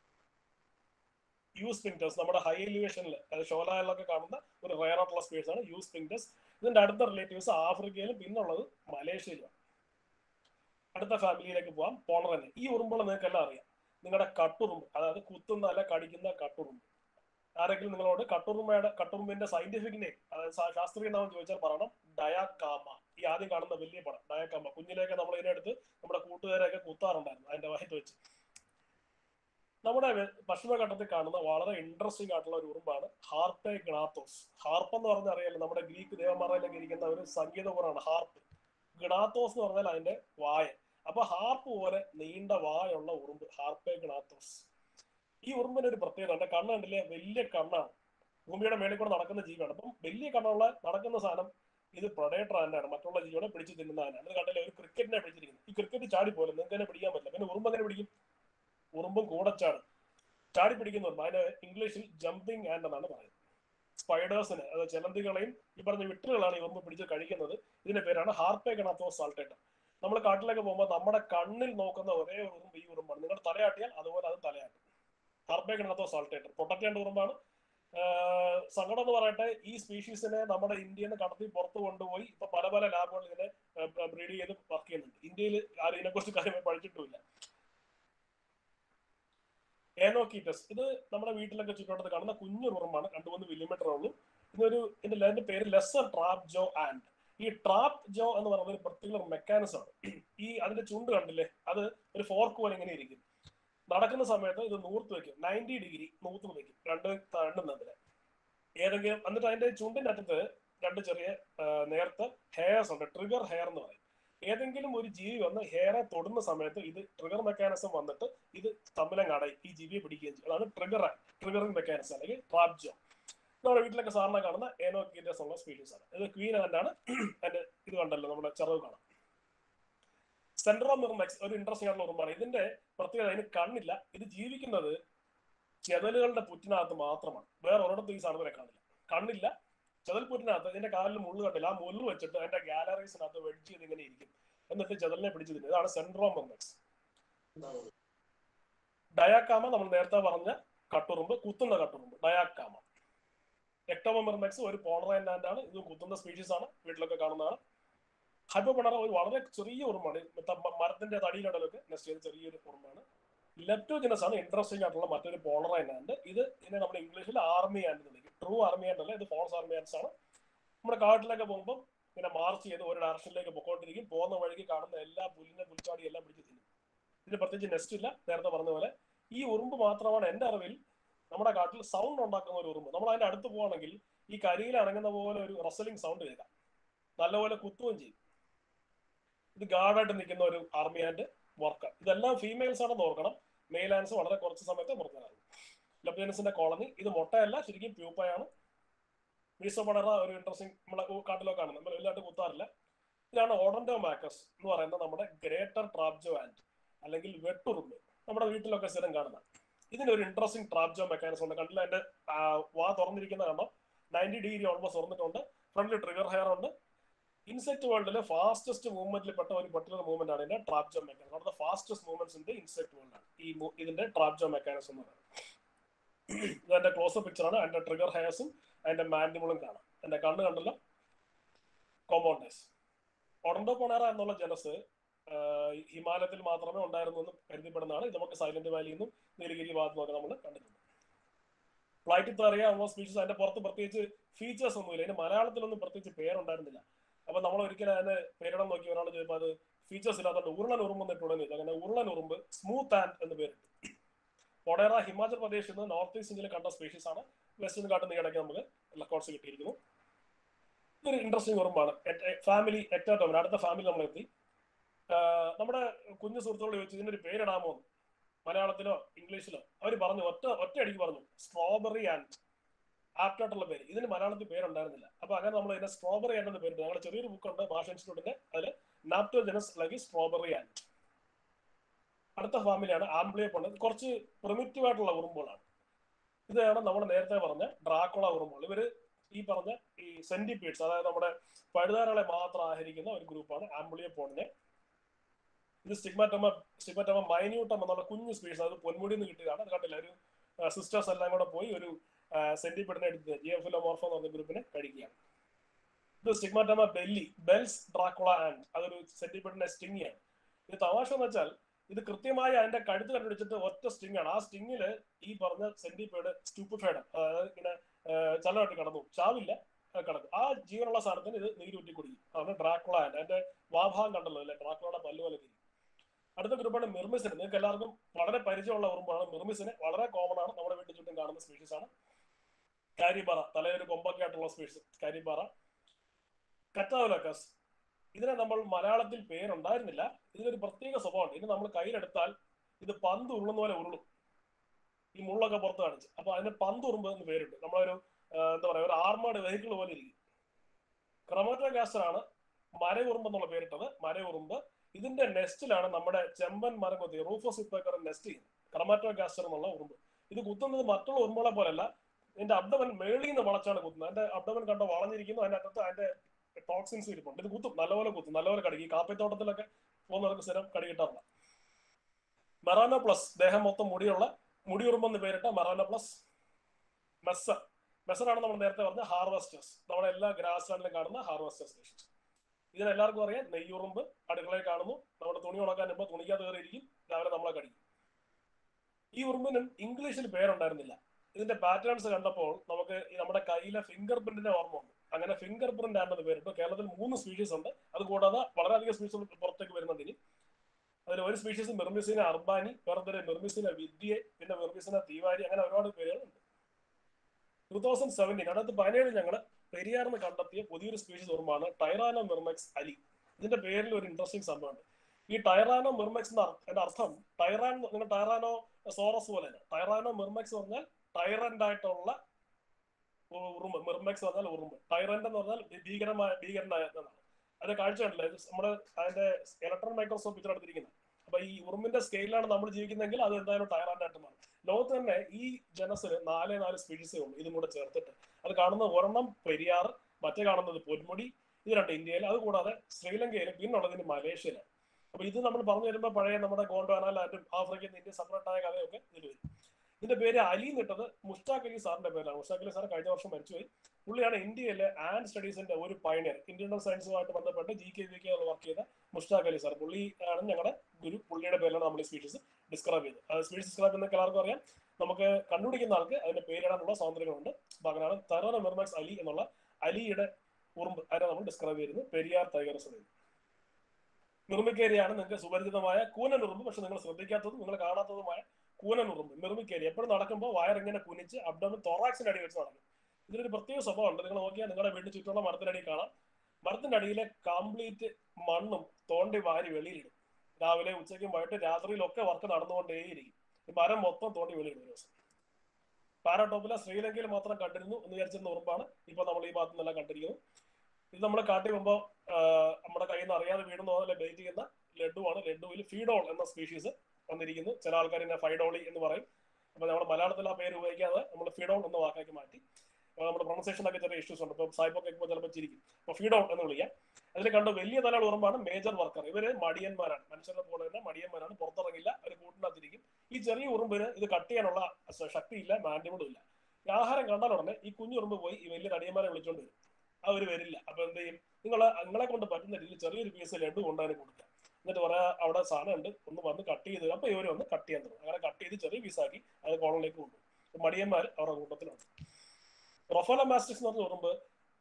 യു സ്പിങ്ടേഴ്സ് നമ്മുടെ ഹൈ എലിവേഷനിൽ ഷോലായിലൊക്കെ കാണുന്ന ഒരു റയർ ആയിട്ടുള്ള സ്പീഡ്സ് ആണ് യു സ്പിങ്ടേഴ്സ് ഇതിന്റെ അടുത്ത റിലേറ്റീവ്സ് ആഫ്രിക്കയിലും പിന്നുള്ളത് മലേഷ്യയിലും അടുത്ത ഫാമിലിയിലേക്ക് പോവാം പോണർ തന്നെ ഈ ഉറുമ്പുകൾ നിങ്ങൾക്കെല്ലാം അറിയാം നിങ്ങളുടെ കട്ടുറുമ്പ് അതായത് കുത്തുന്ന അല്ല കടിക്കുന്ന കട്ടുറുമ്പ് ആരെങ്കിലും നിങ്ങളോട് കട്ടുറുമ്പയുടെ കട്ടുറുമ്പിന്റെ സയന്റിഫിക് നെയിം അതായത് ശാ- ശാസ്ത്രീയ നാമം ചോദിച്ചാൽ പറയണം ഡയാകാമ ഈ ആദ്യം കാണുന്ന വലിയ പടം ഡയാകാമ കുഞ്ഞിലേക്ക് നമ്മൾ ഇതിനെടുത്ത് നമ്മുടെ കൂട്ടുകാരെയൊക്കെ കുത്താറുണ്ടായിരുന്നു അതിന്റെ വയറ്റ് വെച്ച് നമ്മുടെ വെ- പശ്ചിമഘട്ടത്തിൽ കാണുന്ന വളരെ ഇൻട്രസ്റ്റിംഗ് ആയിട്ടുള്ള ഒരു ഉറുമ്പാണ് ഹാർപ്പെ ഗ്നാത്തോസ് ഹാർപ്പ് എന്ന് പറഞ്ഞാൽ അറിയാലോ നമ്മുടെ ഗ്രീക്ക് ദേവന്മാരിലൊക്കെ ഇരിക്കുന്ന ഒരു സംഗീത കൂറാണ് ഹാർപ്പ് ഗ്നാത്തോസ് എന്ന് പറഞ്ഞാൽ അതിന്റെ വായ അപ്പൊ ഹാർപ്പ് പോലെ നീണ്ട വായുള്ള ഉറുമ്പ് ഹാർപ്പെ ഗ്നാത്തോസ് ഈ ഉറുമ്പിന് ഒരു പ്രത്യേകത എന്റെ കണ്ണ് കണ്ടില്ലേ വലിയ കണ്ണാണ് ഭൂമിയുടെ മേളിൽ കൂടെ നടക്കുന്ന ജീവിയാണ് അപ്പം വലിയ കണ്ണുള്ള നടക്കുന്ന സാധനം ഇത് പ്രൊഡേറ്റർ തന്നെയാണ് മറ്റുള്ള ജീവികളെ പിടിച്ച് തിന്നുന്നതാണ് അത് കണ്ടില്ലേ ഒരു ക്രിക്കറ്റിനെ പിടിച്ചിരിക്കുന്നത് ഈ ക്രിക്കറ്റ് ചാടി പോലെ നിങ്ങൾക്ക് തന്നെ പിടിക്കാൻ പറ്റില്ല പിന്നെ ഉറുമ്പ് എങ്ങനെ പിടിക്കും ഉറുമ്പും കൂടച്ചാട് ചാടി പിടിക്കുന്ന ഉറുമ്പ് അതിന് ഇംഗ്ലീഷിൽ ജമ്പിങ് ആൻഡ് എന്നാണ് പറയുന്നത് സ്പൈഡേഴ്സിന് അത് ചെലന്തികളെയും ഈ പറഞ്ഞ വിട്ടുകളാണ് ഈ ഉറുമ്പ് പിടിച്ച് കഴിക്കുന്നത് ഇതിന്റെ പേരാണ് ഹാർപ്പേ ഗണത്തോ സാൾട്ടേറ്റർ നമ്മൾ കാട്ടിലേക്ക് പോകുമ്പോൾ നമ്മുടെ കണ്ണിൽ നോക്കുന്ന ഒരേ ഒരു ഉറുമ്പ് ഈ ഉറുമ്പാണ് നിങ്ങൾ തലയാട്ടിയാൽ അതുപോലെ അത് തലയാട്ടും ഹാർപ്പേ ഗണത്തോ സാൾട്ടേറ്റർ പൊട്ടക്കേണ്ട ഉറുമ്പാണ് ആഹ് സങ്കടം എന്ന് പറയട്ടെ ഈ സ്പീഷീസിനെ നമ്മുടെ ഇന്ത്യയിൽ നിന്ന് കടത്തി പുറത്ത് കൊണ്ടുപോയി ഇപ്പൊ പല പല ലാബുകളിൽ ഇതിനെ ബ്രീഡ് ചെയ്ത് വർക്ക് ചെയ്യുന്നുണ്ട് ഇന്ത്യയിൽ ആരും ഇതിനെക്കുറിച്ച് കാര്യമായി പഠിച്ചിട്ടുമില്ല ഏനോക്കീറ്റസ് ഇത് നമ്മുടെ വീട്ടിലൊക്കെ ചുറ്റോട്ടത്ത് കാണുന്ന കുഞ്ഞു ഉറുമ്പാണ് രണ്ടു മൂന്ന് മില്ലിമീറ്റർ ഉള്ളൂ ഇതൊരു ഇതിന്റെ ഇതിന്റെ പേര് ലെസർ ട്രാപ്പ് ജോ ആൻഡ് ഈ ട്രാപ്പ് ജോ എന്ന് പറയുന്നത് ഒരു പർട്ടിക്കുലർ മെക്കാനിസം ആണ് ഈ അതിന്റെ ചുണ്ട് കണ്ടില്ലേ അത് ഒരു ഫോർക്ക് പോലെ ഇങ്ങനെ ഇരിക്കും നടക്കുന്ന സമയത്ത് ഇത് നൂർത്ത് വെക്കും നയൻറ്റി ഡിഗ്രി നൂർത്ത് വെക്കും രണ്ട് രണ്ടും തമ്മില് ഏതെങ്കിലും എന്നിട്ട് അതിന്റെ ചുണ്ടിന്റെ അറ്റത്ത് രണ്ട് ചെറിയ ആ, നേർത്ത ഹെയർസ് ഉണ്ട് ട്രിഗർ ഹെയർ എന്ന് പറയും ഏതെങ്കിലും ഒരു ജീവി വന്ന് ഹെയറെ തൊടുന്ന സമയത്ത് ഇത് ട്രിഗർ മെക്കാനിസം വന്നിട്ട് ഇത് തമ്മിലങ്ങ് അടയും ഈ ജീവിയെ പിടിക്കുകയും ചെയ്യും അതാണ് ട്രിഗർ ട്രിഗറിംഗ് മെക്കാനിസം അല്ലെങ്കിൽ ട്രാപ്ജോ നമ്മുടെ വീട്ടിലൊക്കെ സാധാരണ കാണുന്ന ഏനോക്കീറ്റസ് ഉള്ള സ്പീഷീസ് ആണ് ഇത് ക്വീൻ ആൻഡാണ് അതിന്റെ ഇത് കണ്ടല്ലോ നമ്മുടെ ചെറവ് കാണാം സെൻട്രോമിർമെക്സ് ഒരു ഇൻട്രസ്റ്റിംഗ് ആയിട്ടുള്ള ഉറുമ്പാണ് ഇതിന്റെ പ്രത്യേകത അതിന് കണ്ണില്ല ഇത് ജീവിക്കുന്നത് ചെതലുകളുടെ പുറ്റിനകത്ത് മാത്രമാണ് വേറെ ഒരിടത്തും ഈ സാധനത്തിനെ കാണില്ല കണ്ണില്ല ചെതൽ പുറ്റിനകത്ത് ഇതിന്റെ കാലിൽ മുള്ളു കണ്ടില്ല ആ മുള്ളു വെച്ചിട്ട് അതിന്റെ ഗാലറീസിനകത്ത് വെഡ്ജ് ചെയ്ത് ഇങ്ങനെ ഇരിക്കും എന്നിട്ട് ചെതലിനെ പിടിച്ചു തിന്നും ഇതാണ് സെൻട്രോം മെർമെക്സ് ഡയാക്കാമ നമ്മൾ നേരത്തെ പറഞ്ഞ കട്ടുറുമ്പ് കുത്തുന്ന കട്ടുറുമ്പ് ഡയാക്കാമ എക്ടോമെർമെക്സ് ഒരു പോണറൈൻഡ് ആണ് ഇത് കുത്തുന്ന സ്പീഷീസ് ആണ് വീട്ടിലൊക്കെ കാണുന്നതാണ് ഹൈപ്പോപണറ ഒരു വളരെ ചെറിയ ഉറുമ്പാണ് മ- മരത്തിന്റെ തടിയിലടലൊക്കെ നെസ്റ്റ് ചെയ്ത ചെറിയൊരു ഉറുമ്പാണ് ലെപ്റ്റോജിനസ് ആണ് ഇൻട്രസ്റ്റിംഗ് ആയിട്ടുള്ള മറ്റൊരു പോളറൈൻ ആൻഡ് ഇത് ഇതിനെ നമ്മൾ ഇംഗ്ലീഷിൽ ആർമി ആൻഡ് എന്ന് വിളിക്കും ട്രൂ ആർമി ആൻഡ് അല്ല ഇത് ഫോൾസ് ആർമി ആൻഡ്സ് ആണ് നമ്മുടെ കാട്ടിലൊക്കെ പോകുമ്പോൾ ഇങ്ങനെ മാർച്ച് ചെയ്ത് ഒരു ഡയറക്ഷനിലേക്ക് പൊക്കോണ്ടിരിക്കും പോകുന്ന വഴിക്ക് കാണുന്ന എല്ലാ പുല്ലിനെ പുൽച്ചാടി എല്ലാം പിടിച്ച് തിന്നും ഇതിന് പ്രത്യേകിച്ച് നെസ്റ്റ് ഇല്ല നേരത്തെ പറഞ്ഞ പോലെ ഈ ഉറുമ്പ് മാത്രമാണ് എന്റെ അറിവിൽ നമ്മുടെ കാട്ടിൽ സൗണ്ട് ഉണ്ടാക്കുന്ന ഒരു ഉറുമ്പ് നമ്മൾ അതിന്റെ അടുത്ത് പോവാണെങ്കിൽ ഈ കരിയിൽ അടങ്ങുന്ന പോലെ ഒരു റസലിംഗ് സൗണ്ട് കേൾക്കാം നല്ലപോലെ കുത്തുകയും ചെയ്യും ഇത് ഗാർഡായിട്ട് നിൽക്കുന്ന ഒരു ആർമി ആൻഡ് വർക്കർ ഇതെല്ലാം ഫീമെയിൽസ് ആണെന്ന് ഓർക്കണം മെയിൽ ആൻസ് വളരെ കുറച്ച് സമയത്ത് പുറത്തിറങ്ങും ലബ്ജനസിന്റെ കോളനി ഇത് മുട്ടയല്ല ശരിക്കും പ്യൂപ്പയാണ് മീസോപടറ ഒരു ഇൻട്രസ്റ്റിംഗ് നമ്മളെ കാട്ടിലൊക്കെ കാണുന്നത് നമ്മൾ വലുതായിട്ട് കുത്താറില്ല ഇതാണ് ഓഡൻഡോ മാക്കസ് എന്ന് പറയുന്ന നമ്മുടെ ഗ്രേറ്റർ ട്രാപ്ജോ ആൻഡ് അല്ലെങ്കിൽ വെട്ടുറുമ്പ് നമ്മുടെ വീട്ടിലൊക്കെ സ്ഥിരം കാണുന്ന ഇതിനൊരു ഇൻട്രസ്റ്റിംഗ് ട്രാപ്ജോ മെക്കാനിസം ഉണ്ട് കണ്ടില്ല അതിന്റെ ആ, വാ തുറന്നിരിക്കുന്ന കാണാം നയൻറ്റി ഡിഗ്രി ഓൾമോസ്റ്റ് തുറന്നിട്ടുണ്ട് ഫ്രണ്ടിൽ ട്രിഗർ ഹെയർ ഉണ്ട് ഇൻസെക്ട് വേൾഡിലെ ഫാസ്റ്റസ്റ്റ് മൂവ്മെന്റിൽ പെട്ട ഒരു പർട്ടിക്കുലർ മൂവ്മെന്റ് ആണ് ഇതിന്റെ ട്രാപ്ജോ മെക്കാനിസം അവിടെ fastest movements in insect world ആണ് ഈ മൂ- ഇതിന്റെ ട്രാപ്ജോ മെക്കാനിസം എന്ന് പറയുന്നത് ഇതിന്റെ ക്ലോസ് പിക്ചർ ആണ് അതിന്റെ ട്രിഗർ ഹെയർസും അതിന്റെ മാൻഡിബിളും കാണാം എന്റെ കണ്ണ് കണ്ടല്ലോ കോമ്പൗണ്ടേഴ്സ് ഒഡൻഡോ പൊണേറ എന്നുള്ള ജനസ് ഹിമാലയത്തിൽ മാത്രമേ ഉണ്ടായിരുന്നു എന്ന് കരുതപ്പെടുന്നതാണ് ഇത് നമുക്ക് സൈലന്റ് വാലിയിൽ നിന്നും നീലഗിരി ഭാഗത്തു നിന്നൊക്കെ നമ്മൾ കണ്ടിട്ടുണ്ട് ഫ്ലൈറ്റ് തെറിയ എന്ന സ്പീഷീസ് അതിന്റെ പുറത്ത് പ്രത്യേകിച്ച് ഫീച്ചേഴ്സ് ഒന്നുമില്ല അതിന് മലയാളത്തിലൊന്നും പ്രത്യേകിച്ച് പേരുണ്ടായിരുന്നില്ല അപ്പൊ നമ്മൾ ഒരിക്കലും അതിന് പേരിടം നോക്കി ഒരാൾ ചോദിച്ചപ്പോൾ അത് ഫീച്ചേഴ്സ് ഇല്ലാത്തതുകൊണ്ട് ഉരുളൻ ഉറുമ്പ് എന്നിട്ടുടനെ അങ്ങനെ ഉരുളൻ ഉറുമ്പ് സ്മൂത്ത് ആൻഡ് എന്ന് പേരിട്ടു പൊടേറ ഹിമാചൽ പ്രദേശിൽ നിന്ന് നോർത്ത് ഈസ്റ്റ് ഇന്ത്യയിൽ കണ്ട സ്പീഷീസ് ആണ് വെസ്റ്റിന് കാട്ടുന്ന ഇടയ്ക്ക് നമുക്ക് റെക്കോർഡ്സ് കിട്ടിയിരിക്കുന്നു ഇതൊരു ഇൻട്രസ്റ്റിംഗ് ഉറുമ്പാണ് ഫാമിലി എറ്റാറ്റോമൻ അടുത്ത ഫാമിലി നമ്മൾ എത്തി ആഹ് നമ്മുടെ കുഞ്ഞു സുഹൃത്തുക്കളോട് ചോദിച്ചു ഇതിനൊരു പേരിടാമോ എന്ന്. മലയാളത്തിലോ ഇംഗ്ലീഷിലോ അവർ പറഞ്ഞു ഒറ്റ ഒറ്റ അടിക്ക് പറഞ്ഞു സ്ട്രോബെറി ആൻഡ് ആപ്റ്റായിട്ടുള്ള പേര് ഇതിന് മലയാളത്തിൽ പേരുണ്ടായിരുന്നില്ല അപ്പൊ അങ്ങനെ നമ്മൾ ഇതിനെ സ്ട്രോബെറി ആൻഡ് എന്ന് പേരിട്ടു ഞങ്ങളുടെ ചെറിയൊരു ബുക്കുണ്ട് ഭാഷ ഇൻസ്റ്റിറ്റ്യൂട്ടിന്റെ അതിൽ നാപ്റ്റോജനസ് അല്ലെങ്കിൽ സ്ട്രോബെറി ആൻഡ് അടുത്ത ഫാമിലിയാണ് ആംബ്ലിയപ്പൊണ്ട് ഇത് കുറച്ച് പ്രിമിറ്റീവ് ആയിട്ടുള്ള ഉറുമ്പുകളാണ് ഇതാണ് നമ്മൾ നേരത്തെ പറഞ്ഞ ഡ്രാക്കുള ഉറുമ്പുകൾ ഇവര് ഈ പറഞ്ഞ ഈ സെന്റിപീഡ്സ് അതായത് നമ്മുടെ പഴുതാരകളെ മാത്രം ആഹരിക്കുന്ന ഒരു ഗ്രൂപ്പാണ് ആംബ്ലിയപ്പോണിനെ ഇത് സ്റ്റിഗ്മാറ്റോമ സ്റ്റിഗ്മാറ്റോമ മൈന്യൂട്ടം എന്നുള്ള കുഞ്ഞു സ്പീഷീസ് അത് പൊന്മുടി നിന്ന് കിട്ടിയതാണ് അത് കണ്ടില്ല ഒരു സിസ്റ്റേഴ്സ് എല്ലാം കൂടെ പോയി ഒരു സെന്റിപീഡിനെ എടുത്ത് ജിയോഫിലോമോർഫോ എന്ന് പറഞ്ഞ ഗ്രൂപ്പിനെ കഴിക്കുകയാണ് ഇത് സ്റ്റിഗ്മാറ്റോമ ബെല്ലി ബെൽസ് ഡ്രാക്കുള ആൻഡ് അതൊരു സെന്റിപീഡിനെ സ്റ്റിങ് ആണ് ഇത് തമാശ എന്ന് വെച്ചാൽ ഇത് കൃത്യമായി അതിന്റെ കഴുത്ത് കണ്ടുപിടിച്ചിട്ട് ഒറ്റ സ്റ്റിങ് ആണ് ആ സ്റ്റിങ്ങില് ഈ പറഞ്ഞ സെന്റിപേഡ് സ്റ്റൂപ്പിഫൈഡ് അതായത് ഇങ്ങനെ ചലമായിട്ട് കടന്നു ചാവില്ല ആ കിടക്കും ആ ജീവനുള്ള സാധനത്തിന് ഇത് നീരൂറ്റി കുടിക്കും അതാണ് ഡ്രാക്കുള ആൻഡ് അതിന്റെ വാഭാഗം കണ്ടല്ലോ അല്ലെ ഡ്രാക്കുളയുടെ പല്ല് പോലെ തിരിക്കും അടുത്ത ഗ്രൂപ്പാണ് മിർമിസിന് നിങ്ങൾക്ക് എല്ലാവർക്കും വളരെ പരിചയമുള്ള ഉറുമ്പാണ് മിർമിസിന് വളരെ കോമൺ ആണ് നമ്മുടെ വീട്ടിൽ ചുറ്റും കാണുന്ന സ്പീഷീസ് ആണ് കാരിപ്പാറ തലയൊരു കൊമ്പൊക്കെ ആയിട്ടുള്ള സ്പീഷീസ് കാരിപ്പാറ കറ്റാവലക്കസ് ഇതിനെ നമ്മൾ മലയാളത്തിൽ പേരുണ്ടായിരുന്നില്ല ഇതിനൊരു പ്രത്യേക സ്വഭാവമുണ്ട് ഇത് നമ്മൾ കയ്യിലെടുത്താൽ ഇത് പന്ത് ഉരുളുന്ന പോലെ ഉരുളും ഈ മുള്ളൊക്കെ പുറത്ത് കാണിച്ച് അപ്പൊ അതിന് പന്ത് ഉറുമ്പ് എന്ന് പേരുണ്ട് നമ്മളൊരു ആ, എന്താ പറയാ ഒരു ആർമേഡ് വെഹിക്കിൾ പോലെ ഇരിക്കും ക്രമോറ്റോഗാസ്റ്റർ ആണ് മരയുറുമ്പ് എന്നുള്ള പേരിട്ടത് മരയുറുമ്പ് ഇതിന്റെ നെസ്റ്റിലാണ് നമ്മുടെ ചെമ്പൻ മരം കൊത്തി റൂഫോസ് ഇപ്പേക്കർ നെസ്റ്റ് ചെയ്യുന്നത് ക്രമാറ്റോഗാസ്റ്റർ എന്നുള്ള ഉറുമ്പ് ഇത് കുത്തുന്നത് മറ്റുള്ള ഉറുമ്പുകളെ പോലല്ല ഇതിന്റെ അബ്ഡമൻ മേളിൽ നിന്ന് വളച്ചാണ് കുത്തുന്നത് അതിന്റെ അബ്ഡമൻ കണ്ട വളഞ്ഞിരിക്കുന്നു അതിന്റെ അകത്ത് അതിന്റെ ടോക്സിൻസ് ഇരിപ്പുണ്ട് ഇത് കുത്തും നല്ലപോലെ കുത്തും നല്ലപോലെ കടിക്കും ഈ കാപ്പിത്തോട്ടത്തിലൊക്കെ പോകുന്നവർക്ക് സ്ഥിരം കടി കിട്ടാറില്ല മെറാനോ പ്ലസ് ദേഹം മൊത്തം മുടിയുള്ള മുടിയുറുമ്പെന്ന് പേരിട്ട മെറാനോ പ്ലസ് മെസ്സ മെസ്സറാണ് നമ്മൾ നേരത്തെ പറഞ്ഞ ഹാർവസ്റ്റേഴ്സ് നമ്മുടെ എല്ലാ ഗ്രാസ് ലാൻഡിലും കാണുന്ന ഹാർവസ്റ്റേഴ്സ് സ്പീഷീസ് ഇതിനെല്ലാവർക്കും അറിയാം നെയ്യുറുമ്പ് അടുക്കളയിൽ കാണുന്നു നമ്മുടെ തുണി ഉണക്കാൻ ഇപ്പൊ തുണിക്കകത്ത് കയറിയിരിക്കും രാവിലെ നമ്മളെ കടിക്കും ഈ ഉറുമ്പിനും ഇംഗ്ലീഷിൽ പേരുണ്ടായിരുന്നില്ല ഇതിന്റെ പാറ്റേൺസ് കണ്ടപ്പോൾ നമുക്ക് ഈ നമ്മുടെ കയ്യിലെ ഫിംഗർ പ്രിന്റിന്റെ ഓർമ്മ വന്നു അങ്ങനെ ഫിംഗർ പ്രിന്റ് ആണെന്ന് പേരിട്ടു കേരളത്തിൽ മൂന്ന് സ്പീഷീസ് ഉണ്ട് അത് കൂടാതെ വളരെയധികം സ്പീഷീസ് പുറത്തേക്ക് വരുന്നുണ്ട് ഇനി അതിൽ ഒരു സ്പീഷീസ് മിർമിസിന അർബാനി വേറെ മിർമിസിന വിദ്യയെ പിന്നെ മിർമിസിന തീവാരി അങ്ങനെ ഒരുപാട് പേരുകളുണ്ട് ടൂ തൗസൻഡ് സെവൻറ്റീൻ രണ്ടായിരത്തി പതിനേഴ് ഞങ്ങൾ പെരിയാറിന് കണ്ടെത്തിയ പുതിയൊരു സ്പീഷീസ് ഉറുമ്പാണ് ടൈറാനോ മിർമെക്സ് അലി ഇതിന്റെ പേരിൽ ഒരു ഇൻട്രസ്റ്റിംഗ് സംഭവമുണ്ട് ഈ ടൈറാനോ മിർമെക്സ് എന്ന എന്റെ അർത്ഥം ടൈറാൻ നിങ്ങൾ ടൈറാനോ സോറസ് പോലെ ടൈറാനോ മിർമെക്സ് പറഞ്ഞാൽ ടൈറന്റ് ആയിട്ടുള്ള ഉറുമ്പ് മിർമെക്സ് പറഞ്ഞാൽ ഉറുമ്പ് ടൈറന്റ് എന്ന് പറഞ്ഞാൽ ഭീകരമായ ഭീകരനായ എന്നാണ് അതിന്റെ കാഴ്ച കണ്ടില്ല ഇത് നമ്മുടെ അതിന്റെ ഇലക്ട്രോൺ മൈക്രോസ്കോപ്പ് പിക്ചർ എടുത്തിരിക്കുന്നത് അപ്പൊ ഈ ഉറുമ്പിന്റെ സ്കെയിലാണ് നമ്മൾ ജീവിക്കുന്നതെങ്കിൽ അത് എന്തായാലും ടയറാൻഡായിട്ടുമാണ് ലോകത്ത് തന്നെ ഈ ജനസിന് നാലേ നാല് സ്പീഷീസേ ഉള്ളൂ ഇതും കൂടെ ചേർത്തിട്ട് അത് കാണുന്ന ഒരെണ്ണം പെരിയാർ മറ്റേ കാണുന്നത് പൊന്മുടി ഇത് രണ്ട് ഇന്ത്യയിൽ അതുകൂടാതെ ശ്രീലങ്കയിലും പിന്നുള്ളതിന് മലേഷ്യയിലാണ് അപ്പൊ ഇത് നമ്മൾ പറഞ്ഞു വരുമ്പോൾ പഴയ നമ്മുടെ ഗോണ്ടോന ലാൻഡും ആഫ്രിക്കയിൽ നിന്ന് ഇന്ത്യ സെപ്പറേറ്റ് ആയ കഥയൊക്കെ ഇതിൽ വരും ഇതിന്റെ പേര് അലി എന്നിട്ടത് മുഷ്താഖ് അലി സാറിന്റെ പേരാണ് മുഷ്താഖ് അലി സാർ കഴിഞ്ഞ വർഷം മരിച്ചുപോയി പുള്ളിയാണ് ഇന്ത്യയിലെ ആൻഡ് സ്റ്റഡീസിന്റെ ഒരു പയനിയർ ഇന്റർണൽ സയൻസുമായിട്ട് ബന്ധപ്പെട്ട് G K V K work ചെയ്ത മുഷ്താഖ് അലി സാർ പുള്ളി ആണ് ഞങ്ങളുടെ ഗുരു പുള്ളിയുടെ പേരിലാണ് നമ്മൾ ഈ സ്പീഷീസ് ഡിസ്ക്രൈബ് ചെയ്തത് സ്പീഷീസ് ഡിസ്ക്രൈബ് എന്നൊക്കെ എല്ലാവർക്കും അറിയാം നമുക്ക് കണ്ടുപിടിക്കുന്ന ആൾക്ക് അതിന്റെ പേരിടാനുള്ള സ്വാതന്ത്ര്യങ്ങളുണ്ട് അപ്പൊ അങ്ങനെയാണ് തരോന മെർമാക്സ് അലി എന്നുള്ള അലിയുടെ ഉറുമ്പ് അതിനെ നമ്മൾ ഡിസ്ക്രൈബ് ചെയ്യുന്നത് പെരിയാർ ടൈഗർസ് എന്ന് നിർമ്മിക്കേരിയാണ് നിങ്ങൾക്ക് സുപരിചിതമായ കൂനൻ ഉറുമ്പ് പക്ഷെ നിങ്ങൾ ശ്രദ്ധിക്കാത്തതും നിങ്ങൾ കാണാത്തതുമായ കൂനൻ ഉറുമ്പ് നിർമ്മിക്കേരി എപ്പോഴും നടക്കുമ്പോൾ വയറിങ്ങനെ കുനിച്ച് അബ്ഡോമിൻ തൊറാക്സിന്റെ അടി വെച്ച് നടക്കും ഇതിനൊരു പ്രത്യേക സ്വഭാവമുണ്ട് നിങ്ങൾ നോക്കിയാൽ നിങ്ങളുടെ വീട്ടിൽ ചുറ്റുള്ള മരത്തിന്റെ അടി കാണാം മരത്തിന്റെ അടിയിലെ കംപ്ലീറ്റ് മണ്ണും തോണ്ടി വാരി വെളിയിലിടും രാവിലെ ഉച്ചയ്ക്കും വൈകിട്ട് രാത്രിയിലൊക്കെ വർക്ക് നടന്നുകൊണ്ടേയിരിക്കും ഈ മരം മൊത്തം തോണ്ടി വെളിയിടും ഒരു ദിവസം പാരാടോപ്പിലെ ശ്രീലങ്കയിൽ മാത്രം കണ്ടിരുന്നു എന്ന് വിചാരിച്ചിരുന്ന ഉറുമ്പാണ് ഇപ്പൊ നമ്മൾ ഈ ഭാഗത്തു നിന്നെല്ലാം കണ്ടിരിക്കുന്നത് ഇത് നമ്മൾ കാട്ടി പോകുമ്പോൾ നമ്മുടെ കയ്യിൽ നിന്ന് അറിയാതെ വീടുന്ന പോലെ ബേറ്റ് ചെയ്യുന്ന ലഡുവാണ് ലഡുവിൽ ഫീഡോൾ എന്ന സ്പീഷീസ് വന്നിരിക്കുന്നു ചില ആൾക്കാർ ഇതിനെ ഫൈഡോളി എന്ന് പറയും അപ്പൊ നമ്മൾ മലയാളത്തിൽ ആ പേര് ഉപയോഗിക്കാതെ നമ്മൾ ഫീഡോൾ എന്ന വാക്കാക്കി മാറ്റി അപ്പൊ നമ്മുടെ പ്രൊണൗൺസിയേഷനൊക്കെ ചെറിയ ഇഷ്യൂസ് ഉണ്ട് ഇപ്പൊ സായിപ്പൊക്കെ കേൾക്കുമ്പോൾ ചിലപ്പോൾ ചിരിക്കും അപ്പൊ ഫീഡോൾ എന്ന് വിളിക്കാം അതിൽ കണ്ട വലിയ തലയുള്ള ഉറമ്പാണ് മേജർ വർക്കർ ഇവര് മടിയന്മാരാണ് മനുഷ്യരുടെ പോലെ തന്നെ മടിയന്മാരാണ് പുറത്തിറങ്ങില്ല അവർ കൂട്ടിനകത്തിരിക്കും ഈ ചെറിയ ഉറുമ്പിന് ഇത് കട്ട് ചെയ്യാനുള്ള ശക്തിയില്ല മാൻഡിബിളും ഇല്ല ഈ ആഹാരം കണ്ടാൽ ഉടനെ ഈ കുഞ്ഞു ഉറുമ്പ് പോയി ഈ വലിയ തടിയന്മാരെ വിളിച്ചോണ്ട് വരും അവർ വരില്ല അപ്പൊ എന്ത് ചെയ്യും നിങ്ങൾ നിങ്ങളെ കൊണ്ട് പറ്റുന്ന രീതിയിൽ ചെറിയൊരു പീസ് ലഡു കൊണ്ടുവന്ന് കൊടുക്കുക എന്നിട്ട് പറയാ അവിടെ സാധനം ഉണ്ട് ഒന്ന് വന്ന് കട്ട് ചെയ്ത് അപ്പൊ ഇവർ വന്ന് കട്ട് ചെയ്യാൻ തുടങ്ങും അങ്ങനെ കട്ട് ചെയ്ത് ചെറിയ പീസാക്കി അത് കോളനിലേക്ക് കൊണ്ടുപോകും മടിയന്മാർ അവരുടെ കൂട്ടത്തിലുണ്ട് റൊഫോല മാസ്റ്റിക്സ് എന്ന് പറഞ്ഞ ഉറുമ്പ്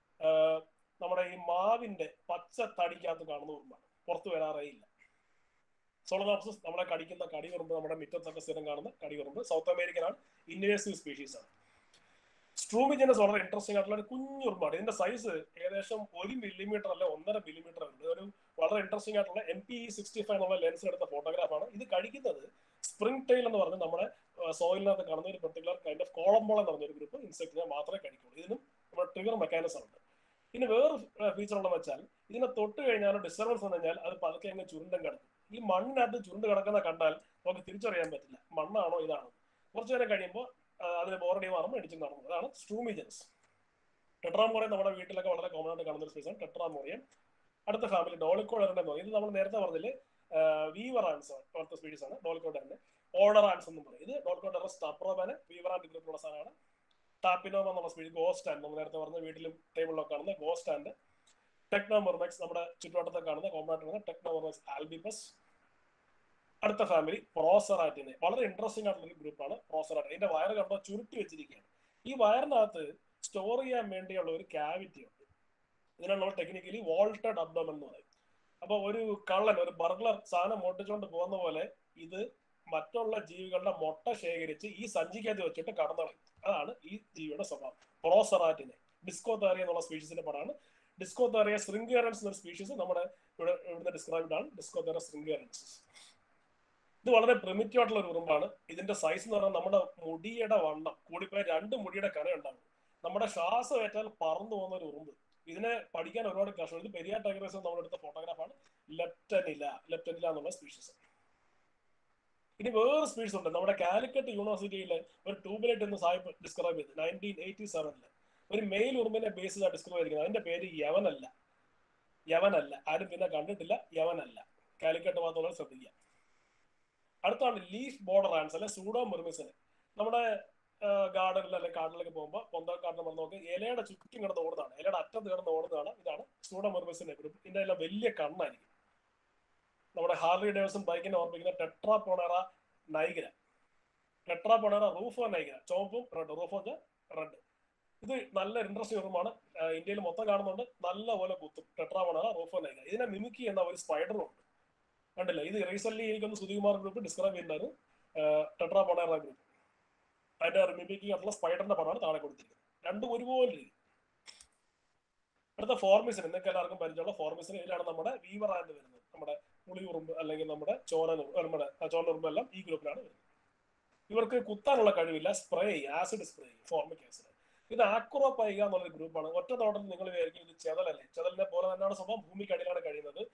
നമ്മുടെ ഈ മാവിന്റെ പച്ച തടിക്കകത്ത് കാണുന്ന ഉറുമ്പാണ് പുറത്തു വരാറേ ഇല്ല സോളോനാപ്സിസ് നമ്മളെ കടിക്കുന്ന കടി ഉറുമ്പ് നമ്മുടെ മിറ്റത്തൊക്കെ സ്ഥിരം കാണുന്ന കടി ഉറുമ്പ് സൗത്ത് അമേരിക്കനാണ് ഇൻവേസീവ് സ്പീഷീസ് ആണ് സ്ട്രൂമിജനസ് വളരെ ഇൻട്രസ്റ്റിംഗ് ആയിട്ടുള്ള ഒരു കുഞ്ഞുറുമ്പാണ് ഇതിന്റെ സൈസ് ഏകദേശം ഒരു മില്ലിമീറ്റർ അല്ല ഒന്നര മില്ലിമീറ്റർ ഉണ്ട് ഒരു വളരെ ഇൻട്രസ്റ്റിംഗ് ആയിട്ടുള്ള എം പി സിക്സ്റ്റി ഫൈവ് എന്നുള്ള ലെൻസ് എടുത്ത ഫോട്ടോഗ്രാഫാണ് ഇത് കഴിക്കുന്നത് സ്പ്രിംഗ് ടൈൽ എന്ന് പറഞ്ഞ് നമ്മുടെ സോയിലിനകത്ത് കാണുന്ന ഒരു പെർട്ടിക്കുലർ കൈൻഡ് ഓഫ് കോളംബോൾ എന്ന് പറഞ്ഞ ഒരു ഗ്രൂപ്പ് ഇൻസെക്ടിനെ മാത്രമേ കഴിക്കുള്ളൂ ഇതിനും നമ്മുടെ ട്രിഗർ മെക്കാനിസം ഉണ്ട് ഇനി വേറെ ഫീച്ചർ ഉള്ളതെന്ന് വെച്ചാൽ ഇതിനെ തൊട്ട് കഴിഞ്ഞാലോ ഡിസ്റ്റർബൻസ് വന്നു കഴിഞ്ഞാൽ അത് പതുക്കെ അങ്ങ് ചുരുണ്ടം കിടക്കും ഈ മണ്ണിനകത്ത് ചുരുണ്ട് കിടക്കുന്ന കണ്ടാൽ നമുക്ക് തിരിച്ചറിയാൻ പറ്റില്ല മണ്ണാണോ ഇതാണോ കുറച്ചു നേരം കഴിയുമ്പോൾ അതിന് ബോറടി മാറുമ്പോൾ ഇടിച്ചു നടന്നു അതാണ് സ്ട്രൂമിജൻസ് ടെട്രാമോറിയം നമ്മുടെ വീട്ടിലൊക്കെ വളരെ കോമൺ ആയിട്ട് കാണുന്ന ഒരു സ്പീസാണ് ടെട്രാമോറിയം അടുത്ത ഫാമിലി ഡോളിക്കോഡറിന്റെ എന്ന് പറയും ഇത് നമ്മൾ നേരത്തെ പറഞ്ഞതില് വീവർ ആൻസ് പോലത്തെ സ്പീഷീസ് ആണ് ഡോളിക്കോഡറിന്റെ ഓർഡർ ആൻസ് എന്നും പറയും ഇത് ഡോളിക്കോഡർ സ്റ്റപ്രോബാന് വീവർ ആൻഡ് ഗ്രൂപ്പിലുള്ള സാധനമാണ് ടാപ്പിനോമ എന്നുള്ള സ്പീഡ് ഗോസ്റ്റ് ആൻഡ് നമ്മൾ നേരത്തെ പറഞ്ഞ വീട്ടിലും ടേബിളിലൊക്കെ കാണുന്ന ഗോസ്റ്റ് ആൻഡ് ടെക്നോമർമെക്സ് നമ്മുടെ ചുറ്റുവട്ടത്തെ കാണുന്ന കോമൺ ആയിട്ട് വരുന്ന ടെക്നോമർമെക്സ് ആൽബിബസ് അടുത്ത ഫാമിലി പ്രോസറാറ്റിനെ വളരെ ഇൻട്രസ്റ്റിംഗ് ആയിട്ടുള്ള ഒരു ഗ്രൂപ്പാണ് പ്രോസറാറ്റ് ഇതിന്റെ വയർ കണ്ടോ ചുരുട്ടി വെച്ചിരിക്കുകയാണ് ഈ വയറിനകത്ത് സ്റ്റോർ ചെയ്യാൻ വേണ്ടിയുള്ള ഒരു ക്യാവിറ്റി ഉണ്ട് ഇതിനാണ് നമ്മൾ ടെക്നിക്കലി വോൾട്ടഡ് അബ്ഡോമൻ എന്ന് പറയും അപ്പൊ ഒരു കള്ളൻ ഒരു ബർഗ്ലർ സാധനം മോട്ടിച്ചുകൊണ്ട് പോകുന്ന പോലെ ഇത് മറ്റുള്ള ജീവികളുടെ മുട്ട ശേഖരിച്ച് ഈ സഞ്ചിക്കകത്ത് വെച്ചിട്ട് കടന്നളയും അതാണ് ഈ ജീവിയുടെ സ്വഭാവം പ്രോസറാറ്റിനെ ഡിസ്കോതാറിയ എന്നുള്ള സ്പീഷീസിന്റെ പടമാണ് ഡിസ്കോതാറിയ ശൃംഗേറൻസ് എന്നൊരു സ്പീഷീസ് നമ്മുടെ ഇവിടെ ഇവിടുന്ന് ഡിസ്ക്രൈബ്ഡ് ആണ് ഡിസ്കോതാറിയ ശൃംഗേറൻസ് ഇത് വളരെ പ്രിമിറ്റീവ് ആയിട്ടുള്ള ഒരു ഉറുമ്പാണ് ഇതിന്റെ സൈസ് എന്ന് പറഞ്ഞാൽ നമ്മുടെ മുടിയുടെ വണ്ണം കൂടിപ്പോയ രണ്ട് മുടിയുടെ കന ഉണ്ടാവും നമ്മുടെ ശ്വാസം ഏറ്റാൽ പറന്നു പോകുന്ന ഒരു ഉറുമ്പ് ഇതിനെ പഠിക്കാൻ ഒരുപാട് കഷ്ടം ഇത് പെരിയാർ ടൈഗ്രസ് നമ്മൾ എടുത്ത ഫോട്ടോഗ്രാഫാണ് ലെപ്റ്റനില ലെപ്റ്റനില എന്നുള്ള സ്പീഷീസ് ഇനി വേറെ സ്പീഷീസ് ഉണ്ട് നമ്മുടെ കാലിക്കറ്റ് യൂണിവേഴ്സിറ്റിയിലെ ഒരു ട്യൂബിലൈറ്റ് എന്ന് സാഹിബ് ഡിസ്ക്രൈബ് ചെയ്ത് നയൻറ്റീൻ എയ്റ്റി സെവനില് ഒരു മെയിൽ ഉറുമ്പിനെ ബേസ് ചെയ്താണ് ഡിസ്ക്രൈബ് ചെയ്തിരിക്കുന്നത് അതിന്റെ പേര് യവനല്ല യവനല്ല ആരും പിന്നെ കണ്ടിട്ടില്ല യവനല്ല കാലിക്കറ്റ് മാത്രമുള്ള ശ്രദ്ധിക്കുക അടുത്താണ് ലീഫ് ബോർഡർ ആൻസ് അല്ലെ സൂഡോ മിർമിസിന് നമ്മുടെ ഗാർഡനിൽ അല്ലെങ്കിൽ കാട്ടിലേക്ക് പോകുമ്പോൾ പൊന്തക്കാട്ടിൽ വന്ന് നോക്കി ഇലയുടെ ചുറ്റും കിടന്ന് ഓടുന്നതാണ് ഇലയുടെ അറ്റത്ത് കിടന്ന് ഓടുന്നതാണ് ഇതാണ് സൂഡോ മിർമിസിന്റെ ഗ്രൂപ്പ് ഇതിന്റെ എല്ലാം വലിയ കണ്ണായിരിക്കും നമ്മുടെ ഹാർലി ഡേവിഡ്സൺ ബൈക്കിനെ ഓർമ്മിക്കുന്ന ടെട്രാ പൊണറ നൈഗ്ര ടെട്രാ പൊണറ റൂഫോ നൈഗ്ര ചുവപ്പും റെഡ് റൂഫോ റെഡ് ഇത് നല്ല ഇൻട്രസ്റ്റിംഗ് റൂമാണ് ഇന്ത്യയിൽ മൊത്തം കാണുന്നുണ്ട് നല്ല പോലെ കുത്തും ടെട്രാ പൊണറ റൂഫോ നൈഗ്ര ഇതിനെ മിമിക്കി എന്ന ഒരു സ്പൈഡറും ഉണ്ട് കണ്ടില്ല ഇത് റീസെന്റ് എനിക്കൊന്ന് സുധികുമാർ ഗ്രൂപ്പ് ഡിസ്ക്രൈബ് ചെയ്യുന്നുണ്ടായിരുന്നു ടെട്രാ പൊണേറ ഗ്രൂപ്പ് അതിന്റെ മിമിക്കിംഗ് ആയിട്ടുള്ള സ്പൈഡറിന്റെ പടമാണ് താഴെ കൊടുത്തിരിക്കുന്നത് രണ്ടും ഒരുപോലെ ഇരിക്കും അടുത്ത ഫോർമിസിന് നിങ്ങൾക്ക് എല്ലാവർക്കും പരിചയമുള്ള ഫോർമിസിന് ഇതിലാണ് നമ്മുടെ വീവർ ആൻഡ് വരുന്നത് നമ്മുടെ പുളിയുറുമ്പ് അല്ലെങ്കിൽ നമ്മുടെ ചോന നമ്മുടെ ചോനുറുമ്പ് എല്ലാം ഈ ഗ്രൂപ്പിലാണ് വരുന്നത് ഇവർക്ക് കുത്താനുള്ള കഴിവില്ല spray acid spray formic acid ഇത് ആക്രോ പൈക എന്നുള്ളൊരു ഗ്രൂപ്പാണ് ഒറ്റ തോട്ടത്തിൽ നിങ്ങൾ വിചാരിക്കും ഇത് ചെതലല്ലേ ചെതലിനെ പോലെ തന്നെയാണ് സംഭവം ഭൂമിക്കടിയിലാണ് കഴിയുന്നത്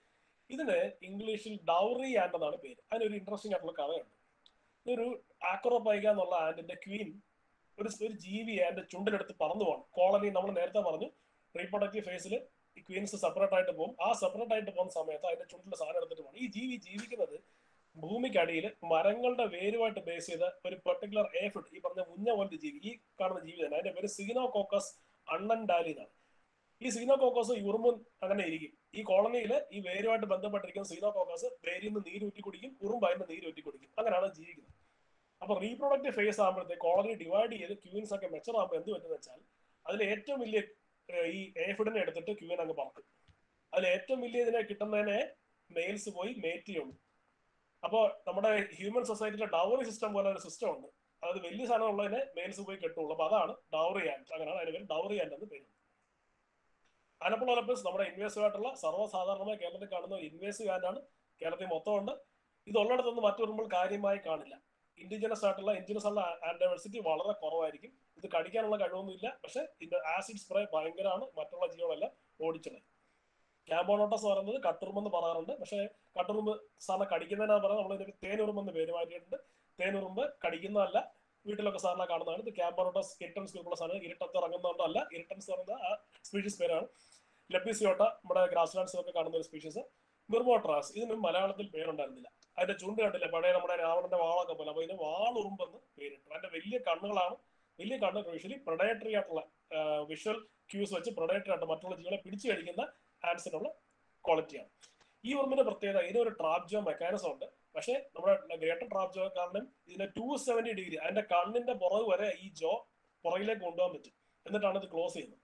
ഇതിന് ഇംഗ്ലീഷിൽ ഡൗറി ആൻഡ് എന്നാണ് പേര് അതിനൊരു ഇൻട്രസ്റ്റിംഗ് ആയിട്ടുള്ള കഥയുണ്ട് ഇതൊരു ആക്രോപൈക എന്നുള്ള ആൻഡിന്റെ ക്വീൻ ഒരു ഒരു ജീവിയെ അതിന്റെ ചുണ്ടിലെടുത്ത് പറന്നു പോകണം കോളനി നമ്മൾ നേരത്തെ പറഞ്ഞു റീപ്രൊഡക്റ്റീവ് ഫേസിൽ ഈ ക്വീൻസ് സെപ്പറേറ്റ് ആയിട്ട് പോകും ആ സെപ്പറേറ്റ് ആയിട്ട് പോകുന്ന സമയത്ത് അതിന്റെ ചുണ്ടിൽ സാധനം എടുത്തിട്ട് പോകണം ഈ ജീവി ജീവിക്കുന്നത് ഭൂമിക്കടിയിൽ മരങ്ങളുടെ വേരുമായിട്ട് ബേസ് ചെയ്ത ഒരു പെർട്ടിക്കുലർ ഏഫിഡ് ഈ പറഞ്ഞ മുഞ്ഞ പോലത്തെ ജീവി ഈ കാണുന്ന ജീവി തന്നെ അതിന്റെ പേര് സീനോകോക്കസ് അണ്ണൻ ഡാലി എന്നാണ് ഈ സീനോകോക്കസ് ഈ ഉറുമ്പും അങ്ങനെ ഇരിക്കും ഈ കോളനിയിൽ ഈ വേരുമായിട്ട് ബന്ധപ്പെട്ടിരിക്കുന്ന സീനോകോക്കസ് വേരിൽ നിന്ന് നീര് ഊറ്റി കുടിക്കും ഉറുമ്പ് അതിന്റെ നീര് ഊറ്റി കുടിക്കും അങ്ങനെയാണ് ജീവിക്കുന്നത് അപ്പൊ റീപ്രൊഡക്റ്റീവ് ഫേസ് ആകുമ്പോഴത്തേക്ക് കോളനി ഡിവൈഡ് ചെയ്ത് ക്യൂൻസ് ഒക്കെ മെച്ചർ ആകുമ്പോൾ എന്ത് പറ്റുന്ന വെച്ചാൽ അതിൽ ഏറ്റവും വലിയ ഏഹ്, ഈ ഏഫിഡിനെ എടുത്തിട്ട് ക്യൂൻ അങ്ങ് പറക്കും അതിൽ ഏറ്റവും വലിയ ഇതിനെ കിട്ടുന്നതിനെ മെയിൽസ് പോയി മേറ്റ് ചെയ്യുള്ളൂ അപ്പോൾ നമ്മുടെ ഹ്യൂമൻ സൊസൈറ്റിയിലെ ഡൗറി സിസ്റ്റം പോലെ ഒരു സിസ്റ്റം ഉണ്ട് അതായത് വലിയ സാധനം ഉള്ളതിനെ മെയിൽസ് പോയി കിട്ടുള്ളൂ അപ്പൊ അതാണ് ഡൗറി ആൻഡ് അങ്ങനെയാണ് അതിന് പേര് ഡൗറി ആൻഡ് എന്ന് പേര് അനപ്പൊളോലപ്പസ് നമ്മുടെ ഇൻവേസീവ് ആയിട്ടുള്ള സർവ്വസാധാരണമായി കേരളത്തിൽ കാണുന്ന ഒരു ഇൻവേസീവ് ആൻഡാണ് കേരളത്തിൽ മൊത്തമുണ്ട് ഇതുള്ളിടത്തൊന്നും മറ്റൊരുമ്പോൾ കാര്യമായി കാണില്ല ഇൻഡിജിനസ് ആയിട്ടുള്ള ഇൻഡിജിനസ് ഉള്ള ഡൈവേഴ്സിറ്റി വളരെ കുറവായിരിക്കും ഇത് കടിക്കാനുള്ള കഴിവൊന്നുമില്ല പക്ഷെ ഇതിന്റെ ആസിഡ് സ്പ്രേ ഭയങ്കരമാണ് മറ്റുള്ള ജീവികളെല്ലാം ഓടിച്ചത് ക്യാമ്പോണോട്ടസ് പറയുന്നത് കട്ടുറുമെന്ന് പറയാറുണ്ട് പക്ഷെ കട്ടുറുമ്പ് സാറിന് കടിക്കുന്നതിനാ പറയുന്നത് നമ്മൾ ഇതിന് തേനുറുമ്പെന്ന് പേര് മാറ്റിയിട്ടുണ്ട് തേനുറുമ്പ് കടിക്കുന്നതല്ല വീട്ടിലൊക്കെ സാറിനെ കാണുന്നതാണ് ഇത് ക്യാമ്പോണോട്ടസ് ഇരിട്ടൻസ് ഗ്രൂപ്പുള്ള സാധനം ഇരുട്ടത്ത് ഇറങ്ങുന്നതുകൊണ്ടല്ല ഇരിട്ടൻസ് പറയുന്നത് ആ സ്പീഷീസ് പേരാണ് ലെപ്പിസിയോട്ട നമ്മുടെ ഗ്രാസ് ലാൻഡ്സിലൊക്കെ കാണുന്ന ഒരു സ്പീഷീസ് മിർമോട്രാസ് ഇതിന് മലയാളത്തിൽ പേരുണ്ടായിരുന്നില്ല അതിന്റെ ചുണ്ട് കണ്ടില്ല പഴയ നമ്മുടെ രാവണന്റെ വാളൊക്കെ പോലെ അപ്പൊ ഇതിന് വാളുറുമ്പെന്ന് പേരിട്ടു അതിന്റെ വലിയ കണ്ണുകളാണ് വലിയ കണ്ണ് യൂഷ്വലി പ്രൊഡേറ്ററി ആയിട്ടുള്ള വിഷ്വൽ ക്യൂസ് വെച്ച് പ്രൊഡേറ്ററി ആയിട്ട് മറ്റുള്ള ജീവികളെ പിടിച്ചു കഴിക്കുന്ന ആൻസിനുള്ള ക്വാളിറ്റിയാണ് ഈ ഉറുമ്പിന്റെ പ്രത്യേകത ഇതിനൊരു ട്രാപ്പ് ജോ മെക്കാനിസം ഉണ്ട് പക്ഷേ നമ്മുടെ ഗ്രേറ്റർ ട്രാപ്പ് ജോ കാരണം ഇതിനെ ടു സെവന്റി ഡിഗ്രി അതിന്റെ കണ്ണിന്റെ പുറകു വരെ ഈ ജോ പുറകിലേക്ക് കൊണ്ടുപോകാൻ പറ്റും എന്നിട്ടാണ് ഇത് ക്ലോസ് ചെയ്യുന്നത്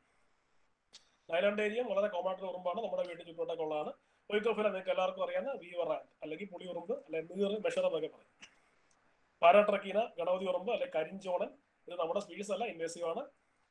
നൈലാൻഡേരിയം വളരെ കോമൺ ആയിട്ടുള്ള ഉറുമ്പാണ് നമ്മുടെ വീട്ടിൽ ചുറ്റോട്ടൊക്കെ ഉള്ളതാണ് ഒയ്ക്കോഫില നിങ്ങൾക്ക് എല്ലാവർക്കും അറിയാവുന്ന വീവർ ആൻഡ് അല്ലെങ്കിൽ പുളി ഉറുമ്പ് അല്ലെങ്കിൽ നീർ മെഷർ എന്നൊക്കെ പറയും പാരാട്രക്കീന ഗണപതി ഉറുമ്പ് അല്ലെങ്കിൽ കരിഞ്ചോണൻ ഇത് നമ്മുടെ സ്പീഷീസ് അല്ല ഇൻവേസീവ് ആണ്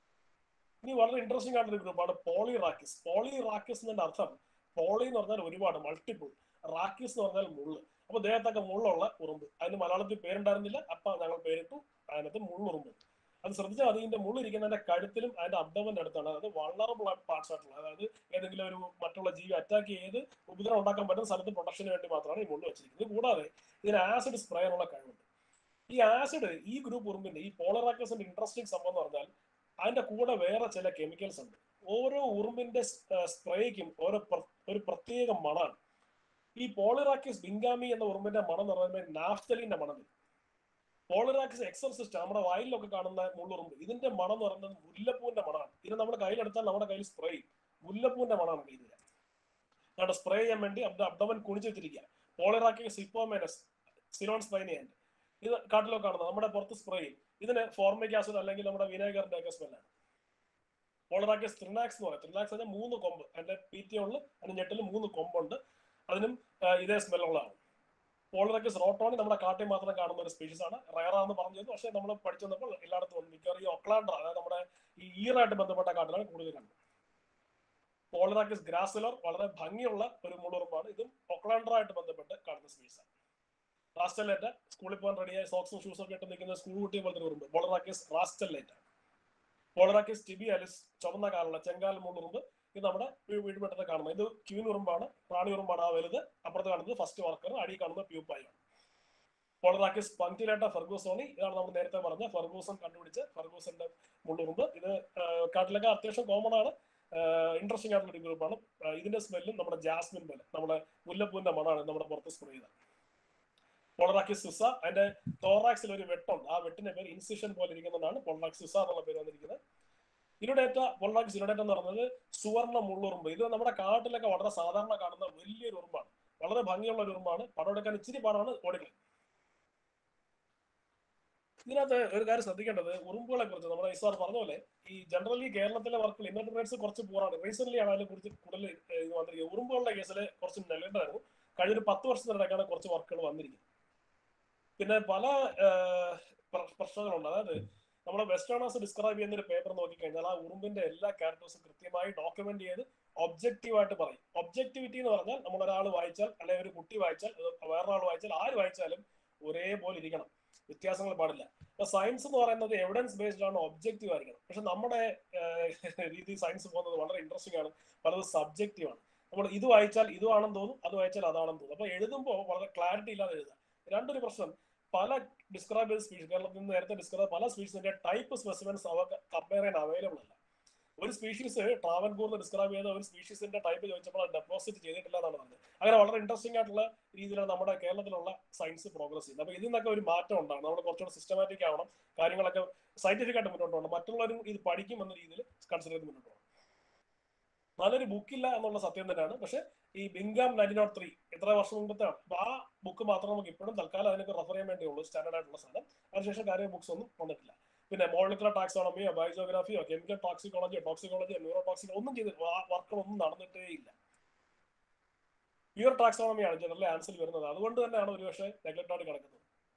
ഇനി വളരെ ഇൻട്രസ്റ്റിംഗ് ആയിട്ടുള്ള ഒരു ഗ്രൂപ്പാണ് പോളി റാക്കിസ് പോളി റാക്കിസ് എന്നതിന്റെ അർത്ഥം പോളി എന്ന് പറഞ്ഞാൽ ഒരുപാട് മൾട്ടിപ്പിൾ റാക്കിസ് എന്ന് പറഞ്ഞാൽ മുള്ള് അപ്പൊ ദേഹത്തൊക്കെ മുള്ളുള്ള ഉറുമ്പ് അതിന് മലയാളത്തിൽ പേരുണ്ടായിരുന്നില്ല അപ്പൊ ഞങ്ങൾ പേരിട്ടു അതിനകത്ത് മുള്ളുറുമ്പ് അത് ശ്രദ്ധിച്ചാൽ അത് ഇതിന്റെ മുള്ളിരിക്കുന്നതിന്റെ കഴുത്തിലും അതിന്റെ അബ്ഡമന്റെ അടുത്താണ് അതായത് വള്ളറബിൾ പാർട്സ് ആയിട്ടുള്ള അതായത് ഏതെങ്കിലും ഒരു മറ്റുള്ള ജീവി അറ്റാക്ക് ചെയ്ത് ഉപദ്രവം ഉണ്ടാക്കാൻ പറ്റുന്ന സ്ഥലത്ത് പ്രൊട്ടക്ഷന് വേണ്ടി മാത്രമാണ് ഈ മുള്ളു വെച്ചിരിക്കുന്നത് ഇത് കൂടാതെ ഇതിന് ആസിഡ് സ്പ്രേ എന്നുള്ള കഴിവുണ്ട് ഈ ആസിഡ് ഈ ഗ്രൂപ്പ് ഉറുമ്പിന്റെ ഈ പോളറാക്കസിന്റെ ഇൻട്രസ്റ്റിംഗ് സംഭവം എന്ന് പറഞ്ഞാൽ അതിന്റെ കൂടെ വേറെ ചില കെമിക്കൽസ് ഉണ്ട് ഓരോ ഉറുമ്പിന്റെ സ്പ്രേക്കും ഓരോ പ്ര- ഒരു പ്രത്യേക മണമാണ് ഈ പോളിറാക്കിസ് ബിങ്കാമി എന്ന ഉറുമ്പിന്റെ മണം എന്ന് പറയുന്നത് നാഫ്തലിന്റെ മണം വരും പോളിറാക്കിസ് എക്സർസിസ്റ്റ് നമ്മുടെ വയലിലൊക്കെ കാണുന്ന മുള്ളുറുമ്പ് ഇതിന്റെ മണം എന്ന് പറയുന്നത് മുല്ലപ്പൂവിന്റെ മണമാണ് ഇത് നമ്മുടെ കയ്യിലെടുത്താൽ നമ്മുടെ കയ്യിൽ സ്പ്രേ ചെയ്യും മുല്ലപ്പൂവിന്റെ മണമാണ് കയ്യിൽ നമ്മുടെ സ്പ്രേ ചെയ്യാൻ വേണ്ടി അവിടെ അബ്ഡമൻ കുണിച്ച് വെച്ചിരിക്കുക പോളിറാക്കിസ് സിപ്പോമേനസ് സിലോൺ സ്പൈനിയൻഡ് ഇത് കാട്ടിലൊക്കെ കാണുന്നത് നമ്മുടെ പുറത്ത് സ്പ്രേ ചെയ്യും ഇതിന് ഫോർമിക് ആസിഡ് അല്ലെങ്കിൽ നമ്മുടെ വിനേഗറിന്റെ ഒക്കെ സ്മെല്ലാണ് പോളറാക്കിയസ് ത്രിനാക്സ് എന്ന് പറയും ത്രിനാക്സ് പറഞ്ഞാൽ മൂന്ന് കൊമ്പ് അതിന്റെ പീറ്റിയുള്ള അതിന്റെ ഞെട്ടിൽ മൂന്ന് കൊമ്പുണ്ട് അതിനും ആ, ഇതേ സ്മെല്ലുള്ളതാണ് പോളറാക്കിയസ് റോട്ടോണി നമ്മുടെ കാട്ടിൽ മാത്രം കാണുന്ന ഒരു സ്പീഷീസ് ആണ് റയറാന്ന് പറഞ്ഞത് പക്ഷേ നമ്മൾ പഠിച്ചു വന്നപ്പോൾ എല്ലായിടത്തും വന്നു മിക്കവാറും ഈ ഒക്ലാൻഡർ അതായത് നമ്മുടെ ഈ ഈറായിട്ട് ബന്ധപ്പെട്ട കാട്ടിലാണ് കൂടുതൽ കണ്ടത് പോളറാക്കിസ് ഗ്രാസിലർ വളരെ ഭംഗിയുള്ള ഒരു മുളുറുമ്പാണ് ഇതും ഒക്ലാൻഡറായിട്ട് ബന്ധപ്പെട്ട് കാണുന്ന സ്പീഷീസ് ആണ് റാസ്റ്റലേറ്റ സ്കൂളിൽ പോകാൻ റെഡിയായ സോക്സും ഷൂസും ഒക്കെ ഇട്ട് നിൽക്കുന്ന സ്കൂൾ കുട്ടിയെ പോലത്തെ ഒരു ഉറുമ്പ് പോളറാക്കിസ് റാസ്റ്റലേറ്റ പോളറാക്കിസ് ടിബിയാലിസ് ചുവന്ന കാലുള്ള ചെങ്കാൽ മുള്ളുറുമ്പ് ഇത് നമ്മുടെ വീ- വീടുപെട്ടത് കാണുന്നത് ഇത് ക്യൂൻ ഉറുമ്പാണ് റാണി ഉറുമ്പാണ് ആ വലുത് അപ്പുറത്ത് കാണുന്നത് ഫസ്റ്റ് വർക്കർ അടി കാണുന്നത് പ്യൂപ്പായാണ് പോളറാക്കിസ് പങ്ക്തിലേറ്റ ഫെർഗൂസോണി ഇതാണ് നമ്മൾ നേരത്തെ പറഞ്ഞ ഫെർഗൂസൺ കണ്ടുപിടിച്ച ഫെർഗൂസന്റെ മുള്ളുറുമ്പ് ഇത് ആ, കാട്ടിലൊക്കെ അത്യാവശ്യം കോമൺ ആണ് ഇൻട്രസ്റ്റിംഗ് ആയിട്ടുള്ള ഒരു ഗ്രൂപ്പാണ് ഇതിന്റെ സ്മെല്ലും നമ്മുടെ ജാസ്മിൻ പോലെ നമ്മുടെ മുല്ലപ്പൂവിന്റെ മണമാണ് നമ്മുടെ പുറത്ത് സ്പ്രേ ചെയ്തത് പോളറാക്കിസ് സിസ അതിന്റെ തോറാക്സിൽ ഒരു വെട്ടുണ്ട് ആ വെട്ടിന്റെ പേര് ഇൻസിഷൻ പോലെ ഇരിക്കുന്നതാണ് പൊളറാക്സ് സിസ എന്നുള്ള പേര് വന്നിരിക്കുന്നത് ഇരുടേറ്റ പൊളറാക്സ് ഇരുടേറ്റ എന്ന് പറയുന്നത് സുവർണ്ണ മുള്ളുറുമ്പ് ഇത് നമ്മുടെ കാട്ടിലൊക്കെ വളരെ സാധാരണ കാണുന്ന വലിയൊരു ഉറുമ്പാണ് വളരെ ഭംഗിയുള്ള ഒരു ഉറുമ്പാണ് പടം എടുക്കാൻ ഇച്ചിരി പാടാണ് ഓടിക്കളി ഇതിനകത്ത് ഒരു കാര്യം ശ്രദ്ധിക്കേണ്ടത് ഉറുമ്പുകളെ കുറിച്ച് നമ്മുടെ ഇസാർ പറഞ്ഞ പോലെ ഈ ജനറലി കേരളത്തിലെ വർക്കിൽ ഇൻവെർട്ടിബ്രേറ്റ്സ് കുറച്ച് പൂറാണ് റീസെന്റ് ആണ് അതിനെ കുറിച്ച് കൂടുതൽ ഏഹ്, ഇത് വന്നിരിക്കുന്നത് ഉറുമ്പുകളുടെ കേസിൽ കുറച്ച് നെല്ലേണ്ടായിരുന്നു കഴിഞ്ഞൊരു പത്ത് വർഷത്തിനിടയ്ക്കാണ് കുറച്ച് വർക്കുകൾ വന്നിരിക്കുന്നത് പിന്നെ പല ഏഹ്, പ്ര- പ്രശ്നങ്ങളുണ്ട് അതായത് നമ്മുടെ വെസ്റ്റേണേഴ്സ് ഡിസ്ക്രൈബ് ചെയ്യുന്ന ഒരു പേപ്പർ നോക്കിക്കഴിഞ്ഞാൽ ആ ഉറുമ്പിന്റെ എല്ലാ ക്യാരക്ടേഴ്സും കൃത്യമായി ഡോക്യുമെന്റ് ചെയ്ത് ഒബ്ജക്റ്റീവ് ആയിട്ട് പറയും ഒബ്ജക്ടിവിറ്റി എന്ന് പറഞ്ഞാൽ നമ്മൾ ഒരാൾ വായിച്ചാൽ അല്ലെങ്കിൽ ഒരു കുട്ടി വായിച്ചാൽ അത് വേറൊരാൾ വായിച്ചാൽ ആര് വായിച്ചാലും ഒരേപോലെ ഇരിക്കണം വ്യത്യാസങ്ങൾ പാടില്ല അപ്പൊ സയൻസ് എന്ന് പറയുന്നത് എവിഡൻസ് ബേസ്ഡ് ആണ് ഒബ്ജക്റ്റീവ് ആയിരിക്കണം പക്ഷെ നമ്മുടെ ഏഹ്, രീതി സയൻസ് പോകുന്നത് വളരെ ഇൻട്രസ്റ്റിംഗ് ആണ് പലത് സബ്ജക്റ്റീവ് ആണ് നമ്മൾ ഇത് വായിച്ചാൽ ഇതുമാണെന്ന് തോന്നും അത് വായിച്ചാൽ അതാണെന്ന് തോന്നും അപ്പൊ എഴുതുമ്പോൾ വളരെ ക്ലാരിറ്റി ഇല്ലാതെ എഴുതുക രണ്ടൊരു പ്രശ്നം പല ഡിസ്ക്രൈബ് ചെയ്ത സ്പീഷീസ് കേരളത്തിൽ നിന്ന് നേരത്തെ ഡിസ്ക്രൈബ് പല സ്പീഷീസിന്റെ ടൈപ്പ് സ്പെസിമെൻസ് അവർക്ക് കമ്പയർ ചെയ്യാൻ അവൈലബിൾ അല്ല ഒരു സ്പീഷീസ് ട്രാവൻകൂറിന് ഡിസ്ക്രൈബ് ചെയ്ത ഒരു സ്പീഷീസിന്റെ ടൈപ്പ് ചോദിച്ചപ്പോൾ അത് ഡെപ്പോസിറ്റ് ചെയ്തിട്ടില്ല എന്നാണ് പറഞ്ഞത് അങ്ങനെ വളരെ ഇൻട്രസ്റ്റിംഗ് ആയിട്ടുള്ള രീതിയിലാണ് നമ്മുടെ കേരളത്തിലുള്ള സയൻസ് പ്രോഗ്രസ് ചെയ്യുന്നത് അപ്പൊ ഇതിൽ നിന്നൊക്കെ ഒരു മാറ്റം ഉണ്ടാകും നമ്മൾ കുറച്ചുകൂടെ സിസ്റ്റമാറ്റിക് ആവണം കാര്യങ്ങളൊക്കെ സയന്റിഫിക് ആയിട്ട് മുന്നോട്ട് പോകണം മറ്റുള്ളവരും ഇത് പഠിക്കും എന്ന രീതിയിൽ കൺസിഡർ ചെയ്ത് മുന്നോട്ട് പോകണം നല്ലൊരു ബുക്കില്ല എന്നുള്ള സത്യം തന്നെയാണ് പക്ഷെ ഈ ബിങ്കാം നയൻറ്റീൻ നോട്ട് ത്രീ എത്ര വർഷം മുമ്പത്തെ അപ്പൊ ആ ബുക്ക് മാത്രം നമുക്ക് ഇപ്പോഴും തൽക്കാലം അതിനൊക്കെ റെഫർ ചെയ്യാൻ വേണ്ടിയുള്ളൂ സ്റ്റാൻഡേർഡ് ആയിട്ടുള്ള സാധനം അതിനുശേഷം കാര്യ ബുക്സ് ഒന്നും വന്നിട്ടില്ല പിന്നെ മോളിക്കുലർ ടാക്സോണമിയോ ബയോജോഗ്രാഫിയോ കെമിക്കൽ ടോക്സിക്കോളജിയോ ടോക്സിക്കോളജിയോ ന്യൂറോ ടോക്സിക്കോ ഒന്നും ചെയ്ത് വർക്കുകളൊന്നും നടന്നിട്ടേ ഇല്ല പ്യൂർ ടാക്സോണമിയാണ് ജനറലി ആൻസർ വരുന്നത് അതുകൊണ്ട് തന്നെയാണ് ഒരുപക്ഷെ നെഗ്ലക്ട് ആയിട്ട് കിടക്കുന്നത്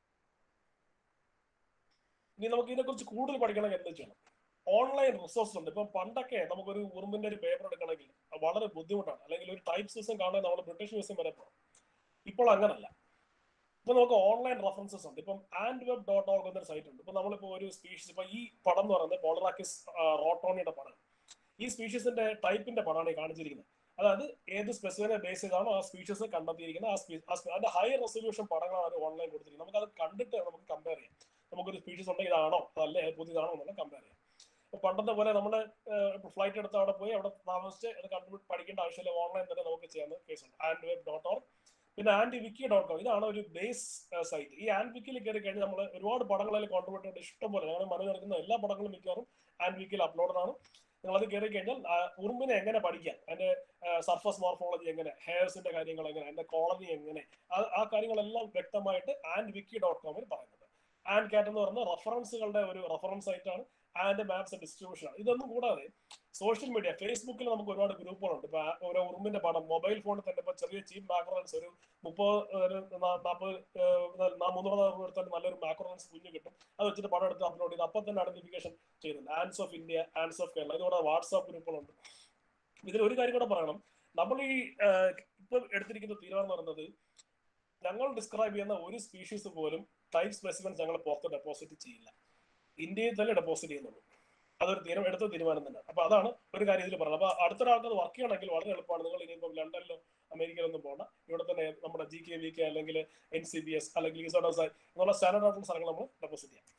ഇനി നമുക്ക് ഇതിനെക്കുറിച്ച് കൂടുതൽ പഠിക്കണമെങ്കിൽ എന്ത് ചെയ്യണം ഓൺലൈൻ റിസോഴ്സ് ഉണ്ട് ഇപ്പം പണ്ടൊക്കെ നമുക്കൊരു ഉറുമ്പിന്റെ ഒരു പേപ്പർ എടുക്കണമെങ്കിൽ അത് വളരെ ബുദ്ധിമുട്ടാണ് അല്ലെങ്കിൽ ഒരു ടൈപ്പ് സിസ്റ്റം കാണാൻ നമ്മൾ ബ്രിട്ടീഷ് മ്യൂസിയം വരെ പോകണം ഇപ്പോൾ അങ്ങനല്ല ഇപ്പൊ നമുക്ക് ഓൺലൈൻ റെഫറൻസസ് ഉണ്ട് ഇപ്പം ആൻഡ് വെബ് ഡോട്ട് ഓർഗ് എന്നൊരു സൈറ്റ് ഉണ്ട് ഇപ്പൊ നമ്മളിപ്പോ ഒരു സ്പീഷീസ് ഇപ്പൊ ഈ പടം എന്ന് പറയുന്നത് പോളറാക്കിസ് റോട്ടോണിയുടെ പടം ഈ സ്പീഷീസിന്റെ ടൈപ്പിന്റെ പടമാണ് ഈ കാണിച്ചിരിക്കുന്നത് അതായത് ഏത് സ്പെസിഫിനെ ബേസ് ചെയ്താണോ ആ സ്പീഷീസ് കണ്ടെത്തിയിരിക്കുന്നത് ആ സ്പീ അതിന്റെ ഹൈ റെസൊല്യൂഷൻ പടങ്ങളാണ് അവർ ഓൺലൈൻ കൊടുത്തിരിക്കുന്നത് നമുക്ക് അത് കണ്ടിട്ട് നമുക്ക് കമ്പയർ ചെയ്യാം നമുക്കൊരു സ്പീഷീസ് ഉണ്ടെങ്കിൽ ഇതാണോ അതല്ലേ പുതിയതാണോ എന്നുള്ള കമ്പയർ ചെയ്യാം ഇപ്പൊ പണ്ടത്തെ പോലെ നമ്മള് ഫ്ലൈറ്റ് എടുത്ത് അവിടെ പോയി അവിടെ താമസിച്ച് അത് കണ്ടു പഠിക്കേണ്ട ആവശ്യമില്ല ഓൺലൈൻ തന്നെ നമുക്ക് ചെയ്യാവുന്ന കേസുണ്ട് ആൻഡ് വെബ് ഡോട്ട് ഓർ പിന്നെ ആൻഡ് വിക്കി ഡോട്ട് കോം ഇതാണ് ഒരു ബേസ് സൈറ്റ് ഈ ആൻഡ് വിക്കിയിൽ കയറി കഴിഞ്ഞാൽ നമ്മൾ ഒരുപാട് പടങ്ങളിൽ കോൺട്രിബ്യൂട്ട് ചെയ്ത് ഇഷ്ടം പോലെ ഞങ്ങൾ മനു നടക്കുന്ന എല്ലാ പടങ്ങളും മിക്കവാറും ആൻഡ് വിക്കിയിൽ അപ്ലോഡ് ആണ് നിങ്ങൾ അത് കയറി കഴിഞ്ഞാൽ ആ ഉറുമ്പിനെ എങ്ങനെ പഠിക്കാം അതിന്റെ സർഫസ് മോർഫോളജി എങ്ങനെ ഹെയർസിന്റെ കാര്യങ്ങൾ എങ്ങനെ അതിന്റെ കോളനി എങ്ങനെ ആ- ആ കാര്യങ്ങളെല്ലാം വ്യക്തമായിട്ട് ആൻഡ് വിക്കി ഡോട്ട് കോമിൽ പറയുന്നുണ്ട് ആൻഡ് കാറ്റ് എന്ന് പറയുന്ന റെഫറൻസുകളുടെ ഒരു റെഫറൻസ് സൈറ്റാണ് ആൻഡ് മാപ്സ് ഡിസ്ട്രിബ്യൂഷൻ ആണ് ഇതൊന്നും കൂടാതെ സോഷ്യൽ മീഡിയ ഫേസ്ബുക്കിൽ നമുക്ക് ഒരുപാട് ഗ്രൂപ്പുകളുണ്ട് ഇപ്പൊ ആ- ഓരോ ഉറുമ്പിന്റെ പടം മൊബൈൽ ഫോണിൽ തന്നെ ഇപ്പൊ ചെറിയ ചീപ്പ് മാക്രോൺസ് ഒരു മുപ്പത് ഒരു നാ- നാപ്പത് ഏഹ് നാ- മുന്നൂറ് നാനൂറ് എടുത്താൽ നല്ലൊരു മാക്രോൺസ് കുഞ്ഞ് കിട്ടും അത് വെച്ചിട്ട് പടം എടുത്ത് അപ്ലോഡ് ചെയ്ത് അപ്പം തന്നെ ഐഡന്റിഫിക്കേഷൻ ചെയ്യുന്നുണ്ട് ants of India ants of Kerala ഇതുകൂടെ വാട്സാപ്പ് ഗ്രൂപ്പുകളുണ്ട് ഇതിൽ ഒരു കാര്യം കൂടെ പറയണം നമ്മൾ ഈ ഏഹ്, ഇപ്പൊ എടുത്തിരിക്കുന്ന തീരുമാനം എന്ന് പറയുന്നത് ഞങ്ങൾ ഡിസ്ക്രൈബ് ചെയ്യുന്ന ഒരു സ്പീഷീസ് പോലും ടൈപ്പ് സ്പെസിമെൻസ് ഞങ്ങൾ പുറത്ത് ഡെപ്പോസിറ്റ് ചെയ്യില്ല ഇന്ത്യയിൽ തന്നെ ഡെപ്പോസിറ്റ് ചെയ്യുന്നുള്ളൂ അതൊരു തീരുമാനം എടുത്ത തീരുമാനം തന്നെ അപ്പൊ അതാണ് ഒരു കാര്യം ഇതിൽ പറയുന്നത് അപ്പൊ അടുത്തൊരാൾക്ക് അത് വർക്ക് ചെയ്യണമെങ്കിൽ വളരെ എളുപ്പമാണ് നിങ്ങൾ ഇനിയിപ്പം ലണ്ടനിലോ അമേരിക്കയിലൊന്നും പോകണ്ട ഇവിടെ തന്നെ നമ്മുടെ ജി കെ വി കെ അല്ലെങ്കിൽ എൻ സി ബി എസ് അല്ലെങ്കിൽ ഇസോഡോസായി എന്നുള്ള സ്റ്റാൻഡേർഡ് ആയിട്ടുള്ള സ്ഥലങ്ങൾ നമ്മൾ ഡെപ്പോസിറ്റ് ചെയ്യാം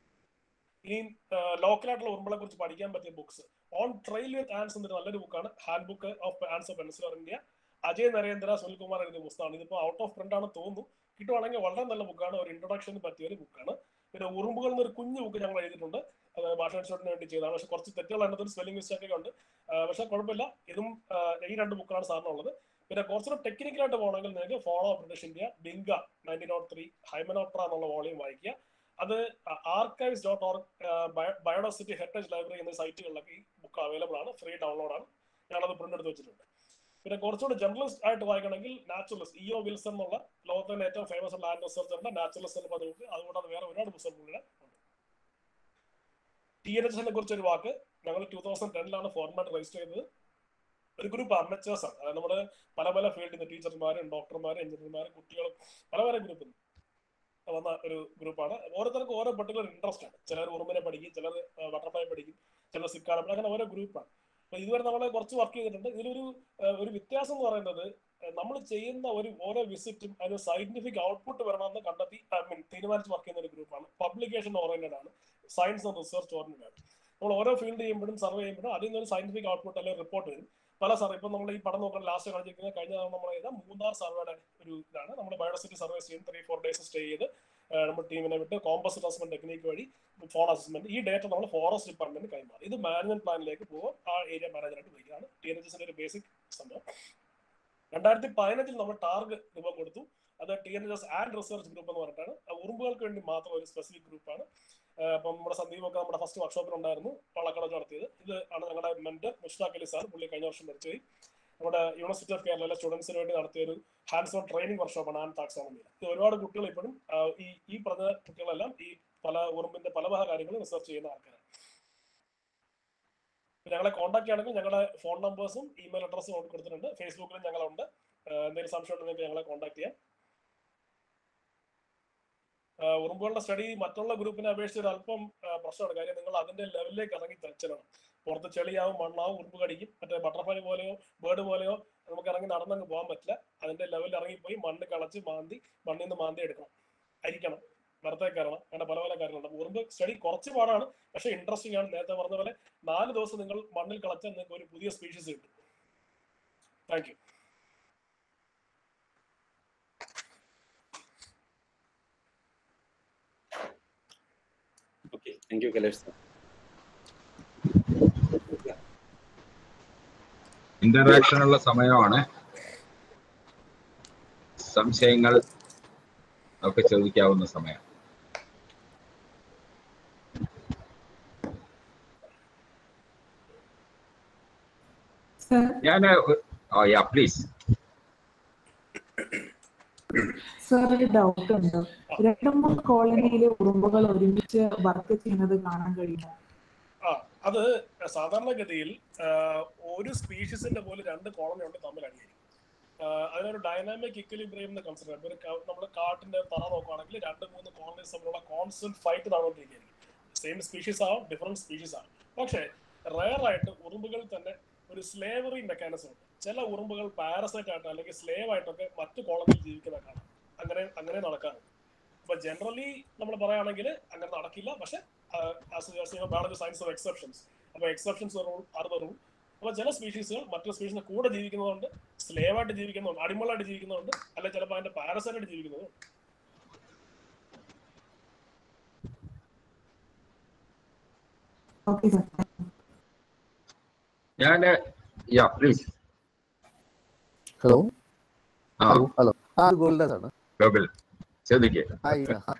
ഇനി ലോക്കലായിട്ടുള്ള ഉറുമ്പളെ കുറിച്ച് പഠിക്കാൻ പറ്റിയ books on trail with ants എന്നൊരു നല്ലൊരു ബുക്കാണ് handbook of ants of peninsular India Ajay Narendra Sunilkumar എഴുതിയ പുസ്തകമാണ് ഇതിപ്പോൾ ഔട്ട് ഓഫ് പ്രിന്റ് ആണെന്ന് തോന്നുന്നു കിട്ടുവാണെങ്കിൽ വളരെ നല്ല ബുക്കാണ് ഒരു ഇൻട്രൊഡക്ഷന് പറ്റിയ ഒരു ബുക്കാണ് പിന്നെ ഉറുമ്പുകൾ എന്നൊരു കുഞ്ഞു ബുക്ക് ഞങ്ങൾ എഴുതിയിട്ടുണ്ട് അത് ഭാഷാ ഇൻസ്റ്റിറ്റ്യൂട്ടിന് വേണ്ടി ചെയ്തതാണ് പക്ഷെ കുറച്ച് തെറ്റുകൾ അതിനകത്ത് സ്പെല്ലിംഗ് മിസ്റ്റേക്ക് ഒക്കെ ഉണ്ട് ആ, പക്ഷെ കുഴപ്പമില്ല ഇതും ആ, ഈ രണ്ട് ബുക്കാണ് സാറിന് ഉള്ളത് പിന്നെ കുറച്ചുകൂടെ ടെക്നിക്കലായിട്ട് പോകണമെങ്കിൽ നിങ്ങൾക്ക് follow British India Bingham nineteen nought three Hymenoptera എന്നുള്ള വോളിയം വായിക്കുക അത് archives dot org biodiversity heritage library എന്ന സൈറ്റുകളിലൊക്കെ ഈ ബുക്ക് അവൈലബിൾ ആണ് ഫ്രീ ഡൗൺലോഡ് ആണ് ഞാനത് പ്രിന്റ് എടുത്ത് വെച്ചിട്ടുണ്ട് പിന്നെ കുറച്ചുകൂടി ജേർണലിസ്റ്റ് ആയിട്ട് വായിക്കണമെങ്കിൽ നാച്ചുറലിസ്റ്റ് ഇഒ വിൽസൺ എന്നുള്ള ലോകത്തിലെ ഏറ്റവും ഫേമസ് ലാൻഡ് റിസർച്ചറിന്റെ നാച്ചുറലിസ്റ്റ് എന്ന പതിവ് അതുകൂടാതെ വേറെ ഒരുപാട് പുസ്തകങ്ങളുടെ ഉണ്ട് ടി എൻ എച്ച് എസിനെ കുറിച്ച് ഒരു വാക്ക് ഞങ്ങൾ ടൂ തൗസൻഡ് ടെനിലാണ് ഫോർമാറ്റ് രജിസ്റ്റർ ചെയ്തത് ഒരു ഗ്രൂപ്പ് അമച്ചേഴ്സ് ആണ് അതായത് നമ്മുടെ പല പല ഫീൽഡിൽ നിന്ന് ടീച്ചർമാരും ഡോക്ടർമാരും എഞ്ചിനീയർമാരും കുട്ടികളും പല പല ഗ്രൂപ്പിൽ വന്ന ഒരു ഗ്രൂപ്പാണ് ഓരോരുത്തർക്കും ഓരോ പെർട്ടിക്കുലർ ഇൻട്രസ്റ്റ് ആണ് ചിലർ ഉറുമ്പിനെ പഠിക്കും ചിലർ ബട്ടർഫ്ലൈ പഠിക്കും ചിലർ സിക്കാരം അങ്ങനെ ഓരോ ഗ്രൂപ്പാണ് അപ്പൊ ഇതുവരെ നമ്മൾ കുറച്ച് വർക്ക് ചെയ്തിട്ടുണ്ട് ഇതിലൊരു ആ, ഒരു വ്യത്യാസം എന്ന് പറയുന്നത് നമ്മൾ ചെയ്യുന്ന ഒരു ഓരോ വിസിറ്റും അതിന് സയന്റിഫിക് ഔട്ട്പുട്ട് വരണമെന്ന് കണ്ടെത്തി ഐ മീൻ തീരുമാനിച്ച് വർക്ക് ചെയ്യുന്ന ഒരു ഗ്രൂപ്പാണ് പബ്ലിക്കേഷൻ ഓറിയന്റഡ് ആണ് സയൻസ് ആൻഡ് റിസർച്ച് ഓറിയന്റഡ് ആണ് നമ്മൾ ഓരോ ഫീൽഡ് ചെയ്യുമ്പോഴും സർവേ ചെയ്യുമ്പോഴും അതിൽ നിന്ന് ഒരു സയന്റിഫിക് ഔട്ട്പുട്ട് അല്ലെങ്കിൽ റിപ്പോർട്ട് വരും പല സർവേ ഇപ്പം നമ്മൾ ഈ പടം നോക്കാൻ ലാസ്റ്റ് കാണിച്ചിരിക്കുന്ന കഴിഞ്ഞ തവണ നമ്മൾ ചെയ്ത മൂന്നാർ സർവേയുടെ ഒരു ഇതാണ് നമ്മൾ ബയോഡസിറ്റി സർവേ ചെയ്യും ത്രീ ഫോർ ഡേയ്സ് സ്റ്റേ ചെയ്ത് ആ, നമ്മുടെ ടീമിനെ വിട്ട് കോമ്പസ് അസസ്മെന്റ് ടെക്നിക്ക് വഴി ഫോൺ അസസ്മെന്റ് ഈ ഡേറ്റ നമ്മൾ ഫോറസ്റ്റ് ഡിപ്പാർട്ട്മെന്റ് കൈമാറി ഇത് മാനേജ്മെന്റ് പ്ലാനിലേക്ക് പോകും ആ ഏരിയ മാനേജറായിട്ട് വയ്ക്കുകയാണ് ടി എൻ എച്ച് ഒരു ബേസിക് സംഭവം രണ്ടായിരത്തി പതിനഞ്ചിൽ നമ്മൾ ടാർഗ് രൂപം കൊടുത്തു അത് T N S ant research group എന്ന് പറഞ്ഞിട്ടാണ് ആ ഉറുമ്പുകൾക്ക് വേണ്ടി മാത്രം ഒരു സ്പെസിഫിക് ഗ്രൂപ്പാണ് അപ്പം നമ്മുടെ സന്ദീപൊക്കെ നമ്മുടെ ഫസ്റ്റ് വർക്ക്ഷോപ്പിൽ ഉണ്ടായിരുന്നു പള്ളക്കട നടത്തിയത് ഇത് ആണ് ഞങ്ങളുടെ മെന്റർ മുഷ്താഖ് അലി സാർ പുള്ളി കഴിഞ്ഞ വർഷം മരിച്ചുപോയി നമ്മുടെ യൂണിവേഴ്സിറ്റി ഓഫ് കേരളയിലെ സ്റ്റുഡൻസിന് വേണ്ടി നടത്തിയ ഒരു ഹാൻഡ്സ് ഓൺ ട്രെയിനിങ് വർക്ക്ഷോപ്പാണ് ആൻഡ് ടാക്സോണമി ഇത് ഒരുപാട് കുട്ടികൾ ഇപ്പോഴും ആ, ഈ ഈ പറഞ്ഞ കുട്ടികളെല്ലാം ഈ പല ഉറുമ്പിന്റെ പല പല കാര്യങ്ങളും റിസർച്ച് ചെയ്യുന്ന ആൾക്കാരാണ് ഇപ്പൊ ഞങ്ങളെ കോൺടാക്ട് ചെയ്യണമെങ്കിൽ ഞങ്ങളുടെ ഫോൺ നമ്പേഴ്സും ഇമെയിൽ അഡ്രസ്സും കൊണ്ട് കൊടുത്തിട്ടുണ്ട് ഫേസ്ബുക്കിലും ഞങ്ങളുണ്ട് ആ, എന്തെങ്കിലും സംശയം ഉണ്ടെങ്കിൽ ഞങ്ങളെ കോൺടാക്ട് ചെയ്യാം ആ, ഉറുമ്പുകളുടെ സ്റ്റഡി മറ്റുള്ള ഗ്രൂപ്പിനെ അപേക്ഷിച്ച് ഒരു അല്പം ആ, പ്രശ്നമാണ് കാര്യം നിങ്ങൾ അതിന്റെ ലെവലിലേക്ക് ഇറങ്ങി ചെല്ലണം പുറത്ത് ചെളിയാവും മണ്ണാവും ഉറുമ്പ് കടിക്കും മറ്റേ ബട്ടർഫ്ലൈ പോലെയോ ബേർഡ് പോലെയോ നമുക്ക് ഇറങ്ങി നടന്നങ്ങ് പോകാൻ പറ്റില്ല അതിന്റെ ലെവലിൽ ഇറങ്ങിപ്പോയി മണ്ണ് കളച്ച് മാന്തി മണ്ണിൽ നിന്ന് മാന്തി എടുക്കണം അരിക്കണം വെറുതെ കയറണം അങ്ങനെ പല പല കാര്യങ്ങളുണ്ട് അപ്പൊ ഉറുമ്പ് സ്റ്റഡി കുറച്ച് പാടാണ് പക്ഷെ ഇൻട്രസ്റ്റിംഗ് ആണ് നേരത്തെ പറഞ്ഞ പോലെ നാല് ദിവസം നിങ്ങൾ മണ്ണിൽ കളച്ചാൽ നിങ്ങൾക്ക് ഒരു പുതിയ സ്പീഷീസ് കിട്ടും thank you okay thank you Kalesh sir interaction ഉള്ള സമയമാണ് സംശയങ്ങൾ ഒക്കെ ചോദിക്കാവുന്ന സമയം സർ ഞാൻ യാ പ്ലീസ് സർ ഒരു ഡൗട്ട് ഉണ്ട് രണ്ട് മൂന്ന് കോളനിയിലെ ഉറുമ്പുകൾ ഒരുമിച്ച് വർക്ക് ചെയ്യുന്നത് കാണാൻ കഴിയുമോ ആ അത് സാധാരണഗതിയിൽ ആ, ഒരു സ്പീഷീസിന്റെ പോലെ രണ്ട് കോളനി ഉണ്ട് തമ്മിൽ അടിയായിരിക്കും ആ, അതിനൊരു ഡൈനാമിക് ഇക്വലിബ്രിയം എന്ന് കൺസിഡർ ചെയ്യാം ഒരു നമ്മൾ കാട്ടിന്റെ തറ നോക്കുകയാണെങ്കിൽ രണ്ട് മൂന്ന് കോളനീസ് തമ്മിലുള്ള കോൺസ്റ്റന്റ് ഫൈറ്റ് നടന്നുകൊണ്ടിരിക്കുകയായിരിക്കും സെയിം സ്പീഷീസ് ആവും ഡിഫറെന്റ് സ്പീഷീസ് ആവും പക്ഷേ റയർ ആയിട്ട് ഉറുമ്പുകൾ തന്നെ ഒരു സ്ലേവറി മെക്കാനിസം ഉണ്ട് ചില ഉറുമ്പുകൾ പാരസൈറ്റ് ആയിട്ട് അല്ലെങ്കിൽ സ്ലേവ് ആയിട്ടൊക്കെ മറ്റു കോളനിയിൽ ജീവിക്കുന്ന കാണാം അങ്ങനെ അങ്ങനെ നടക്കാറുണ്ട് അപ്പൊ ജനറലി നമ്മൾ പറയുകയാണെങ്കിൽ അങ്ങനെ നടക്കില്ല പക്ഷെ ബയോളജി സയൻസ് ഓഫ് എക്സെപ്ഷൻസ് അപ്പൊ exceptions rule are the rule അപ്പൊ ചില സ്പീഷീസുകൾ മറ്റു സ്പീഷീസിന്റെ കൂടെ ജീവിക്കുന്നതുകൊണ്ട് സ്ലേവ് ആയിട്ട് ജീവിക്കുന്നതുണ്ട് അടിമകളായിട്ട് ജീവിക്കുന്നതുണ്ട് അല്ലെങ്കിൽ ചിലപ്പോൾ അതിന്റെ പാരസൈറ്റ് ആയിട്ട് ജീവിക്കുന്നതും ഓക്കെ സർ ഞാൻ yeah please hello ah hello hello ah ഗോൾഡാസ് ആണ് ഗോകുൽ ചോദിക്കേ ഹായ്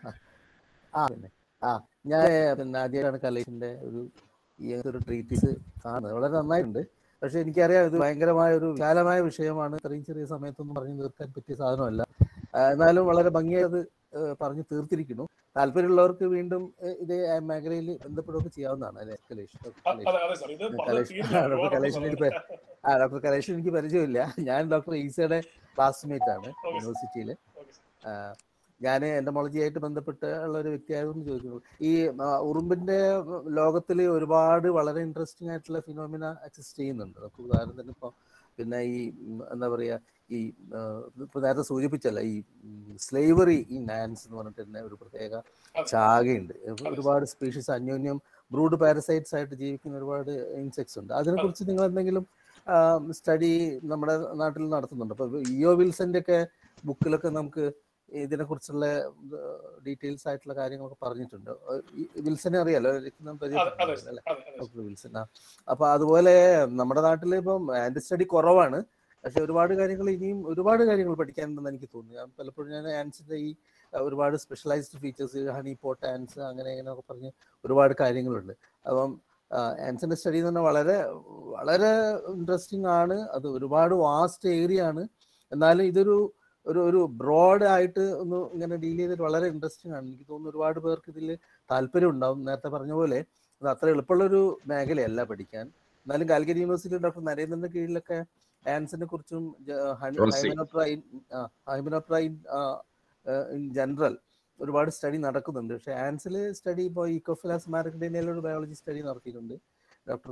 ആ പിന്നെ ആ ഞാൻ പിന്നെ ആദ്യമായിട്ടാണ് കലേഷിന്റെ ഒരു ഈ ഒരു ട്രീറ്റീസ് കാണുന്നത് വളരെ നന്നായിട്ടുണ്ട് പക്ഷെ എനിക്കറിയാം ഇത് ഭയങ്കരമായ ഒരു വിശാലമായ വിഷയമാണ് ഇത്രയും ചെറിയ സമയത്തൊന്നും പറഞ്ഞു തീർക്കാൻ പറ്റിയ സാധനമല്ല ആ, എന്നാലും വളരെ ഭംഗിയായി അത് ഏഹ്, പറഞ്ഞു തീർത്തിരിക്കുന്നു താല്പര്യമുള്ളവർക്ക് വീണ്ടും ഏഹ്, ഇതേ മേഖലയിൽ ബന്ധപ്പെടുകയൊക്കെ ചെയ്യാവുന്നതാണ് അല്ലെ കലേഷ് ഡോക്ടർ അ- കലേഷ് അതെ അതെ സാർ ഇത് പറഞ്ഞ് കലേഷ് തീർന്നില്ല. ഡോക്ടർ ഒരുപാട് കലേഷിന് എനിക്ക് പറയാനുണ്ട്. പ- ആ ഡോക്ടർ കലേഷ് എനിക്ക് പരിചയമില്ല ഞാൻ ഡോക്ടർ ഈസയുടെ ക്ലാസ്മേറ്റ് ആണ് Okay, sir. യൂണിവേഴ്സിറ്റിയിൽ Okay, sir. ഞാൻ എൻഡമോളജി ആയിട്ട് ബന്ധപ്പെട്ട് ഉള്ള ഒരു വ്യക്തിയായതുകൊണ്ട് ചോദിക്കുന്നു ഈ ആ, ഉറുമ്പിന്റെ ലോകത്തിൽ ഒരുപാട് വളരെ ഇൻട്രസ്റ്റിംഗ് ആയിട്ടുള്ള ഫിനോമിന എക്സിസ്റ്റ് ചെയ്യുന്നുണ്ട് നമുക്ക് ഉദാഹരണത്തിന് ഇപ്പോൾ പിന്നെ ഈ ഉം, എന്താ പറയാ ഈ ആ, ഇപ്പൊ നേരത്തെ സൂചിപ്പിച്ചല്ല ഈ സ്ലേവറി ഈ നാൻസ് എന്ന് പറഞ്ഞിട്ട് തന്നെ ഒരു പ്രത്യേക അതെ. ശാഖയുണ്ട് ഒരുപാട് സ്പീഷീസ് അന്യോന്യം ബ്രൂഡ് പാരസൈറ്റ്സ് ആയിട്ട് ജീവിക്കുന്ന ഒരുപാട് ഇൻസെക്ട്സ് ഉണ്ട് അതിനെക്കുറിച്ച് നിങ്ങൾ എന്തെങ്കിലും സ്റ്റഡി നമ്മുടെ നാട്ടിൽ നടത്തുന്നുണ്ട് അപ്പൊ ഇയോ വിൽസന്റെ ഒക്കെ ബുക്കിലൊക്കെ നമുക്ക് ഇതിനെക്കുറിച്ചുള്ള ഡീറ്റെയിൽസ് ആയിട്ടുള്ള കാര്യങ്ങളൊക്കെ പറഞ്ഞിട്ടുണ്ട് ഏഹ് ഈ വിൽസനെ അറിയാലോ രക്തം അതെ അതെ പരിചയപ്പെടുന്നുണ്ടല്ലോ sir. അല്ലേ അതെ അതെ sir. ഡോക്ടർ വിൽസൺ ആ അപ്പൊ അതുപോലെ നമ്മുടെ നാട്ടിൽ ഇപ്പം ആൻഡ് സ്റ്റഡി കുറവാണ് പക്ഷെ ഒരുപാട് കാര്യങ്ങൾ ഇനിയും ഒരുപാട് കാര്യങ്ങൾ പഠിക്കാനുണ്ടെന്ന് എനിക്ക് തോന്നുന്നു ഞാൻ പലപ്പോഴും ഞാൻ ആൻസിന്റെ ഈ അഹ് ഒരുപാട് specialised features honey pot ants അങ്ങനെ ഇങ്ങനെയൊക്കെ പറഞ്ഞ് ഒരുപാട് കാര്യങ്ങളുണ്ട് അപ്പം ആൻസിന്റെ സ്റ്റഡി എന്ന് പറഞ്ഞാൽ വളരെ വളരെ ഇൻട്രസ്റ്റിംഗ് ആണ് അത് ഒരുപാട് വാസ്റ്റ് ഏരിയ ആണ് എന്നാലും ഇതൊരു ഒരു ഒരു ബ്രോഡ് ആയിട്ട് ഒന്ന് ഇങ്ങനെ ഡീൽ ചെയ്തിട്ട് വളരെ ഇൻട്രസ്റ്റിംഗ് ആണ് എനിക്ക് തോന്നുന്നു ഒരുപാട് പേർക്ക് ഇതിൽ താല്പര്യം ഉണ്ടാവും നേരത്തെ പറഞ്ഞ പോലെ അത് അത്ര എളുപ്പമുള്ളൊരു മേഖലയല്ല പഠിക്കാൻ എന്നാലും കാലിക്കറ്റ് യൂണിവേഴ്സിറ്റി ഡോക്ടർ നരേന്ദ്രന്റെ കീഴിലൊക്കെ ആൻസിനെ കുറിച്ചും Rossi. Hymenoptera Hymenoptera in general ഒരുപാട് സ്റ്റഡി നടക്കുന്നുണ്ട് പക്ഷെ ആൻസിൽ സ്റ്റഡി ഇപ്പോൾ ഇക്കോഫിലാസ് മാർക്കറ്റിനയിൽ ഒരു ബയോളജി സ്റ്റഡി നടത്തിയിട്ടുണ്ട് doctor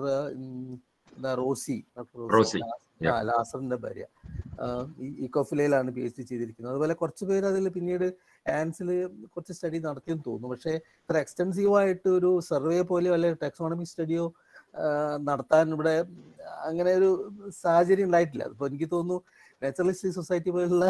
Rossi doctor Rossi, yeah. ലാസറിന്റെ ഭാര്യ ആഹ് ഈ ഇക്കോഫിലയിലാണ് പി എച്ച് ഡി ചെയ്തിരിക്കുന്നത് അതുപോലെ കുറച്ച് പേര് അതിൽ പിന്നീട് ആൻസിൽ കുറച്ച് സ്റ്റഡി നടത്തിയെന്ന് തോന്നുന്നു പക്ഷേ ഇത്ര എക്സ്റ്റെൻസീവ് ആയിട്ട് ഒരു സർവേ പോലെയോ അല്ലെങ്കിൽ ടെക്സോണമിക് സ്റ്റഡിയോ നടത്താൻ ഇവിടെ അങ്ങനെ ഒരു സാഹചര്യം ഉണ്ടായിട്ടില്ല അതിപ്പോൾ എനിക്ക് തോന്നുന്നു നാച്ചുറലിസ്റ്റ് സൊസൈറ്റി പോലുള്ള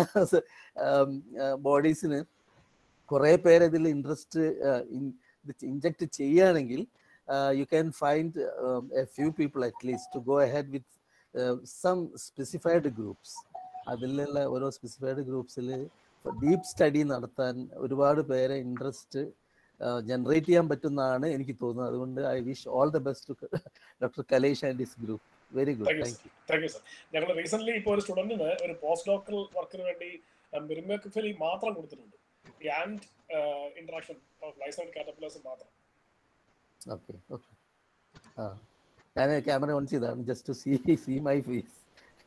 ബോഡീസിന് കുറേ പേര് ഇതിൽ ഇൻട്രസ്റ്റ് ഇൻജക്ട് ചെയ്യുകയാണെങ്കിൽ you can find a few people at least to go ahead with some specified groups അതിലുള്ള ഓരോ സ്പെസിഫൈഡ് ഗ്രൂപ്പ്സിൽ ഡീപ്പ് സ്റ്റഡി നടത്താൻ ഒരുപാട് പേരെ ഇൻട്രസ്റ്റ് ജനറേറ്റ് ചെയ്യാൻ പറ്റുന്നതാണ് എനിക്ക് തോന്നുന്നത് അതുകൊണ്ട് I wish all the best to doctor Kalesh and his group very good Thank you, thank you thank you sir ഞങ്ങൾ റീസെന്റ് ഇപ്പോൾ ഒരു സ്റ്റുഡന്റിന് ഒരു പോസ്റ്റ് ഡോക്ടറൽ വർക്കിന് വേണ്ടി മിർമേക്കഫലി മാത്രം കൊടുത്തിട്ടുണ്ട് ഈ ant interaction of lycaenid caterpillars മാത്രം ഓക്കെ ഓക്കെ ആ ഞാൻ ക്യാമറ ഓൺ ചെയ്താണ് just to see see my face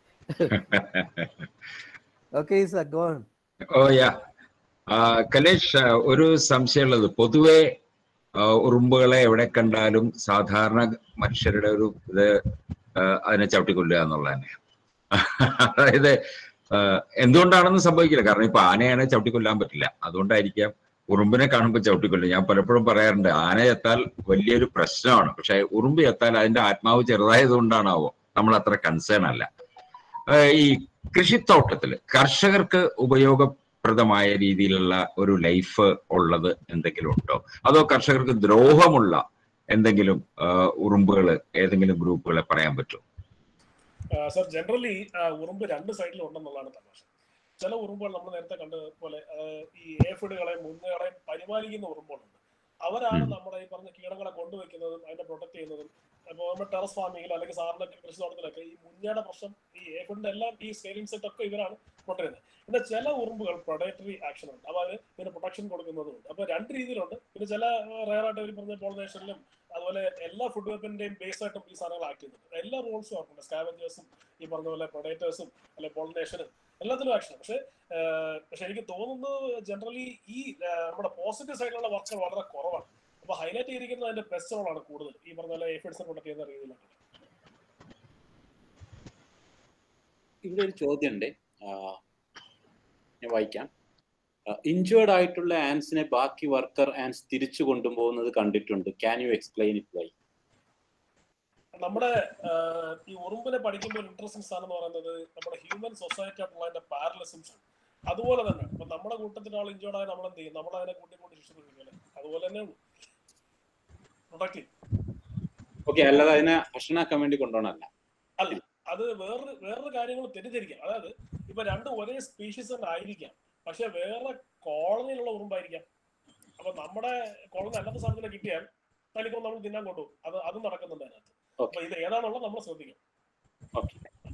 okay sir go on oh yeah Kalesh ആ, ഒരു സംശയമുള്ളത് പൊതുവെ ആ, ഉറുമ്പുകളെ എവിടെ കണ്ടാലും സാധാരണ മനുഷ്യരുടെ ഒരു ഇത് ആ, അതിനെ ചവിട്ടിക്കൊല്ലുക എന്നുള്ളത് തന്നെ അതായത് ആ, എന്തുകൊണ്ടാണെന്ന് സംഭവിക്കില്ല കാരണം ഇപ്പൊ ആനയാണെ ചവിട്ടിക്കൊല്ലാൻ പറ്റില്ല അതുകൊണ്ടായിരിക്കാം ഉറുമ്പിനെ കാണുമ്പോൾ ചവിട്ടിക്കൊല്ലും ഞാൻ പലപ്പോഴും പറയാറുണ്ട് ആന എത്താൽ വലിയൊരു പ്രശ്നമാണ് പക്ഷെ ഉറുമ്പ് എത്താൽ അതിന്റെ ആത്മാവ് ചെറുതായത് കൊണ്ടാണാവോ നമ്മൾ അത്ര കൺസേൺ അല്ല ആ, ഈ കൃഷിത്തോട്ടത്തിൽ കർഷകർക്ക് ഉപയോഗപ്രദമായ രീതിയിലുള്ള ഒരു ലൈഫ് ഉള്ളത് എന്തെങ്കിലും ഉണ്ടോ അതോ കർഷകർക്ക് ദ്രോഹമുള്ള എന്തെങ്കിലും ഉറുമ്പുകൾ ഏതെങ്കിലും ഗ്രൂപ്പുകളെ പറയാൻ പറ്റുമോ സർ ജനറലി ഉറുമ്പ് രണ്ട് സൈഡിലും ഉണ്ടെന്നുള്ളതാണ് തമാശ ചില ഉറുമ്പുകൾ നമ്മൾ നേരത്തെ കണ്ട പോലെ ആ, ഈ ഏഫിഡുകളെയും മുന്നുകളെയും പരിപാലിക്കുന്ന ഉറുമ്പുകളുണ്ട് അവരാണ് ഉം. നമ്മുടെ ഈ പറഞ്ഞ കീടങ്ങളെ കൊണ്ടുവയ്ക്കുന്നതും അതിനെ പ്രൊട്ടക്ട് ചെയ്യുന്നതും അപ്പോൾ നമ്മുടെ ടെറസ് ഫാമിങ്ങിൽ അല്ലെങ്കിൽ സാറിന്റെ കൃഷി തോട്ടത്തിലൊക്കെ ഈ മുഞ്ഞയുടെ പ്രശ്നം ഈ ഏഫിഡിന്റെ എല്ലാം ഈ സ്കെയിലിംഗ് സെറ്റ് ഒക്കെ ഇവരാണ് കൊണ്ടുവരുന്നത് പിന്നെ ചില ഉറുമ്പുകൾ പ്രൊഡക്ടറി ആക്ഷൻ ഉണ്ട് അപ്പോൾ അതിന് ഇതിന് പ്രൊട്ടക്ഷൻ കൊടുക്കുന്നതുണ്ട് അപ്പോൾ രണ്ട് രീതിയിലുണ്ട് പിന്നെ ചില റയറായിട്ട് അവർ പറഞ്ഞ പോളിനേഷനിലും അതുപോലെ എല്ലാ ഫുഡ് വെപ്പന്റെയും ബേസ് ആയിട്ടും ഈ സാധനങ്ങൾ ആക്ട് ചെയ്യുന്നുണ്ട് എല്ലാ റോൾസും അവർക്കുണ്ട് സ്കാവഞ്ചേഴ്സും ഈ പറഞ്ഞ പോലെ പ്രൊഡേറ്റേഴ്സും അല്ലെ പോളിനേഷനും എല്ലാത്തിലും ആക്ഷൻ പക്ഷെ പക്ഷെ എനിക്ക് തോന്നുന്നത് ജനറലി ഈ ആ, നമ്മുടെ പോസിറ്റീവ് സൈഡിലുള്ള വർക്കുകൾ വളരെ കുറവാണ് അപ്പൊ ഹൈലൈറ്റ് ചെയ്തിരിക്കുന്നത് അതിന്റെ പെസ്റ്റുകളാണ് കൂടുതൽ ഈ പറഞ്ഞ പോലെ എഫിഡ്സ് പ്രൊട്ടക്ട് ചെയ്യുന്ന രീതിയിലാണ് ഇവിടെ ഒരു ചോദ്യമുണ്ട് ആ, ഞാൻ വായിക്കാം ഇഞ്ചേർഡ് ആയിട്ടുള്ള ആൻസിനെ ബാക്കി വർക്കർ ആൻസ് തിരിച്ചു കൊണ്ടുപോകുന്നത് കണ്ടിട്ടുണ്ട് can you explain it why നമ്മുടെ ആ, ഈ ഉറുമ്പിനെ പഠിക്കുമ്പോൾ ഇൻട്രസ്റ്റിംഗ് സാധനം എന്ന് പറയുന്നത് നമ്മുടെ ഹ്യൂമൻ സൊസൈറ്റി ആയിട്ടുള്ള അതിന്റെ പാരലിസംസ് ആണ് അതുപോലെ തന്നെ ഇപ്പൊ നമ്മുടെ കൂട്ടത്തിൽ ആൾ ഇഞ്ചോർഡ് ആയ നമ്മൾ എന്ത് ചെയ്യും നമ്മൾ അതിനെ കൂട്ടി കൂട്ടി ശിക്ഷിപ്പിക്കില്ലേ അതുപോലെ തന്നെ പ്രൊട്ടക്ട് ചെയ്യും ഓക്കെ അല്ലാതെ അതിനെ ഭക്ഷണമാക്കാൻ വേണ്ടി കൊണ്ടുപോകണമല്ല അല്ല അത് വേറൊരു വേറൊരു കാര്യങ്ങൾ തെറ്റിദ്ധരിക്കാം അതായത് ഇപ്പൊ രണ്ടും ഒരേ സ്പീഷീസ് തന്നെ ആയിരിക്കാം പക്ഷെ വേറെ കോളനിയിലുള്ള ഉറുമ്പായിരിക്കാം അപ്പൊ നമ്മുടെ കോളനി അല്ലാത്ത സാധനത്തിനെ കിട്ടിയാൽ തനിക്കും നമ്മൾ തിന്നാൻ കൊണ്ടുപോകും അത് അതും നടക്കുന്നുണ്ട് അതിനകത്ത് അപ്പൊ ഇത് ഏതാണുള്ളത് നമ്മൾ ശ്രദ്ധിക്കും ഓക്കെ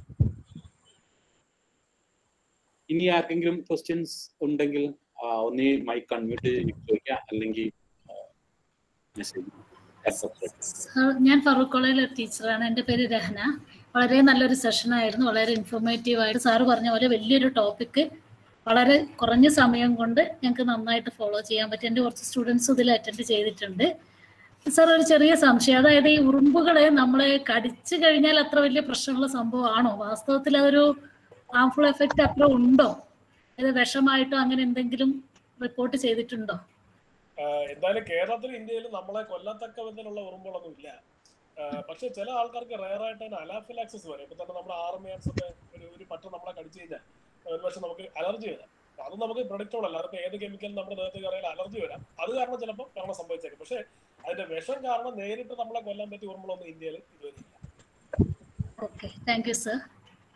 ഇനി ആർക്കെങ്കിലും ക്വസ്റ്റ്യൻസ് ഉണ്ടെങ്കിൽ ആ, ഒന്നീ മൈക്ക് കൺമ്യൂട്ട് ചോദിക്കാം അല്ലെങ്കിൽ മെസ്സേജ് സാർ, ഞാൻ ഫറൂഖ് കോളേജിലെ ടീച്ചറാണ് എൻ്റെ പേര് രഹന വളരെ നല്ലൊരു സെഷൻ ആയിരുന്നു വളരെ ഇൻഫോർമേറ്റീവ് ആയിട്ട് സാറ് പറഞ്ഞ പോലെ വലിയൊരു ടോപ്പിക്ക് വളരെ കുറഞ്ഞ സമയം കൊണ്ട് ഞങ്ങൾക്ക് നന്നായിട്ട് ഫോളോ ചെയ്യാൻ പറ്റി എൻ്റെ കുറച്ച് സ്റ്റുഡൻസ് ഇതിൽ അറ്റൻഡ് ചെയ്തിട്ടുണ്ട് സാർ ഒരു ചെറിയ സംശയം അതായത് ഈ ഉറുമ്പുകളെ നമ്മളെ കടിച്ചു കഴിഞ്ഞാൽ അത്ര വലിയ പ്രശ്നമുള്ള സംഭവമാണോ വാസ്തവത്തിൽ അതൊരു ഹാർംഫുൾ എഫക്റ്റ് അത്ര ഉണ്ടോ അത് വിഷമായിട്ടോ അങ്ങനെ എന്തെങ്കിലും റിപ്പോർട്ട് ചെയ്തിട്ടുണ്ടോ ആഹ് എന്തായാലും കേരളത്തിലും ഇന്ത്യയിലും നമ്മളെ കൊല്ലത്തക്ക വിധത്തിലുള്ള ഉറുമ്പുകളൊന്നും ഇല്ല ആഹ് പക്ഷെ ചില ആൾക്കാർക്ക് റയർ ആയിട്ട് തന്നെ അലാഫിലാക്സിസ് വരും ഇപ്പൊ തന്നെ നമ്മുടെ ആർമിയാൻസ് ഒക്കെ ഒരു ഒരു പറ്റം നമ്മളെ കടിച്ചു കഴിഞ്ഞാൽ ഒരു പക്ഷെ നമുക്ക് അലർജി വരാം അപ്പൊ അത് നമുക്ക് പ്രൊഡിക്റ്റബിൾ അല്ല അതിപ്പോ ഏത് കെമിക്കൽ നമ്മുടെ ദേഹത്ത് കയറിയാൽ അലർജി വരാം അത് കാരണം ചിലപ്പോൾ കാരണം സംഭവിച്ചേക്കും പക്ഷെ അതിന്റെ വിഷം കാരണം നേരിട്ട് നമ്മളെ കൊല്ലാൻ പറ്റിയ ഉറുമ്പുകളൊന്നും ഇന്ത്യയിൽ ഇതുവരെ ഇല്ല ഓക്കെ താങ്ക് യു സർ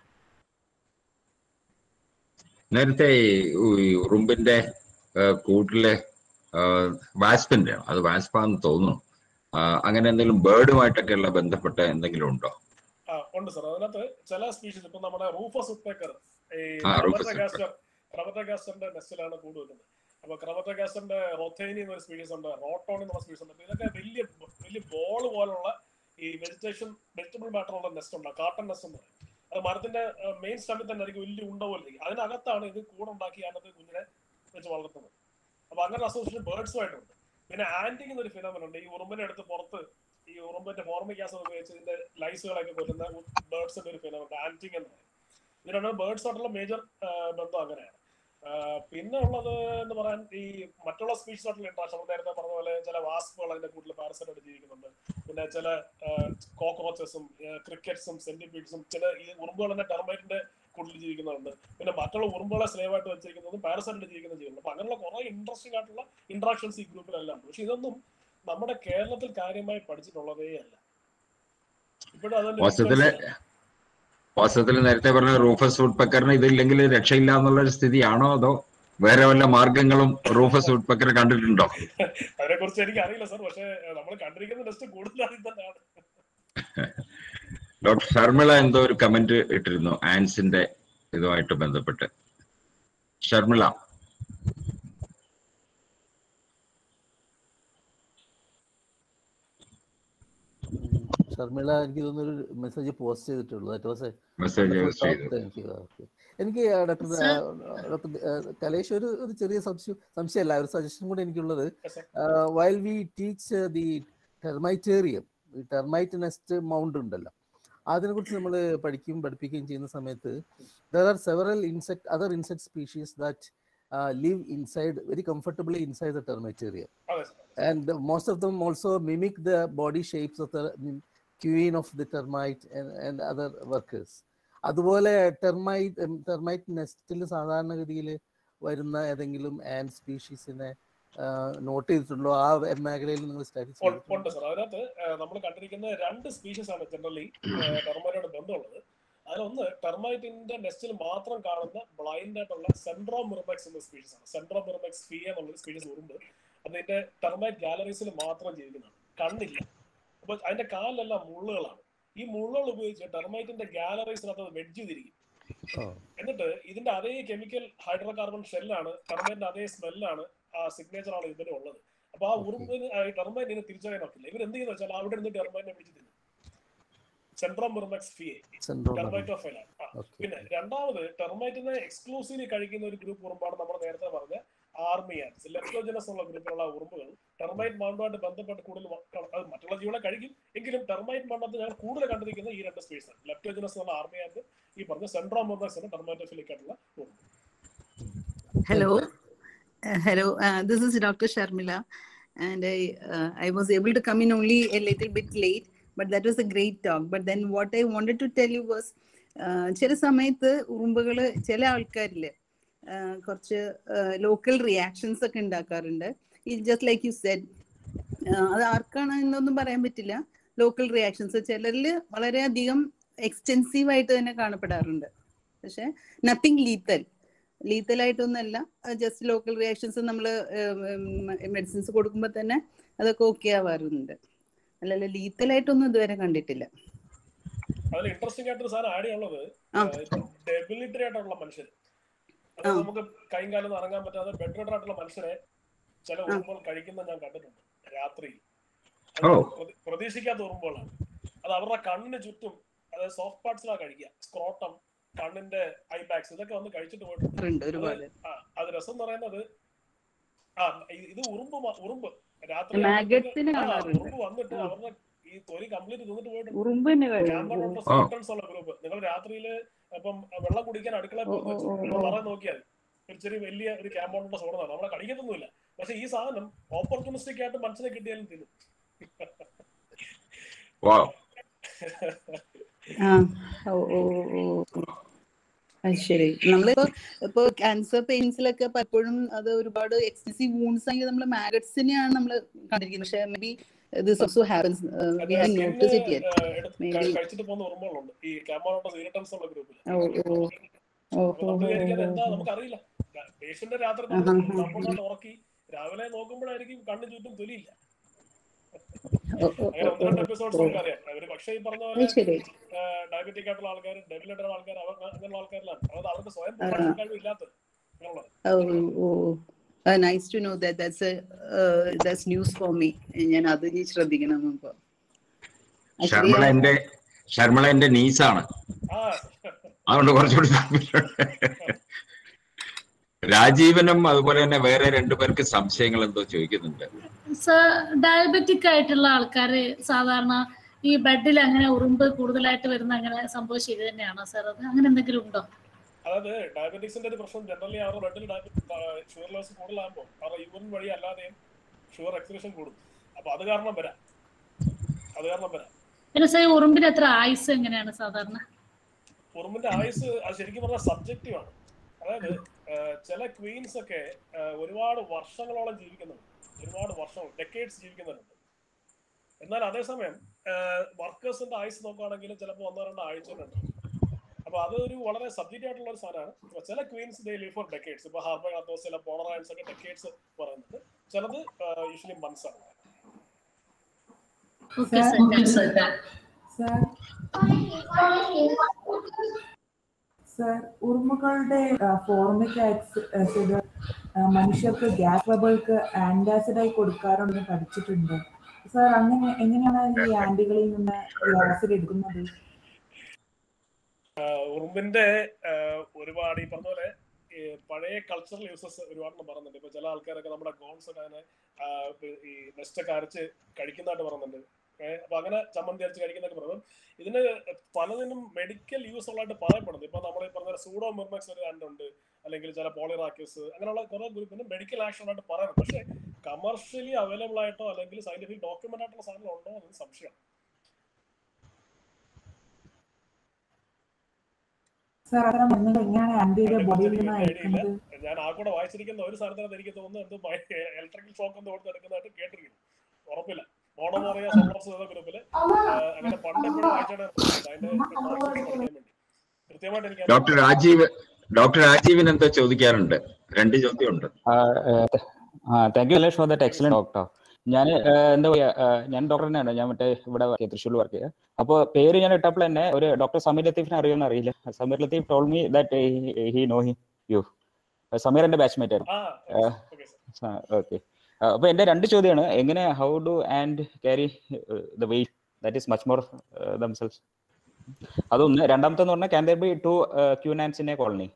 നേരത്തെ ഈ ഉറുമ്പിന്റെ ആ, കൂട്ടിലെ വാസ്പിന്റെ അത് വാസ്പാന്ന് തോന്നുന്നു ആ, അങ്ങനെ എന്തെങ്കിലും ബേർഡുമായിട്ടൊക്കെയുള്ള ബന്ധപ്പെട്ട എന്തെങ്കിലും ഉണ്ടോ ആ ഉണ്ട് സാർ അതിനകത്ത് ചില സ്പീഷീസ് ഇപ്പൊ നമ്മുടെ റൂഫസ് ഉപ്പേക്കർ ഈ ആ, rufous ക്രമറ്റഗാസ്റ്റർ ക്രമറ്റഗാസ്റ്ററിന്റെ നെസ്റ്റിലാണ് കൂടുതൽ വരുന്നത് അപ്പൊ ക്രമറ്റഗാസ്റ്ററിന്റെ റൊത്തേനി എന്നൊരു സ്പീഷീസ് ഉണ്ട് റോട്ടോൺ എന്നുള്ള സ്പീഷീസ് ഉണ്ട് അപ്പൊ ഇതൊക്കെ വലിയ വലിയ ബോൾ പോലുള്ള ഈ വെജിറ്റേഷൻ വെജിറ്റബിൾ മാറ്റർ ഉള്ള നെസ്റ്റ് ഉണ്ട് കാട്ടൺ നെസ്റ്റ് എന്ന് പറയും അത് മരത്തിന്റെ മെയിൻ സ്റ്റമ്മിൽ തന്നെ ആയിരിക്കും വലിയ ഉണ്ട പോലെ ഇരിക്കും അതിനകത്താണ് ഇത് കൂടുണ്ടാക്കി അതിനകത്ത് കുഞ്ഞിനെ വെച്ച് വളർത്തുന്നത് അപ്പൊ അങ്ങനെ അസോസിയേഷൻ ബേർഡ്സുമായിട്ടുണ്ട് പിന്നെ ആന്റിങ് എന്നൊരു ഫിനോമിന ഉണ്ട് ഈ ഉറുമ്പിനെ എടുത്ത് പുറത്ത് ഈ ഉറുമ്പിന്റെ ഫോർമിക് ആസിഡ് ഉപയോഗിച്ച് ഇതിന്റെ ലൈസുകളൊക്കെ കൊല്ലുന്ന ബേർഡ്സിന്റെ ഒരു ഫിനോമിന ആന്റിങ് എന്ന് പറയും ഇത് രണ്ടും ബേർഡ്സ് ആയിട്ടുള്ള മേജർ ബന്ധം അങ്ങനെയാണ് ആ, പിന്നെ ഉള്ളത് എന്ന് പറയാൻ ഈ മറ്റുള്ള സ്പീഷീസ് ആയിട്ടുള്ള ഇൻട്രാക്ഷൻ നമ്മൾ നേരത്തെ പറഞ്ഞ പോലെ ചില വാസ്പുകൾ അതിന്റെ കൂടുതൽ പാരസൈറ്റ് ആയിട്ട് ജീവിക്കുന്നുണ്ട് പിന്നെ ചില കോക്രോച്ചസും ക്രിക്കറ്റ്സും സെന്റിപീഡ്സും ചില ഈ ഉറുമ്പുകൾ തന്നെ ടെർമൈറ്റിന്റെ കൂടുതൽ ജീവിക്കുന്നുണ്ട് പിന്നെ മറ്റുള്ള ഉറുമ്പുകളെ സ്ലേവ് ആയിട്ട് വെച്ചിരിക്കുന്നതും പാരസൈറ്റ് ജീവിക്കുന്ന ജീവിക്കുന്നുണ്ട് അപ്പൊ അങ്ങനെയുള്ള കുറെ ഇൻട്രസ്റ്റിംഗ് ആയിട്ടുള്ള ഇൻട്രാക്ഷൻസ് ഈ ഗ്രൂപ്പിലെല്ലാം ഉണ്ട് പക്ഷെ ഇതൊന്നും നമ്മുടെ കേരളത്തിൽ കാര്യമായി പഠിച്ചിട്ടുള്ളതേ അല്ല ഇപ്പോഴും അതിന്റെ വാസ്തവത്തില് വാസ്തവത്തിൽ നേരത്തെ പറഞ്ഞ റൂഫസ് വുഡ് പെക്കറിന് ഇതില്ലെങ്കിൽ രക്ഷയില്ല എന്നുള്ള ഒരു സ്ഥിതിയാണോ അതോ വേറെ വല്ല മാർഗങ്ങളും റൂഫസ് വുഡ് പെക്കർ കണ്ടിട്ടുണ്ടോ അതിനെ കുറിച്ച് എനിക്ക് അറിയില്ല സാർ പക്ഷെ നമ്മൾ കണ്ടിരിക്കുന്ന ടെസ്റ്റ് കൂടുതൽ ഇത് തന്നെയാണ് ഡോക്ടർ ഷർമിള എന്തോ ഒരു കമന്റ് ഇട്ടിരുന്നു ആൻസിന്റെ ഇതുമായിട്ട് ബന്ധപ്പെട്ട് ഷർമിള ഷർമിള എനിക്ക് തോന്നുന്നു ഒരു മെസ്സേജ് പോസ്റ്റ് ചെയ്തിട്ടുള്ളൂ ദാറ്റ് വാസ് Message post ചെയ്തു. താങ്ക് യു എനിക്ക് ആ, ഡോക്ടർ ആ, ഡോക്ടർ ആ, കലേഷ് ഒരു ഒരു ചെറിയ സംശയം സംശയമല്ല ഒരു സജഷൻ കൂടെ എനിക്കുള്ളത് while we teach the termitarium ഈ ടെർമൈറ്റ് നെസ്റ്റ് മൗണ്ട് ഉണ്ടല്ലോ അതിനെക്കുറിച്ച് നമ്മൾ പഠിക്കുകയും പഠിപ്പിക്കുകയും ചെയ്യുന്ന സമയത്ത് there are several insect other insect species that live inside very comfortably inside the termitaria അതെ sir and most of them also mimic the body shapes of the mm, queen of the termite and, and other workers അതുപോലെ termite termite നെസ്റ്റിൽ സാധാരണഗതിയിൽ വരുന്ന ഏതെങ്കിലും and സ്പീഷീസിനെ not ചെയ്തിട്ടുണ്ടോ ആ മേഖലയിൽ നിങ്ങൾ സ്റ്റഡി ഉ- ഉണ്ട് സർ അതിനകത്ത് നമ്മൾ കണ്ടിരിക്കുന്ന രണ്ട് സ്പീഷീസ് ആണ് ജനറലി ടെർമൈറ്റോട് ബന്ധമുള്ളത് അതിലൊന്ന് ടെർമൈറ്റിന്റെ നെസ്റ്റിൽ മാത്രം കാണുന്ന ബ്ലൈൻഡ് ആയിട്ടുള്ള സെൻട്രോ മിർമെക്സ് എന്ന സ്പീഷീസ് ആണ് സെൻട്രോ മിർമെക്സ് ഫിയ എന്നുള്ളൊരു സ്പീഷീസ് ഉറുമ്പ് അതിന്റെ ടെർമൈറ്റ് ഗാലറീസിൽ മാത്രം ജീവിക്കുന്നതാണ് കണ്ണില്ല അപ്പൊ അതിന്റെ കാലിലെല്ലാം മുള്ളുകളാണ് ഈ മുള്ളുകൾ ഉപയോഗിച്ച് ടെർമൈറ്റിന്റെ ഗാലറീസിനകത്ത് അത് വെഡ്ജ് ചെയ്തിരിക്കും എന്നിട്ട് ഇതിന്റെ അതേ കെമിക്കൽ ഹൈഡ്രോ കാർബൺ ഷെല്ലാണ് ടെർമൈറ്റിന്റെ അതേ സ്മെല്ലാണ് ആ സിഗ്നേച്ചർ ആണ് ഇതിന് ഉള്ളത് അപ്പൊ ആ ഉറുമ്പിന് ടെർമൈറ്റിനെ തിരിച്ചറിയാൻ ഒക്കില്ല ഇവർ എന്ത് ചെയ്യുന്ന വെച്ചാൽ അവിടെ നിന്ന് ടെർമൈറ്റിനെ പിടിച്ച് തിന്നും സെൻട്രോം മിർമെക്സ് ഫിയെ ടെർമൈറ്റോഫൈല പിന്നെ രണ്ടാമത് ടെർമൈറ്റിനെ എക്സ്ക്ലൂസീവ്ലി കഴിക്കുന്ന ഒരു ഗ്രൂപ്പ് ഉറുമ്പാണ് നമ്മൾ നേരത്തെ പറഞ്ഞ ആർമി ആൻസ് ലെപ്റ്റോജനസ് ഉള്ള ഗ്രൂപ്പിലുള്ള ഉറുമ്പുകൾ ടെർമൈറ്റ് മണ്ണുമായിട്ട് ബന്ധപ്പെട്ട് കൂടുതൽ വ- ക- അത് മറ്റുള്ള ജീവികളെ കഴിക്കും എങ്കിലും ടെർമൈറ്റ് മണ്ണത്ത് ഞങ്ങൾ കൂടുതൽ കണ്ടിരിക്കുന്നത് ഈ രണ്ട് സ്പേസ് ആണ് ലെപ്റ്റോജനസ് എന്നുള്ള ആർമി ആൻഡ് ഈ പറഞ്ഞ സെൻട്രോം മിർമെക്സ് ആണ് ടെർമൈറ്റോഫിലിക് ആയിട്ടുള്ള ഉറുമ്പ് Hello. Uh, hello. Uh, this is Dr. Sharmila. And I, uh, I was able to come in only a little bit late, but that was a great talk. But then what I wanted to tell you was uh, ചില സമയത്ത് ഉറുമ്പുകൾ ചില ആൾക്കാരിൽ കുറച്ച് local reactions ഒക്കെ ഉണ്ടാക്കാറുണ്ട് ഈ just like you said അത് ആർക്കാണ് എന്നൊന്നും പറയാൻ പറ്റില്ല ലോക്കൽ റിയാക്ഷൻസ് ചിലരിൽ വളരെയധികം എക്സ്റ്റെൻസീവ് ആയിട്ട് തന്നെ കാണപ്പെടാറുണ്ട് പക്ഷെ നത്തിങ് ലീത്തൽ ലീത്തൽ ആയിട്ടൊന്നല്ല ജസ്റ്റ് ലോക്കൽ റിയാക്ഷൻസ് നമ്മൾ മെഡിസിൻസ് കൊടുക്കുമ്പോൾ തന്നെ അതൊക്കെ ഓക്കെ ആവാറുണ്ട് അല്ലല്ല ലീത്തൽ ആയിട്ടൊന്നും ഇതുവരെ കണ്ടിട്ടില്ല അതിൽ ഇൻട്രസ്റ്റിംഗ് ആയിട്ടൊരു സാധനം ആഡ് ചെയ്യാനുള്ളത് ഡെബിലിറ്ററി ആയിട്ടുള്ള മനുഷ്യർ അത് നമുക്ക് കൈയും കാലം ഇറങ്ങാൻ പറ്റാതെ ബെഡ് റെഡർ ആയിട്ടുള്ള മനുഷ്യരെ ചില ഉറുമ്പുകൾ കഴിക്കുന്ന ഞാൻ കണ്ടിട്ടുണ്ട് രാത്രി ഓ. പ്രതീക്ഷിക്കാത്ത ഉറുമ്പുകളാണ് അത് അവരുടെ കണ്ണിന് ചുറ്റും അതായത് സോഫ്റ്റ് പാർട്സിലാണ് കഴിക്കുക സ്ക്രോട്ടം കണ്ണിന്റെ ഐ ബാഗ്സ് ഇതൊക്കെ വന്ന് കഴിച്ചിട്ട് പോയിട്ടുണ്ട് ഉണ്ട് ഒരുപാട് അത് ആ, അത് രസം എന്ന് പറയുന്നത് ആ ഇ- ഇത് ഉറുമ്പ് മ- ഉറുമ്പ് രാത്രി Maggots നെ ആ, കാണാറുണ്ട്. ഉറുമ്പ് വന്നിട്ട് അവരുടെ ഈ തൊലി കംപ്ലീറ്റ് തിന്നിട്ട് പോയിട്ടുണ്ട് ഉറുമ്പിനെ ക്യാമ്പറോട്ട സോൾട്ടൻസ് ഉള്ള ഗ്രൂപ്പ് നിങ്ങൾ രാത്രിയില് ഇപ്പം വെള്ളം കുടിക്കാൻ അടുക്കളയിൽ പോയി വെച്ചു നിങ്ങൾ പറയാൻ നോക്കിയാൽ ഒരു ചെറിയ വലിയ ഒരു ക്യാമ്പറോട്ട സോഡാണ് നമ്മളെ കടിക്കത്തൊന്നുമില്ല പക്ഷെ ഈ സാധനം ഓപ്പർച്യൂണിസ്റ്റിക് ആയിട്ട് മനുഷ്യനെ കിട്ടിയാലും തിന്നും വാ ആ ഓ ഓ ഓ ഓ. അത് ശരി നമ്മളിപ്പോ ഇപ്പൊ ക്യാൻസർ പെയിൻസിലൊക്കെ പലപ്പോഴും അത് ഒരുപാട് എക്സ്റ്റൻസീവ് വൂൺസ് ആണെങ്കിൽ നമ്മൾ മാഗറ്റ്സിനെയാണ് നമ്മൾ കണ്ടിരിക്കുന്നത് പക്ഷെ may be this also happens we have notice it yet may be കഴിച്ചിട്ട് പോകുന്ന ഉറുമ്പുകളുണ്ട് ഈ ക്യാമ്പറോട്ട ഇറിറ്റൻസ് ഉള്ള ഗ്രൂപ്പിൽ ഓ ഓ ഓ ഓ നമ്മൾ വിചാരിക്കുന്നത് എന്താ ഓ നമുക്കറിയില്ല പേഷ്യന്റ് രാത്രി ആഹാ, നമ്മൾ ആഹാ. നമ്മളോട് ഉറക്കി രാവിലെ നോക്കുമ്പോഴായിരിക്കും കണ്ണു ചുറ്റും തൊലിയില്ല ഓ ഓ അങ്ങനെ ഒന്ന് രണ്ട് എപ്പിസോഡ്സ് ഓ നമുക്ക് അറിയാം അവര് പക്ഷേ ഈ പറഞ്ഞ അത് പോലെ ശരി ഡയബറ്റിക് ആയിട്ടുള്ള ആൾക്കാർ ഡെബിലറ്റുള്ള ആൾക്കാർ അവർ അങ്ങനെയുള്ള ആൾക്കാരിലാണ് അതായത് അവർക്ക് സ്വയം ആ. പ്രൊട്ടക്ഷൻ കഴിവില്ലാത്തത് അങ്ങനെയുള്ളത് oh oh nice to know that that's that's news for me ഞാൻ അത് ഇനി ശ്രദ്ധിക്കണം ഇപ്പൊ ശർമ്മള എന്റെ ശർമ്മള എന്റെ നീസാണ് ആ അതുകൊണ്ട് കുറച്ചുകൂടി താല്പര്യമുണ്ട്. രാജീവനും അതുപോലെ തന്നെ വേറെ രണ്ടുപേർക്ക് സംശയങ്ങൾ എന്തോ ചോദിക്കുന്നുണ്ട് സർ ഡയബറ്റിക് ആയിട്ടുള്ള ആൾക്കാര് സാധാരണ ഈ ബെഡിൽ അങ്ങനെ ഉറുമ്പ് കൂടുതലായിട്ട് വരുന്ന അങ്ങനെ സംഭവം ശരി തന്നെയാണോ സാർ അത് അങ്ങനെ എന്തെങ്കിലും ഉണ്ടോ അതായത് ഡയബറ്റിക്സിന്റെ ഒരു പ്രശ്നം ജനറലി അവരുടെ ബ്ലഡിൽ ഷുഗർ ലെവൽസ് കൂടുതലാകുമ്പോൾ അവരുടെ യൂറിൻ വഴി അല്ലാതെയും ഷുഗർ എക്സ്ക്രീഷൻ കൂടും അപ്പൊ അത് കാരണം വരാം അത് കാരണം വരാം പിന്നെ സാർ ഉറുമ്പിന് എത്ര ആയുസ് എങ്ങനെയാണ് സാധാരണ ഉറുമ്പിന്റെ ആയുസ് അത് ശരിക്കും പറഞ്ഞാൽ സബ്ജക്റ്റീവ് ആണ് അതായത് ആ, ചില ക്വീൻസ് ഒക്കെ ആ, ഒരുപാട് വർഷങ്ങളോളം ജീവിക്കുന്നുണ്ട് ഒരുപാട് വർഷങ്ങൾ ഡെക്കേഡ്സ് ജീവിക്കുന്നുണ്ട് എന്നാൽ അതേസമയം വർക്കേഴ്സിന്റെ ആയുസ് നോക്കുകയാണെങ്കിൽ ചിലപ്പോൾ ഒന്നോ രണ്ടോ ആഴ്ചകളുണ്ട് അപ്പൊ അത് ഒരു വളരെ സബ്ജക്റ്റ് ആയിട്ടുള്ള ഒരു സാധനമാണ് ഇപ്പൊ ചില queens they live for decades ഇപ്പൊ ഹാർബർ കാത്തോസ് ചില പോളറൈൻസ് ഒക്കെ ഡെക്കേഡ്സ് പറയുന്നുണ്ട് ചിലത് യൂഷ്വലി മന്ത്സ് ആണ് ഓക്കെ സാർ സാർ സാർ ഉറുമ്പുകളുടെ ഫോർമിക് ആസിഡ് മനുഷ്യർക്ക് ഗ്യാസ് ബബിൾക്ക് ആന്റാസിഡായി കൊടുക്കാറുണ്ടെന്ന് പഠിച്ചിട്ടുണ്ട് സാർ അങ്ങനെ എങ്ങനെയാണ് ഈ ആന്റികളിൽ നിന്ന് ഈ ആസിഡ് എടുക്കുന്നത് ആഹ് ഉറുമ്പിന്റെ ആഹ് ഒരുപാട് ഈ പറഞ്ഞ പോലെ ഈ പഴയ കൾച്ചറൽ യൂസസ് ഒരുപാട് പറയുന്നുണ്ട് ഇപ്പൊ ചില ആൾക്കാരൊക്കെ നമ്മുടെ ഗോൺസ് ഒക്കെ അങ്ങനെ ആഹ് ഇപ്പൊ ഈ നെസ്റ്റ് ഒക്കെ അരച്ച് കഴിക്കുന്നതായിട്ട് പറയുന്നുണ്ട് ഏഹ് അപ്പൊ അങ്ങനെ ചമ്മന്തി അരച്ച് കഴിക്കുന്നൊക്കെ പറയുന്നത് ഇതിന് പലതിനും മെഡിക്കൽ യൂസ് ഉള്ളതായിട്ട് പറയപ്പെടുന്നത് ഇപ്പൊ നമ്മൾ ഈ പറഞ്ഞ സൂഡോ മിർമക്സ് ഒരു ഉണ്ട് അല്ലെങ്കിൽ ചില പോളിറാക്യൂസ് അങ്ങനെയുള്ള കുറെ ഗ്രൂപ്പിന് മെഡിക്കൽ ആക്ഷൻ ആയിട്ട് പറയുന്നത് പക്ഷേ കമേഴ്ഷ്യലി അവൈലബിൾ ആയിട്ടോ അല്ലെങ്കിൽ സയന്റിഫിക് ഡോക്യുമെന്റ് ആയിട്ടുള്ള സാധനം ഉണ്ടോ എന്ന് സംശയം സാർ അത്തരം മരുന്നുകൾ എങ്ങനെയാണ് ആന്റിയുടെ ബോഡിയിൽ നിന്ന് ഐഡിയയില്ല എടുക്കുന്നത് ഞാൻ ആ കൂടെ വായിച്ചിരിക്കുന്ന ഒരു സ്ഥലത്തിനകത്ത് എനിക്ക് തോന്നുന്നു എന്തോ ഇലക്ട്രിക്കൽ ഷോക്ക് എന്തോ കൊടുത്ത് എടുക്കുന്നതായിട്ട് കേട്ടിരിക്കുന്നു ഉറപ്പില്ല മോണോമോറിയ സോളർസ് എന്ന ഗ്രൂപ്പില് അങ്ങനെ പണ്ട് എപ്പോഴും വായിച്ചാണ് അതിന്റെ ട്രാൻസ്ലേഷൻ പഠിക്കാൻ വേണ്ടി കൃത്യമായിട്ട് എനിക്ക് ഡോക്ടർ രാജീവ് ഡോക്ടർ രാജീവിന് എന്തോ ചോദിക്കാറുണ്ട് രണ്ട് ചോദ്യമുണ്ട് thank you Kalesh for that excellent doctor ഞാൻ എന്താ പറയാ ആ, ഞാൻ ഡോക്ടർ തന്നെയാണ് ഞാൻ മറ്റേ ഇവിടെ വർക്ക് ചെയ്യുക തൃശ്ശൂർ വർക്ക് ചെയ്യുക അപ്പോൾ പേര് ഞാൻ ഇട്ടപ്പോൾ തന്നെ ഒരു ഡോക്ടർ സമീർ ലത്തീഫിനെ അറിയുമെന്ന് അറിയില്ല Sameer Latheef told me that he know he you Sameer എന്റെ ബാച്ച്മേറ്റ് ആയിരുന്നു ആ ഓക്കെ സാർ ഓക്കെ അപ്പൊ എന്റെ രണ്ട് ചോദ്യമാണ് എങ്ങനെ how do ant carry the weight that is much more themselves അതൊന്ന് രണ്ടാമത്തെ എന്ന് പറഞ്ഞാൽ can there be two queen ants in a colony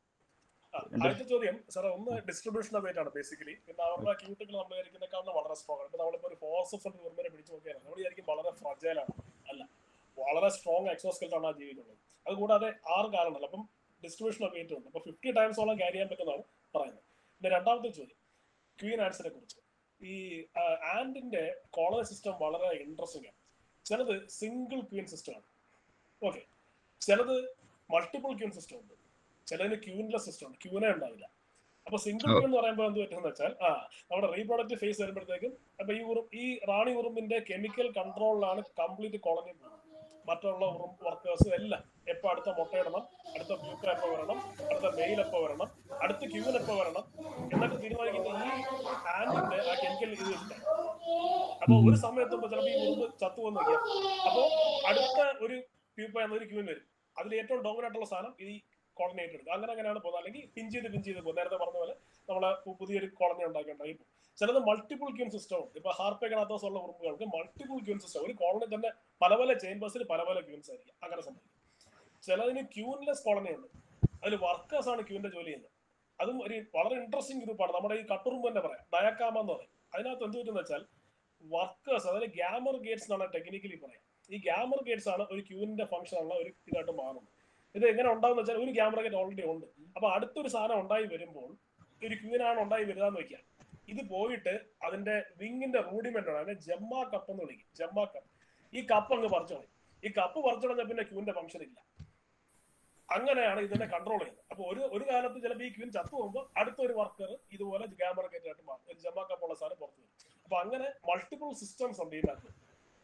ആ, ആദ്യത്തെ ചോദ്യം സാറേ ഒന്ന് ഡിസ്ട്രിബ്യൂഷൻ വെയിറ്റ് ആണ് ബേസിക്കലി പിന്നെ അവരുടെ ക്യൂട്ടുകൾ നമ്മൾ വിചാരിക്കുന്നേക്കാളും വളരെ സ്ട്രോങ് ആണ് ഇപ്പൊ നമ്മളിപ്പോ ഒരു ഫോസഫ് നിർമ്മനെ പിടിച്ചു നോക്കിയാൽ നമ്മൾ വിചാരിക്കും വളരെ ഫ്രജൈൽ ആണ് അല്ല വളരെ സ്ട്രോങ് എക്സോസ്കെൽറ്റ് ആണ് ആ ജീവിക്കുന്നത് അത് കൂടാതെ ആറ് കാലുണ്ടല്ലോ അപ്പം ഡിസ്ട്രിബ്യൂഷൻ ഓഫ് വെയിറ്റ് ഉണ്ട് അപ്പൊ ഫിഫ്റ്റി ടൈംസോളം ക്യാരി ചെയ്യാൻ പറ്റുന്നതാണ് പറയുന്നത് പിന്നെ രണ്ടാമത്തെ ചോദ്യം ക്വീൻ ആൻസിനെ കുറിച്ച് ഈ ആൻഡിന്റെ കോളനി സിസ്റ്റം വളരെ ഇൻട്രസ്റ്റിംഗ് ആണ് ചിലത് സിംഗിൾ ക്വീൻ സിസ്റ്റം ആണ് ഓക്കെ ചിലത് മൾട്ടിപ്പിൾ ക്യൂൻ സിസ്റ്റം ഉണ്ട് ചിലതിന് ക്യൂൻലെസ് സിസ്റ്റം ഉണ്ട് ക്യൂനെ ഉണ്ടാവില്ല അപ്പൊ സിംഗിൾ ഓ. ക്യൂൻ എന്ന് പറയുമ്പോൾ എന്ത് പറ്റുമെന്ന് വെച്ചാൽ ആ നമ്മുടെ റീപ്രൊഡക്റ്റീവ് ഫേസ് വരുമ്പോഴത്തേക്കും അപ്പൊ ഈ ഉറും ഈ റാണി ഉറുമ്പിന്റെ കെമിക്കൽ കൺട്രോളിലാണ് കംപ്ലീറ്റ് കോളനി മറ്റുള്ള ഉറും വർക്കേഴ്സ് എല്ലാം എപ്പോ അടുത്ത മുട്ടയിടണം അടുത്ത പ്യൂപ്പ എപ്പോ വരണം അടുത്ത മെയിൽ എപ്പോ വരണം അടുത്ത ക്യൂൻ എപ്പോ വരണം എന്നൊക്കെ തീരുമാനിക്കുന്ന ഈ ആൻഡിന്റെ ആ കെമിക്കൽ ഇത് വെച്ചിട്ടാണ് അപ്പൊ ഒരു സമയത്തുമ്പോ ചിലപ്പോൾ ഈ ഉറുമ്പ് ചത്തുവെന്ന് വെക്കാം അപ്പോ അടുത്ത ഒരു പ്യൂപ്പ എന്നൊരു ക്യൂൻ വരും അതിൽ ഏറ്റവും ഡോമിനന്റ് ആയിട്ടുള്ള സാധനം ഈ കോളനി ഏറ്റെടുക്കും അങ്ങനെ അങ്ങനെയാണ് പോകുന്നത് അല്ലെങ്കിൽ പിഞ്ച് ചെയ്ത് പിഞ്ച് ചെയ്ത് പോകും നേരത്തെ പറഞ്ഞ പോലെ നമ്മളെ പു- പുതിയൊരു കോളനി ഉണ്ടാക്കിയിട്ടുണ്ടായി പോകും ചിലത് മൾട്ടിപ്പിൾ ക്യൂൻ സിസ്റ്റം ഉണ്ട് ഇപ്പൊ ഹാർപ്പേക്കണാത്തോസ് ഉള്ള ഉറുമ്പുകൾക്ക് മൾട്ടിപ്പിൾ ക്യൂൻ സിസ്റ്റം ഒരു കോളനി തന്നെ പല പല ചേംബേഴ്സിൽ പല പല ക്യൂൻസ് ആയിരിക്കും അങ്ങനെ സംഭവിക്കും ചിലതിന് ക്യൂൻലെസ് കോളനി ഉണ്ട് അതിൽ വർക്കേഴ്സ് ആണ് ക്യൂവിന്റെ ജോലി ചെയ്യുന്നത് അതും ഒരു വളരെ ഇൻട്രസ്റ്റിംഗ് ഗ്രൂപ്പാണ് നമ്മുടെ ഈ കട്ടുറുമ്പ് തന്നെ പറയാം ഡയക്കാമ എന്ന് പറയും അതിനകത്ത് എന്ത് പറ്റുന്ന വെച്ചാൽ വർക്കേഴ്സ് അതായത് ഗ്യാമർ ഗേറ്റ്സ് എന്നാണ് ടെക്നിക്കലി പറയാം ഈ ഗ്യാമർ ഗേറ്റ്സ് ആണ് ഒരു ക്യൂവിന്റെ ഫംഗ്ഷൻ ഉള്ള ഒരു ഇതായിട്ട് മാറുന്നത് ഇത് എങ്ങനെ ഉണ്ടാവുന്ന വെച്ചാൽ ഒരു ക്യാമറ ഗേറ്റ് ഓൾറെഡി ഉണ്ട് അപ്പൊ അടുത്തൊരു സാധനം ഉണ്ടായി വരുമ്പോൾ ഒരു ക്യൂവിനാണ് ഉണ്ടായി വരിക എന്ന് വെക്കാം ഇത് പോയിട്ട് അതിന്റെ വിങ്ങിന്റെ റൂഡിമെന്റ് ആണ് അതിനെ ജമ്മ കപ്പ് എന്ന് വിളിക്കും ജമ്മ കപ്പ് ഈ കപ്പ് അങ്ങ് പറിച്ചു കളയും ഈ കപ്പ് പറിച്ചു കളഞ്ഞാൽ പിന്നെ ക്യൂവിന്റെ ഫംഗ്ഷൻ ഇല്ല അങ്ങനെയാണ് ഇതിനെ കൺട്രോൾ ചെയ്യുന്നത് അപ്പൊ ഒരു ഒരു കാലത്ത് ചിലപ്പോൾ ഈ ക്യൂൻ ചത്തു പോകുമ്പോൾ അടുത്തൊരു വർക്കർ ഇതുപോലെ ക്യാമറ ഗേറ്റ് ആയിട്ട് മാറും ഒരു ജമ്മ കപ്പ് ഉള്ള സാധനം പുറത്തു വരും അപ്പൊ അങ്ങനെ മൾട്ടിപ്പിൾ സിസ്റ്റംസ് ഉണ്ട് ഇതിനകത്ത്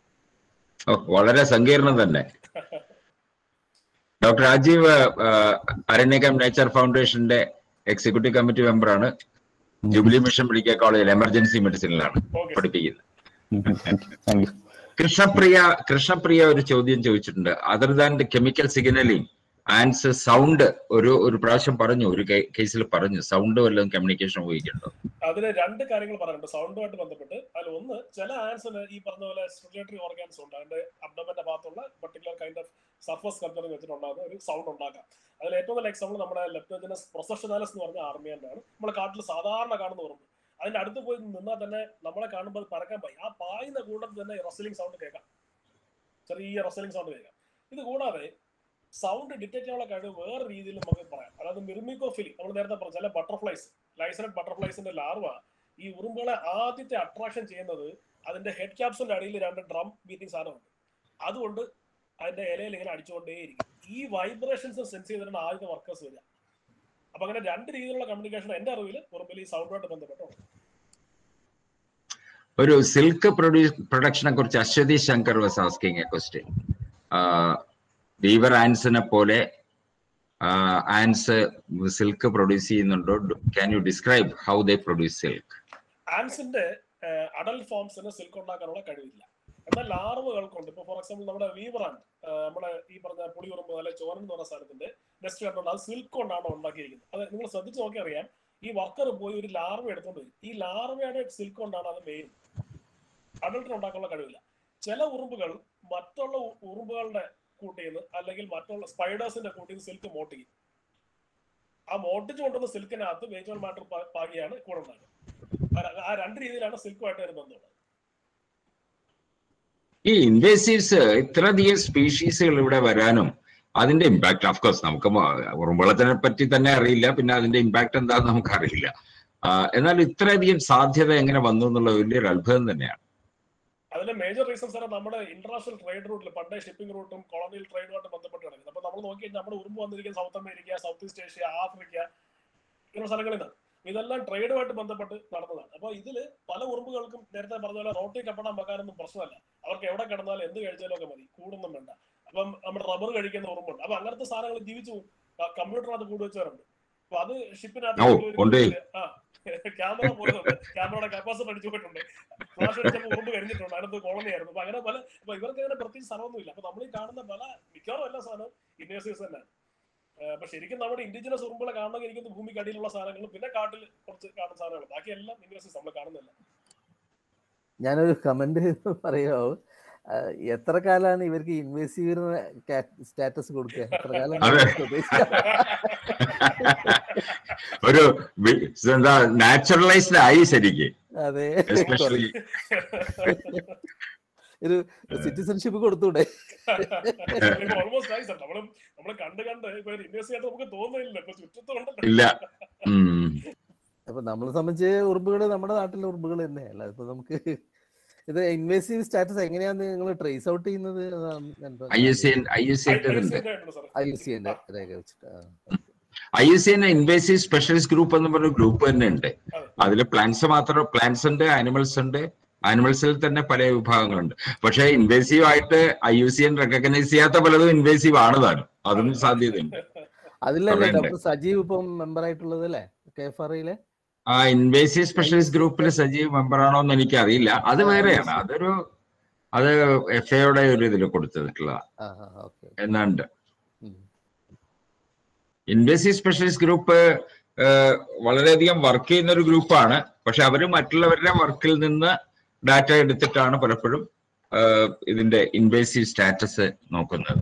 ഓ, വളരെ സങ്കീർണം തന്നെ ഡോക്ടർ രാജീവ് ആ, അരണ്യകം നേച്ചർ ഫൗണ്ടേഷന്റെ എക്സിക്യൂട്ടീവ് കമ്മിറ്റി മെമ്പറാണ് ജൂബിലി മിഷൻ മെഡിക്കൽ കോളേജിൽ എമർജൻസി മെഡിസിനിലാണ് പഠിപ്പിക്കുന്നത് താങ്ക് യു കൃഷ്ണപ്രിയ കൃഷ്ണപ്രിയ ഒരു ചോദ്യം ചോദിച്ചിട്ടുണ്ട് other than chemical signalling ants sound ഒരു ഒരു പ്രാവശ്യം പറഞ്ഞു ഒരു കേസിൽ പറഞ്ഞു സൗണ്ട് വല്ലതും കമ്മ്യൂണിക്കേഷൻ ഉപയോഗിക്കുന്നുണ്ടോ അതിന് രണ്ട് കാര്യങ്ങൾ പറയുന്നുണ്ട് സൗണ്ടുമായിട്ട് ബന്ധപ്പെട്ട് അതിൽ ഒന്ന് ചില ആൻസിന് ഈ പറഞ്ഞ പോലെ സ്റ്റിമുലേറ്ററി ഓർഗാൻസ് ഉണ്ട് അതിന്റെ അബ്ഡമന്റെ ഭാഗത്തുള്ള പർട്ടിക്കുലർ കൈൻഡ് ഓഫ് സർഫസ് കൾച്ചറിൽ വെച്ചിട്ടുണ്ടാകുന്ന ഒരു സൗണ്ട് ഉണ്ടാക്കാം അതിൽ ഏറ്റവും നല്ല എക്സാമ്പിൾ നമ്മുടെ ലെപ്റ്റനസ് പ്രൊസഷനാലസ് എന്ന് പറഞ്ഞ ആർമിയാൻ്റെ ആണ് നമ്മളെ കാട്ടിൽ സാധാരണ കാണുന്ന ഉറുമ്പ് അതിന്റെ അടുത്ത് പോയി നിന്നാൽ തന്നെ നമ്മളെ കാണുമ്പോൾ അത് പറക്കാൻ പായി ആ പായുന്ന കൂട്ടത്തിൽ തന്നെ റസലിംഗ് സൗണ്ട് കേൾക്കാം ചെറിയ റസലിംഗ് സൗണ്ട് കേൾക്കാം ഇത് കൂടാതെ സൗണ്ട് ഡിറ്റക്ട് ചെയ്യാനുള്ള കഴിവ് വേറെ രീതിയിൽ നമുക്ക് പറയാം അതായത് മിർമിക്കോഫിലി നമ്മൾ നേരത്തെ പറഞ്ഞ ചില ബട്ടർഫ്ലൈസ് ലൈസനറ്റ് ബട്ടർഫ്ലൈസിന്റെ ലാർവ ഈ ഉറുമ്പുകളെ ആദ്യത്തെ അട്രാക്ഷൻ ചെയ്യുന്നത് അതിന്റെ ഹെഡ് ക്യാപ്സിന്റെ അടിയിൽ രണ്ട് ഡ്രം ബീറ്റിംഗ് സാധനമുണ്ട് അതുകൊണ്ട് അതിന്റെ ഇലയിൽ ഇങ്ങനെ അടിച്ചുകൊണ്ടേയിരിക്കും ഈ വൈബ്രേഷൻസ് സെൻസ് ചെയ്തിട്ടാണ് ആദ്യത്തെ വർക്കേഴ്സ് വരിക അപ്പൊ അങ്ങനെ രണ്ട് രീതിയിലുള്ള കമ്മ്യൂണിക്കേഷൻ എന്റെ അറിവിൽ ഉറുമ്പിൽ ഈ സൗണ്ടുമായിട്ട് ബന്ധപ്പെട്ടുണ്ട് ഒരു സിൽക്ക് പ്രൊഡ്യൂസ് പ്രൊഡക്ഷനെ കുറിച്ച് Aswathy Shankar was asking a question weaver ആൻസിനെ പോലെ ആൻസ് സിൽക്ക് പ്രൊഡ്യൂസ് ചെയ്യുന്നുണ്ടോ can you describe how they produce silk ആൻസിന്റെ അഡൽട്ട് ഫോംസിന് സിൽക്ക് ഉണ്ടാക്കാനുള്ള കഴിവില്ല എന്നാൽ ലാർവകൾക്കുണ്ട് ഇപ്പൊ ഫോർ എക്സാമ്പിൾ നമ്മുടെ വീവറാണ് നമ്മുടെ ഈ പറഞ്ഞ പുളിയുറുമ്പ് അല്ലെ ചോരൻ എന്ന് പറഞ്ഞ സ്ഥലത്തിന്റെ നെസ്റ്റ് കണ്ടുകൊണ്ട് അത് സിൽക്ക് കൊണ്ടാണ് ഉണ്ടാക്കിയിരിക്കുന്നത് അത് നിങ്ങൾ ശ്രദ്ധിച്ച് നോക്കി അറിയാം ഈ വർക്കർ പോയി ഒരു ലാർവ എടുത്തോണ്ട് വരും ഈ ലാർവയുടെ സിൽക്ക് കൊണ്ടാണ് അത് മെയിൻ അഡൽട്ടിന് ഉണ്ടാക്കാനുള്ള കഴിവില്ല ചില ഉറുമ്പുകൾ മറ്റുള്ള ഉ- ഉറുമ്പുകളുടെ കൂട്ടിൽ നിന്ന് അല്ലെങ്കിൽ മറ്റുള്ള സ്പൈഡേഴ്സിന്റെ കൂട്ടിൽ നിന്ന് സിൽക്ക് മോട്ടിക്കും ആ മോട്ടിച്ച് കൊണ്ടുവന്ന സിൽക്കിനകത്ത് വേജുവൽ മാറ്റർ പാകിയാണ് കൂടെ ഉണ്ടാകുന്നത് ആ ര- ആ രണ്ട് രീതിയിലാണ് സിൽക്കുമായിട്ട് ഒരു ബന്ധമുള്ളത് ഈ ഇൻവേസീവ്സ് ഇത്രയധികം സ്പീഷീസുകൾ ഇവിടെ വരാനും അതിന്റെ ഇമ്പാക്ട് ഓഫ് കോഴ്സ് നമുക്ക് മ- ഉറുമ്പളത്തിനെ പറ്റി തന്നെ അറിയില്ല പിന്നെ അതിന്റെ ഇമ്പാക്ട് എന്താണെന്ന് നമുക്ക് അറിയില്ല എന്നാൽ ഇത്രയധികം സാധ്യത എങ്ങനെ വന്നു എന്നുള്ള വലിയൊരു അത്ഭുതം തന്നെയാണ് അതിന്റെ മേജർ റീസൺസ് ആണ് നമ്മുടെ ഇന്റർനാഷണൽ ട്രേഡ് റൂട്ടിൽ പണ്ടേ ഷിപ്പിംഗ് റൂട്ടും കൊളോണിയൽ ട്രേഡുമായിട്ട് ബന്ധപ്പെട്ട് കിടക്കുന്നത് അപ്പൊ നമ്മൾ നോക്കി കഴിഞ്ഞാൽ നമ്മുടെ ഉറുമ്പ് വന്നിരിക്കുന്ന South America South East Asia Africa ഇങ്ങനെ സ്ഥലങ്ങളിൽ നിന്നാണ് ഇതെല്ലാം ട്രേഡുമായിട്ട് ബന്ധപ്പെട്ട് നടന്നതാണ് അപ്പൊ ഇതില് പല ഉറുമ്പുകൾക്കും നേരത്തെ പറഞ്ഞ പോലെ റോട്ടി കപ്പടാൻ വെക്കാനൊന്നും പ്രശ്നമല്ല അവർക്ക് എവിടെ കിടന്നാലും എന്ത് കഴിച്ചാലും ഒക്കെ മതി കൂടൊന്നും വേണ്ട അപ്പം നമ്മുടെ റബ്ബർ കഴിക്കുന്ന ഉറുമ്പുണ്ട് അപ്പൊ അങ്ങനത്തെ സാധനങ്ങൾ ജീവിച്ചു പോകും കമ്പ്യൂട്ടറിനകത്ത് കൂടി വെച്ചവരുണ്ട് അപ്പൊ അത് ഓ ഷിപ്പിനകത്ത് ഉണ്ട് ആ ക്യാമറ പോലുണ്ട് ക്യാമറയുടെ കപ്പാസിറ്റി അടിച്ചു പോയിട്ടുണ്ട് ഫ്ലാഷ് അടിച്ചപ്പോൾ ഉറുമ്പ് കഴിഞ്ഞിട്ടുണ്ട് അതിനകത്ത് കോളനി ആയിരുന്നു അപ്പൊ അങ്ങനെ പല അപ്പൊ ഇവർക്ക് അങ്ങനെ പ്രത്യേകിച്ച് സ്ഥലമൊന്നുമില്ല അപ്പൊ നമ്മൾ ഈ കാണുന്ന പല മിക്കവാറും എല്ലാ സാധനവും ഇൻവേസീവ്സ് തന്നെയാണ് ഏഹ് അപ്പൊ ശരിക്കും നമ്മുടെ ഇൻഡിജിനസ് ഉറുമ്പുകളെ കാണണമെങ്കിൽ ഇരിക്കുന്ന ഭൂമിക്ക് അടിയിലുള്ള സാധനങ്ങളും പിന്നെ കാട്ടിൽ കുറച്ച് കാണുന്ന സാധനങ്ങൾ ബാക്കി എല്ലാം ഇൻവേസീവ്സ് നമ്മൾ കാണുന്നില്ല ഞാനൊരു കമന്റ് പറയാവോ ആ, എത്ര കാലാണ് ഇവർക്ക് ഇൻവേസീവ് സ്റ്റാറ്റസ് കൊടുക്കുക എത്ര കാലം അതെ. ഒരു വി- എന്താ നാച്ചുറലൈസ്ഡ് ആയി ശരിക്ക് അതെ എസ്പെഷ്യലി ഒരു സിറ്റിസൺഷിപ്പ് കൊടുത്തൂടെ ഓൾമോസ്റ്റ് ആയി സാർ നമ്മള് നമ്മള് കണ്ട് കണ്ട് ഇപ്പൊ ഇൻവേസ്റ്റ് ചെയ്യാൻ നമുക്ക് തോന്നുന്നില്ല ഇപ്പൊ ചുറ്റത്തുണ്ടല്ലോ ഇല്ല ഉം. അപ്പൊ നമ്മളെ സംബന്ധിച്ച് ഉറുമ്പുകൾ നമ്മുടെ നാട്ടിലെ ഉറുമ്പുകൾ തന്നെയല്ല ഇപ്പൊ നമുക്ക് ഇത് ഇൻവേസീവ് സ്റ്റാറ്റസ് എങ്ങനെയാണ് നിങ്ങൾ ട്രേസ് ഔട്ട് ചെയ്യുന്നത് I S C I S C ഉണ്ട് ഐ എസ് സിന്റെ രേഖ വെച്ചിട്ട് ആ. I S C invasive specialist group എന്ന് പറഞ്ഞ ഗ്രൂപ്പ് തന്നെ ഉണ്ട് അതിൽ പ്ലാന്റ്സ് മാത്രം പ്ലാന്റ്സ് ഉണ്ട് ആനിമൽസ് ഉണ്ട് ആനിമൽസിൽ തന്നെ പല വിഭാഗങ്ങളുണ്ട് പക്ഷേ ഇൻവേസീവ് ആയിട്ട് I U C N recognise ചെയ്യാത്ത പലതും ഇൻവേസീവ് ആണ് താനും അതും സാധ്യതയുണ്ട് അതിലല്ലേ അവിടെ ഉണ്ട്. ഡോക്ടർ സജീവ് ഇപ്പം മെമ്പർ ആയിട്ടുള്ളത് അല്ലേ കെ എഫ് ആർ ഐയിലെ ആ ഇൻവേസീവ് സ്പെഷ്യലിസ്റ്റ് ഗ്രൂപ്പിൽ സജീവ് മെമ്പർ ആണോ എന്ന് എനിക്ക് അറിയില്ല അത് വേറെയാണ് അതൊരു അത് എഫ് എയുടെ ഒരു ഇതിൽ കൊടുത്തിട്ടുള്ളതാണ് ആ ആ ഓക്കെ എന്നുണ്ട് ഇൻവേസീവ് സ്പെഷ്യലിസ്റ്റ് ഗ്രൂപ്പ് വളരെയധികം വർക്ക് ചെയ്യുന്ന ഒരു ഗ്രൂപ്പാണ് പക്ഷെ അവർ മറ്റുള്ളവരുടെ വർക്കിൽ നിന്ന് ഡാറ്റ എടുത്തിട്ടാണ് പലപ്പോഴും ആ, ഇതിന്റെ ഇൻവേസീവ് സ്റ്റാറ്റസ് നോക്കുന്നത്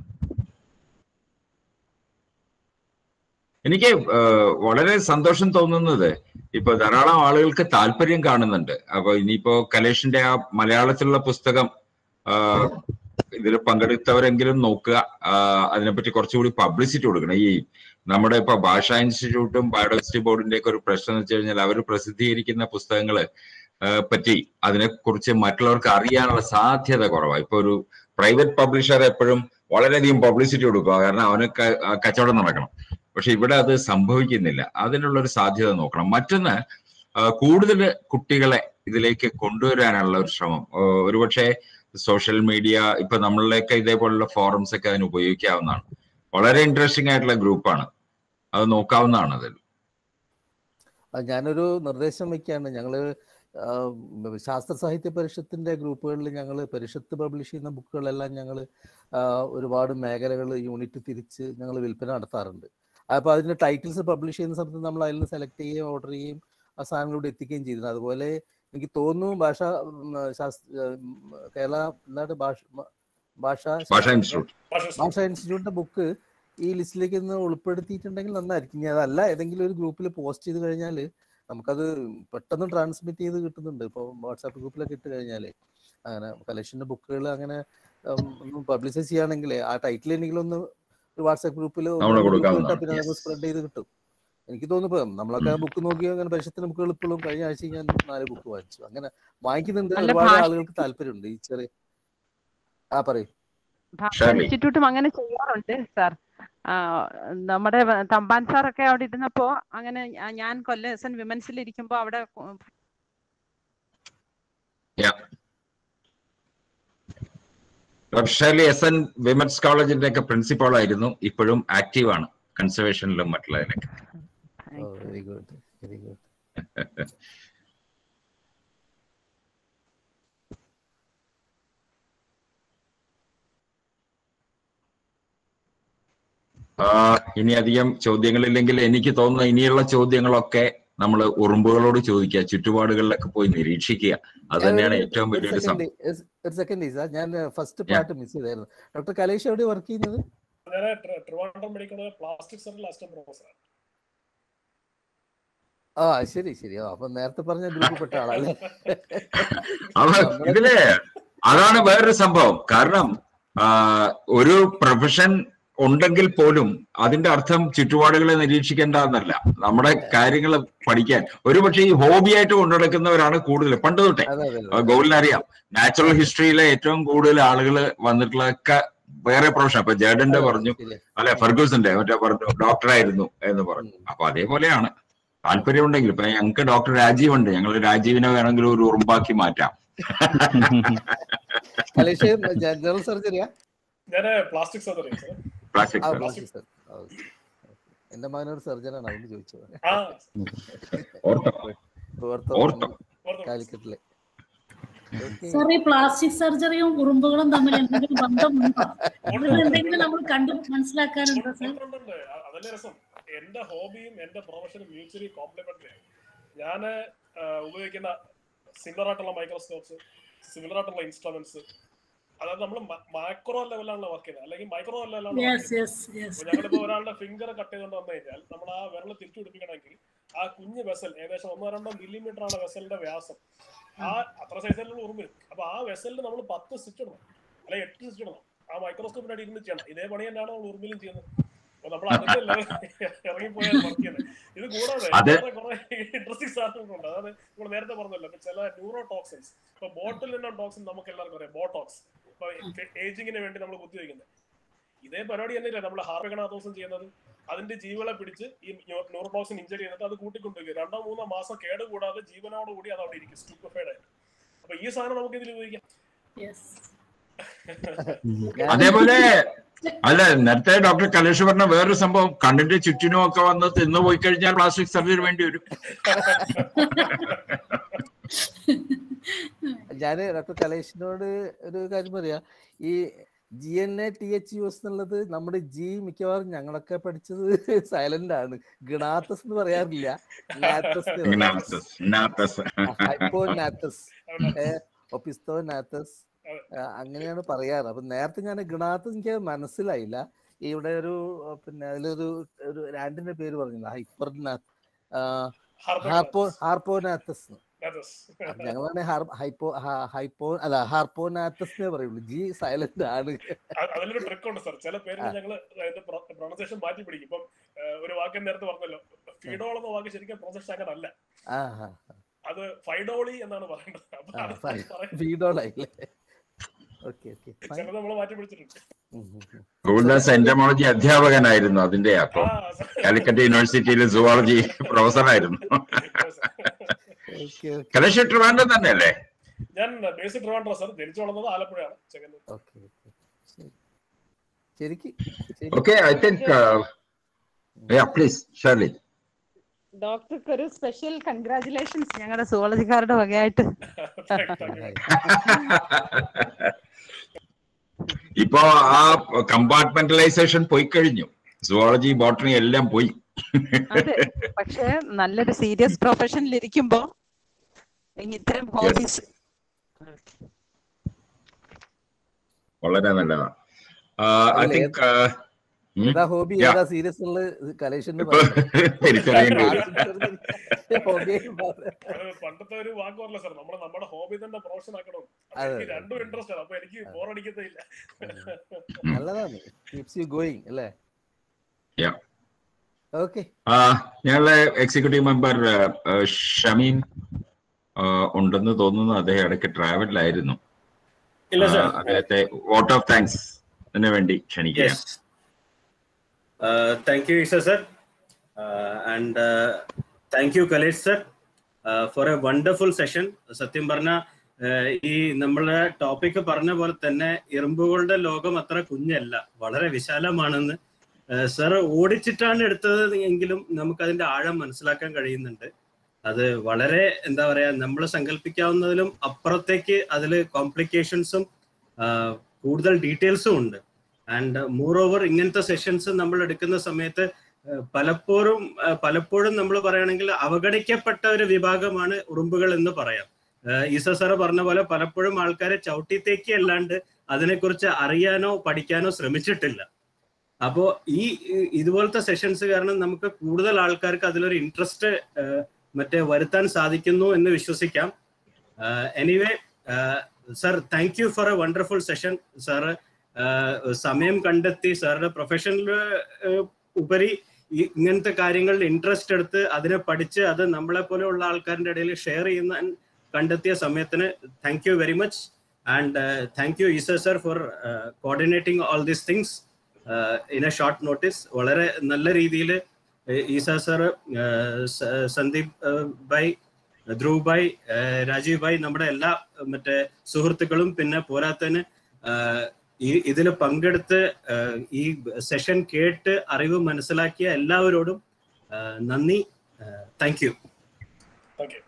എനിക്ക് ആ, വളരെ സന്തോഷം തോന്നുന്നത് ഇപ്പൊ ധാരാളം ആളുകൾക്ക് താല്പര്യം കാണുന്നുണ്ട് അപ്പൊ ഇനിയിപ്പോ കലേഷിന്റെ ആ മലയാളത്തിലുള്ള പുസ്തകം ആ, ഇതിൽ പങ്കെടുത്തവരെങ്കിലും നോക്കുക ആ, അതിനെപ്പറ്റി കുറച്ചുകൂടി പബ്ലിസിറ്റി കൊടുക്കണം ഈ നമ്മുടെ ഇപ്പൊ ഭാഷാ ഇൻസ്റ്റിറ്റ്യൂട്ടും ബയോഡൈവേഴ്സിറ്റി ബോർഡിന്റെ ഒക്കെ ഒരു പ്രശ്നം എന്ന് വെച്ച് കഴിഞ്ഞാൽ അവർ പ്രസിദ്ധീകരിക്കുന്ന പുസ്തകങ്ങള് ആ, പറ്റി അതിനെക്കുറിച്ച് മറ്റുള്ളവർക്ക് അറിയാനുള്ള സാധ്യത കുറവാണ് ഇപ്പൊ ഒരു പ്രൈവറ്റ് പബ്ലിഷർ എപ്പോഴും വളരെയധികം പബ്ലിസിറ്റി കൊടുക്കുക കാരണം അവന് ക- ആ കച്ചവടം നടക്കണം പക്ഷെ ഇവിടെ അത് സംഭവിക്കുന്നില്ല അതിനുള്ള ഒരു സാധ്യത നോക്കണം മറ്റൊന്ന് ആ, കൂടുതൽ കുട്ടികളെ ഇതിലേക്ക് കൊണ്ടുവരാനുള്ള ഒരു ശ്രമം ആ, ഒരുപക്ഷെ സോഷ്യൽ മീഡിയ ഇപ്പൊ നമ്മളിലേക്ക് ഇതേപോലുള്ള ഫോറംസ് ഒക്കെ അതിന് ഉപയോഗിക്കാവുന്നതാണ് വളരെ ഇൻട്രസ്റ്റിംഗ് ആയിട്ടുള്ള ഗ്രൂപ്പാണ് അത് നോക്കാവുന്നതാണ് അതിൽ ആ, ഞാനൊരു നിർദ്ദേശം വയ്ക്കുകയാണ് ഞങ്ങള് ആ, ശാസ്ത്ര സാഹിത്യ പരിഷത്തിന്റെ ഗ്രൂപ്പുകളിൽ ഞങ്ങൾ പരിഷത്ത് പബ്ലിഷ് ചെയ്യുന്ന ബുക്കുകളെല്ലാം ഞങ്ങൾ ഒരുപാട് മേഖലകൾ യൂണിറ്റ് തിരിച്ച് ഞങ്ങൾ വിൽപ്പന നടത്താറുണ്ട് അപ്പോൾ അതിന്റെ ടൈറ്റിൽസ് പബ്ലിഷ് ചെയ്യുന്ന സമയത്ത് നമ്മൾ അതിൽ നിന്ന് സെലക്ട് ചെയ്യുകയും ഓർഡർ ചെയ്യുകയും ആ സാധനങ്ങളോട് എത്തിക്കുകയും ചെയ്തിരുന്നു അതുപോലെ എനിക്ക് തോന്നുന്നു ഭാഷ ഉം, ശാസ്ത്ര ഉം, കേരള എന്താണ് ഭാഷ ഭാഷാ ഭാഷാ ഇൻസ്റ്റിറ്റ്യൂട്ട് ഭാഷാ ഇൻസ്റ്റിറ്റ്യൂട്ടിന്റെ ബുക്ക് ഈ ലിസ്റ്റിലേക്ക് ഒന്ന് ഉൾപ്പെടുത്തിയിട്ടുണ്ടെങ്കിൽ നന്നായിരിക്കും ഇനി അതല്ല ഏതെങ്കിലും ഒരു ഗ്രൂപ്പിൽ പോസ്റ്റ് ചെയ്ത് കഴിഞ്ഞാൽ നമുക്കത് പെട്ടെന്ന് ട്രാൻസ്മിറ്റ് ചെയ്ത് കിട്ടുന്നുണ്ട് ഇപ്പോൾ വാട്സാപ്പ് ഗ്രൂപ്പിലൊക്കെ ഇട്ട് കഴിഞ്ഞാൽ അങ്ങനെ കളക്ഷൻ്റെ ബുക്കുകൾ അങ്ങനെ ഉം, ഒന്ന് പബ്ലിസൈസ് ചെയ്യുകയാണെങ്കിൽ ആ ടൈറ്റിൽ എങ്കിലും ഒന്ന് ഒരു വാട്സാപ്പ് ഗ്രൂപ്പിൽ നമ്മള് കൊടുക്കാവുന്നതാണ്. പിന്നെ നമുക്ക് സ്പ്രെഡ് ചെയ്ത് കിട്ടും എനിക്ക് തോന്നുന്നു ഇപ്പം നമ്മളൊക്കെ ബുക്ക് നോക്കി അങ്ങനെ പരിഷത്തിന്റെ ബുക്കുകൾ ഇപ്പോഴും കഴിഞ്ഞ ആഴ്ച ഞാൻ നാല് ബുക്ക് വാങ്ങിച്ചു അങ്ങനെ വാങ്ങിക്കുന്നുണ്ട് നല്ല ഒരുപാട് ഭാഷ- ആളുകൾക്ക് താല്പര്യമുണ്ട് ഈ ചെറിയ ആ പറയും ഭാഷ ഷാർലി. ഇൻസ്റ്റിറ്റ്യൂട്ടും അങ്ങനെ ചെയ്യാറുണ്ട് സാർ ആ, നമ്മുടെ വ- തമ്പാൻ സാറൊക്കെ അവിടെ ഇരുന്നപ്പോ അങ്ങനെ ഞാ- ഞാൻ കൊല്ലം എസ് എൻ വിമൻസിൽ ഇരിക്കുമ്പോ അവിടെ കൊ- ഷേർലി എസ് എൻ വിമൻസ് കോളേജിന്റെ ഒക്കെ പ്രിൻസിപ്പാൾ ആയിരുന്നു ഇപ്പോഴും ആക്റ്റീവ് ആണ് കൺസർവേഷനിലും മറ്റുള്ളതിനൊക്കെ വെരി ഗുഡ് വെരി ഗുഡ് ആ, ഇനി അധികം ചോദ്യങ്ങളില്ലെങ്കിൽ എനിക്ക് തോന്നുന്ന ഇനിയുള്ള ചോദ്യങ്ങളൊക്കെ നമ്മൾ ഉറുമ്പുകളോട് ചോദിക്കുക ചുറ്റുപാടുകളിലൊക്കെ പോയി നിരീക്ഷിക്കുക അത് തന്നെയാണ് ഏറ്റവും വലിയൊരു സംഭവം ഒരു സെക്കൻഡ് ഈസ ഞാൻ ഫസ്റ്റ് പാർട്ട് മിസ് ചെയ്തായിരുന്നു ഡോക്ടർ കലേഷ് എവിടെ വർക്ക് ചെയ്യുന്നത് ഞാൻ ട്രിവാൻഡ്രം മെഡിക്കൽ പ്ലാസ്റ്റിക് സെന്ററിൽ അസിസ്റ്റന്റ് പ്രൊഫസർ ആ ശരി ശരി ആ, അപ്പൊ നേരത്തെ പറഞ്ഞ ഗ്രൂപ്പ് പെട്ട ആളല്ലേ അവ ഇതില് അതാണ് വേറൊരു സംഭവം കാരണം ആ, ഒരു പ്രൊഫഷൻ ഉണ്ടെങ്കിൽ പോലും അതിന്റെ അർത്ഥം ചുറ്റുപാടുകളെ നിരീക്ഷിക്കേണ്ട എന്നല്ല നമ്മുടെ കാര്യങ്ങൾ പഠിക്കാൻ ഒരുപക്ഷെ ഈ ഹോബിയായിട്ട് കൊണ്ടുനടക്കുന്നവരാണ് കൂടുതൽ പണ്ട് തൊട്ടേ അതെ അതെ ആ, ഗോകുലിനറിയാം നാച്ചുറൽ ഹിസ്റ്ററിയിലെ ഏറ്റവും കൂടുതൽ ആളുകൾ വന്നിട്ടുള്ളതൊക്കെ വേറെ പ്രൊഫഷൻ ഇപ്പൊ ജേഡന്റെ പറഞ്ഞു ശരിയാ. അല്ലെ ഫർഗൂസിന്റെ മറ്റേ പറഞ്ഞു ഡോക്ടറായിരുന്നു എന്ന് പറഞ്ഞു അപ്പൊ അതേപോലെയാണ് താല്പര്യമുണ്ടെങ്കിൽ ഇപ്പൊ ഞങ്ങൾക്ക് ഡോക്ടർ രാജീവ് ഉണ്ട് ഞങ്ങൾ രാജീവിനെ വേണമെങ്കിൽ ഒരു ഉറുമ്പാക്കി മാറ്റാം കലേഷ് ജനറൽ സർജറിയാ ഞാൻ പ്ലാസ്റ്റിക് സർജറി സാർ പ്ലാസ്റ്റിക് ആ സർജറി. പ്ലാസ്റ്റിക് സർജറി എന്റെ മകനൊരു സർജനാണ് അതുകൊണ്ട് ചോദിച്ചത് ആ ഓർത്തോ ഓർത്തോ ഓർത്തോ കാലിക്കറ്റിലെ Okay. സാർ ഈ പ്ലാസ്റ്റിക് സർജറിയും ഉറുമ്പുകളും തമ്മിൽ എന്തെങ്കിലും ബന്ധമുണ്ടോ അതിൽ എന്തെങ്കിലും നമ്മൾ കണ്ടു മനസ്സിലാക്കാനുണ്ടോ സാർ ഉണ്ട്, ഉണ്ട്, ഉണ്ട്. അ- അതല്ലേ രസം എന്റെ ഹോബിയും എന്റെ പ്രൊഫഷനും മ്യൂച്വലി കോംപ്ലിമെന്ററി ആണ് ഞാൻ ഉപയോഗിക്കുന്ന സിമിലർ ആയിട്ടുള്ള മൈക്രോസ്കോപ്സ് സിമിലർ ആയിട്ടുള്ള ഇൻസ്ട്രുമെന്റ്സ് അതായത് നമ്മൾ മൈക്രോ ലെവലാണ് വർക്ക് ചെയ്യുന്നത് അല്ലെങ്കിൽ മൈക്രോ ലെവലാണ് യെസ് യെസ് യെസ് ഞങ്ങളിപ്പോ ഒരാളുടെ ഫിംഗർ കട്ട് ചെയ്തുകൊണ്ട് വന്നു കഴിഞ്ഞാൽ നമ്മൾ ആ വിരൽ തിരിച്ചു പിടിപ്പിക്കണമെങ്കിൽ ആ കുഞ്ഞ് വെസൽ ഏകദേശം ഒന്നോ രണ്ടോ മില്ലിമീറ്റർ ആണ് വെസലിന്റെ വ്യാസം ആ അത്ര സൈസിലുള്ള ഉറുമ്പ് അപ്പൊ ആ വെസലിന് നമ്മൾ പത്ത് സ്റ്റിച്ച് ഇടണം അല്ലെ എട്ട് സ്റ്റിച്ച് ഇടണം ആ മൈക്രോസ്കോപ്പിന്റെ അടിയിൽ ഇരുന്ന് ചെയ്യണം ഇതേ പണി തന്നെയാണ് നമ്മൾ ഉറുമ്പിലും ചെയ്യുന്നത് അപ്പൊ നമ്മൾ അതിന്റെ ലെവൽ ഇറങ്ങിപ്പോയാൽ വർക്ക് ചെയ്യുന്നത് ഇത് കൂടാതെ അത് വേറെ കുറെ ഇൻട്രസ്റ്റിംഗ് സാധനങ്ങളുണ്ട് അതായത് നമ്മൾ നേരത്തെ പറഞ്ഞല്ലോ ഇപ്പൊ ചില ന്യൂറോ ടോക്സിൻസ് ഇപ്പൊ ബോട്ടിലിന്റെ ടോക്സിൻ നമുക്ക് എല്ലാവർക്കും അറിയാം ബോട്ടോക്സ് ഇപ്പൊ ഏജിങ്ങിന് വേണ്ടി നമ്മൾ കുത്തിവെക്കുന്നത് ഇതേ പരിപാടി തന്നെയല്ലേ നമ്മൾ ഹാർവഗണാദോസം ചെയ്യുന്നത് അതിന്റെ ജീവളെ പിടിച്ച് ഈ ന്യൂറോടോക്സിൻ ഇഞ്ചറി ചെയ്തിട്ട് അത് കൂട്ടിക്കൊണ്ടുവരിക രണ്ടോ മൂന്നോ മാസം കേട് കൂടാതെ ജീവനോട് കൂടി അത് അവിടെ ഇരിക്കും സ്റ്റുപ്പിഫൈഡ് ആയിട്ട് അപ്പൊ ഈ സാധനം നമുക്ക് ഇതിൽ ഉപയോഗിക്കാം യെസ് അതേപോലെ അല്ല നേരത്തെ ഡോക്ടർ കലേഷ് പറഞ്ഞ വേറൊരു സംഭവം കണ്ണിന്റെ ചുറ്റിനും ഒക്കെ വന്ന് തിന്നു പോയി കഴിഞ്ഞാൽ പ്ലാസ്റ്റിക് സർജറി വേണ്ടി വരും ഞാൻ ഡോക്ടർ കലേഷിനോട് ഒരു കാര്യം പറയാ ഈ G N A T H U S എന്നുള്ളത് നമ്മുടെ ജി മിക്കവാറും ഞങ്ങളൊക്കെ പഠിച്ചത് സൈലന്റ് ആണ് ഗണാത്തസ് എന്ന് പറയാറില്ല നാത്തസ് എന്ന് പറയും. നാത്തസ്, നാത്തസ്. ഹൈപ്പോനാത്തസ് ഒപ്പിസ്തോനാത്തസ് അങ്ങനെയാണ് പറയാറ് അപ്പൊ നേരത്തെ ഞാൻ ഗണാത്തസ് എനിക്ക് മനസ്സിലായില്ല ഇവിടെ ഒരു ആ, പിന്നെ അതിലൊരു ഒരു ആന്റിന്റെ പേര് പറഞ്ഞില്ല ഹൈപ്പർനാത്ത് ഹാർപ്പോ ഹാർപ്പോനാത്തസ് ഞങ്ങളാണ് ഹൈപ്പോ ഹാ- ഹൈപ്പോ അല്ല ഹാർപ്പോനാത്തസ് പറയുള്ളൂ ജി സൈലന്റ് ആണ് അ- അതിലൊരു ട്രിക്ക് ഉണ്ട് സാർ ചില പേരിൽ ഞങ്ങൾ പ്രൊണൗൺസിയേഷൻ മാറ്റി പിടിക്കും ഇപ്പം ഏഹ്, ഒരു വാക്ക് നേരത്തെ പറഞ്ഞല്ലോ ഫിഡോൾ എന്ന വാക്ക് ശരിക്കും പ്രൊണൗൺസിയേഷൻ അങ്ങനെ അല്ല ആ ആ അത് ഫൈഡോളി എന്നാണ് പറയേണ്ടത് അപ്പൊ ആ അത് ഫൈൻ പറയും. വീടോളായില്ലേ ഓക്കെ ഓക്കെ ഫൈൻ ചിലത് നമ്മൾ മാറ്റി പിടിച്ചിട്ടുണ്ട് ഗോകുൽദാസ് എൻറ്റമോളജി അധ്യാപകനായിരുന്നു അതിന്റെ അപ്പൊ കാലിക്കറ്റ് യൂണിവേഴ്സിറ്റിയിൽ സുവോളജി പ്രൊഫസറായിരുന്നു ഓക്കെ ഓക്കെ കലേഷ് ട്രിവാൻഡ്രം തന്നെയല്ലേ ഞാൻ ബേസിക് ട്രിവാൻഡ്രം സാർ ജനിച്ചു വളർന്നത് ആലപ്പുഴയാണ് ചെങ്ങന്നൂർ ഓക്കെ ഓക്കെ ശരി ശരിക്ക് ശരി okay I think please Shirley ഡോക്ടർക്ക് ഒരു സ്പെഷ്യൽ കൺഗ്രാചുലേഷൻസ് ഞങ്ങളുടെ സുവോളജിക്കാരുടെ വകയായിട്ട് ഇപ്പോ ആ കമ്പാർട്ട്മെന്റലൈസേഷൻ പോയി കഴിഞ്ഞു സുവോളജി ബോട്ടണി എല്ലാം പോയി അതെ പക്ഷെ നല്ലൊരു സീരിയസ് പ്രൊഫഷനിൽ ഇരിക്കുമ്പോ ഇത്തരം ഹോബീസ് വളരെ നല്ലതാണ് ഐ അതിൽ തിങ്ക് ഏതാ ഹോബി ഏതാ സീരിയസ് ഉള്ളത് കലേഷന് തിരിച്ചറിയേണ്ടി വരും അത് പണ്ടത്തെ ഒരു വാക്ക് പറഞ്ഞില്ല സാർ നമ്മൾ നമ്മുടെ ഹോബി തന്നെ പ്രൊഫഷൻ ആക്കണം അപ്പൊ അതെ, എനിക്ക് അതെ. രണ്ടും ഇൻട്രസ്റ്റ് ആണ് അപ്പൊ എനിക്ക് ബോറടിക്കത്തില്ല നല്ലതാണ് കീപ്സ് യു ഗോയിങ് അല്ലേ Yeah. ഓക്കെ ആ, ഞങ്ങളുടെ എക്സിക്യൂട്ടീവ് മെമ്പർ ഷമീൻ ആ, ഉണ്ടെന്ന് തോന്നുന്നു അദ്ദേഹം ഇടയ്ക്ക് ട്രാവലിലായിരുന്നു ഇല്ല, sir. ആ, അദ്ദേഹത്തെ വോട്ട് ഓഫ് താങ്ക്സ് ന് വേണ്ടി ക്ഷണിക്കുക Yes. Uh, thank you, Isa sir. Uh, and uh, thank you, Kalesh sir, uh, for a wonderful session. സത്യം പറഞ്ഞ ഈ നമ്മളെ ടോപ്പിക് പറഞ്ഞ പോലെ തന്നെ എറുമ്പുകളുടെ ലോകം അത്ര കുഞ്ഞല്ല വളരെ വിശാലമാണെന്ന് സർ ഓടിച്ചിട്ടാണ് എടുത്തത് എങ്കിലും നമുക്ക് അതിന്റെ ആഴം മനസ്സിലാക്കാൻ കഴിയുന്നുണ്ട് അത് വളരെ എന്താ പറയാ നമ്മൾ സങ്കല്പിക്കാവുന്നതിലും അപ്പുറത്തേക്ക് അതിൽ കോംപ്ലിക്കേഷൻസും കൂടുതൽ ഡീറ്റെയിൽസും ഉണ്ട് ആൻഡ് മോർ ഓവർ ഇങ്ങനത്തെ സെഷൻസ് നമ്മൾ എടുക്കുന്ന സമയത്ത് ഏഹ്, പലപ്പോഴും ഏഹ്, പലപ്പോഴും നമ്മൾ പറയുകയാണെങ്കിൽ അവഗണിക്കപ്പെട്ട ഒരു വിഭാഗമാണ് ഉറുമ്പുകൾ എന്ന് പറയാം ഏഹ്, ഈസ സാറ് പറഞ്ഞ പോലെ പലപ്പോഴും ആൾക്കാരെ ചവിട്ടിത്തേക്ക് അല്ലാണ്ട് അതിനെക്കുറിച്ച് അറിയാനോ പഠിക്കാനോ ശ്രമിച്ചിട്ടില്ല അപ്പോ ഈ ഈ- ഇതുപോലത്തെ സെഷൻസ് കാരണം നമുക്ക് കൂടുതൽ ആൾക്കാർക്ക് അതിലൊരു ഇൻട്രസ്റ്റ് മറ്റേ വരുത്താൻ സാധിക്കുന്നു എന്ന് വിശ്വസിക്കാം anyway sir thank you for a wonderful session sir സമയം കണ്ടെത്തി സാറുടെ പ്രൊഫഷനിൽ ഉപരി ഈ ഇങ്ങനത്തെ കാര്യങ്ങളിൽ ഇൻട്രസ്റ്റ് എടുത്ത് അതിനെ പഠിച്ച് അത് നമ്മളെ പോലെയുള്ള ആൾക്കാരുടെ ഇടയിൽ ഷെയർ ചെയ്യുന്ന കണ്ടെത്തിയ സമയത്തിന് thank you very much and thank you Eesa sir for coordinating all these things in a short notice വളരെ നല്ല രീതിയിൽ ഈസ സർ സന്ദീപ് ഭായ് ധ്രുവ് ഭായ് രാജീവ് ഭായ് നമ്മുടെ എല്ലാ മറ്റേ സുഹൃത്തുക്കളും പിന്നെ പോരാത്തതിന് ഈ ഇതിൽ പങ്കെടുത്ത് ഈ സെഷൻ കേട്ട് അറിവ് മനസ്സിലാക്കിയ എല്ലാവരോടും നന്ദി താങ്ക് യു താങ്ക് യു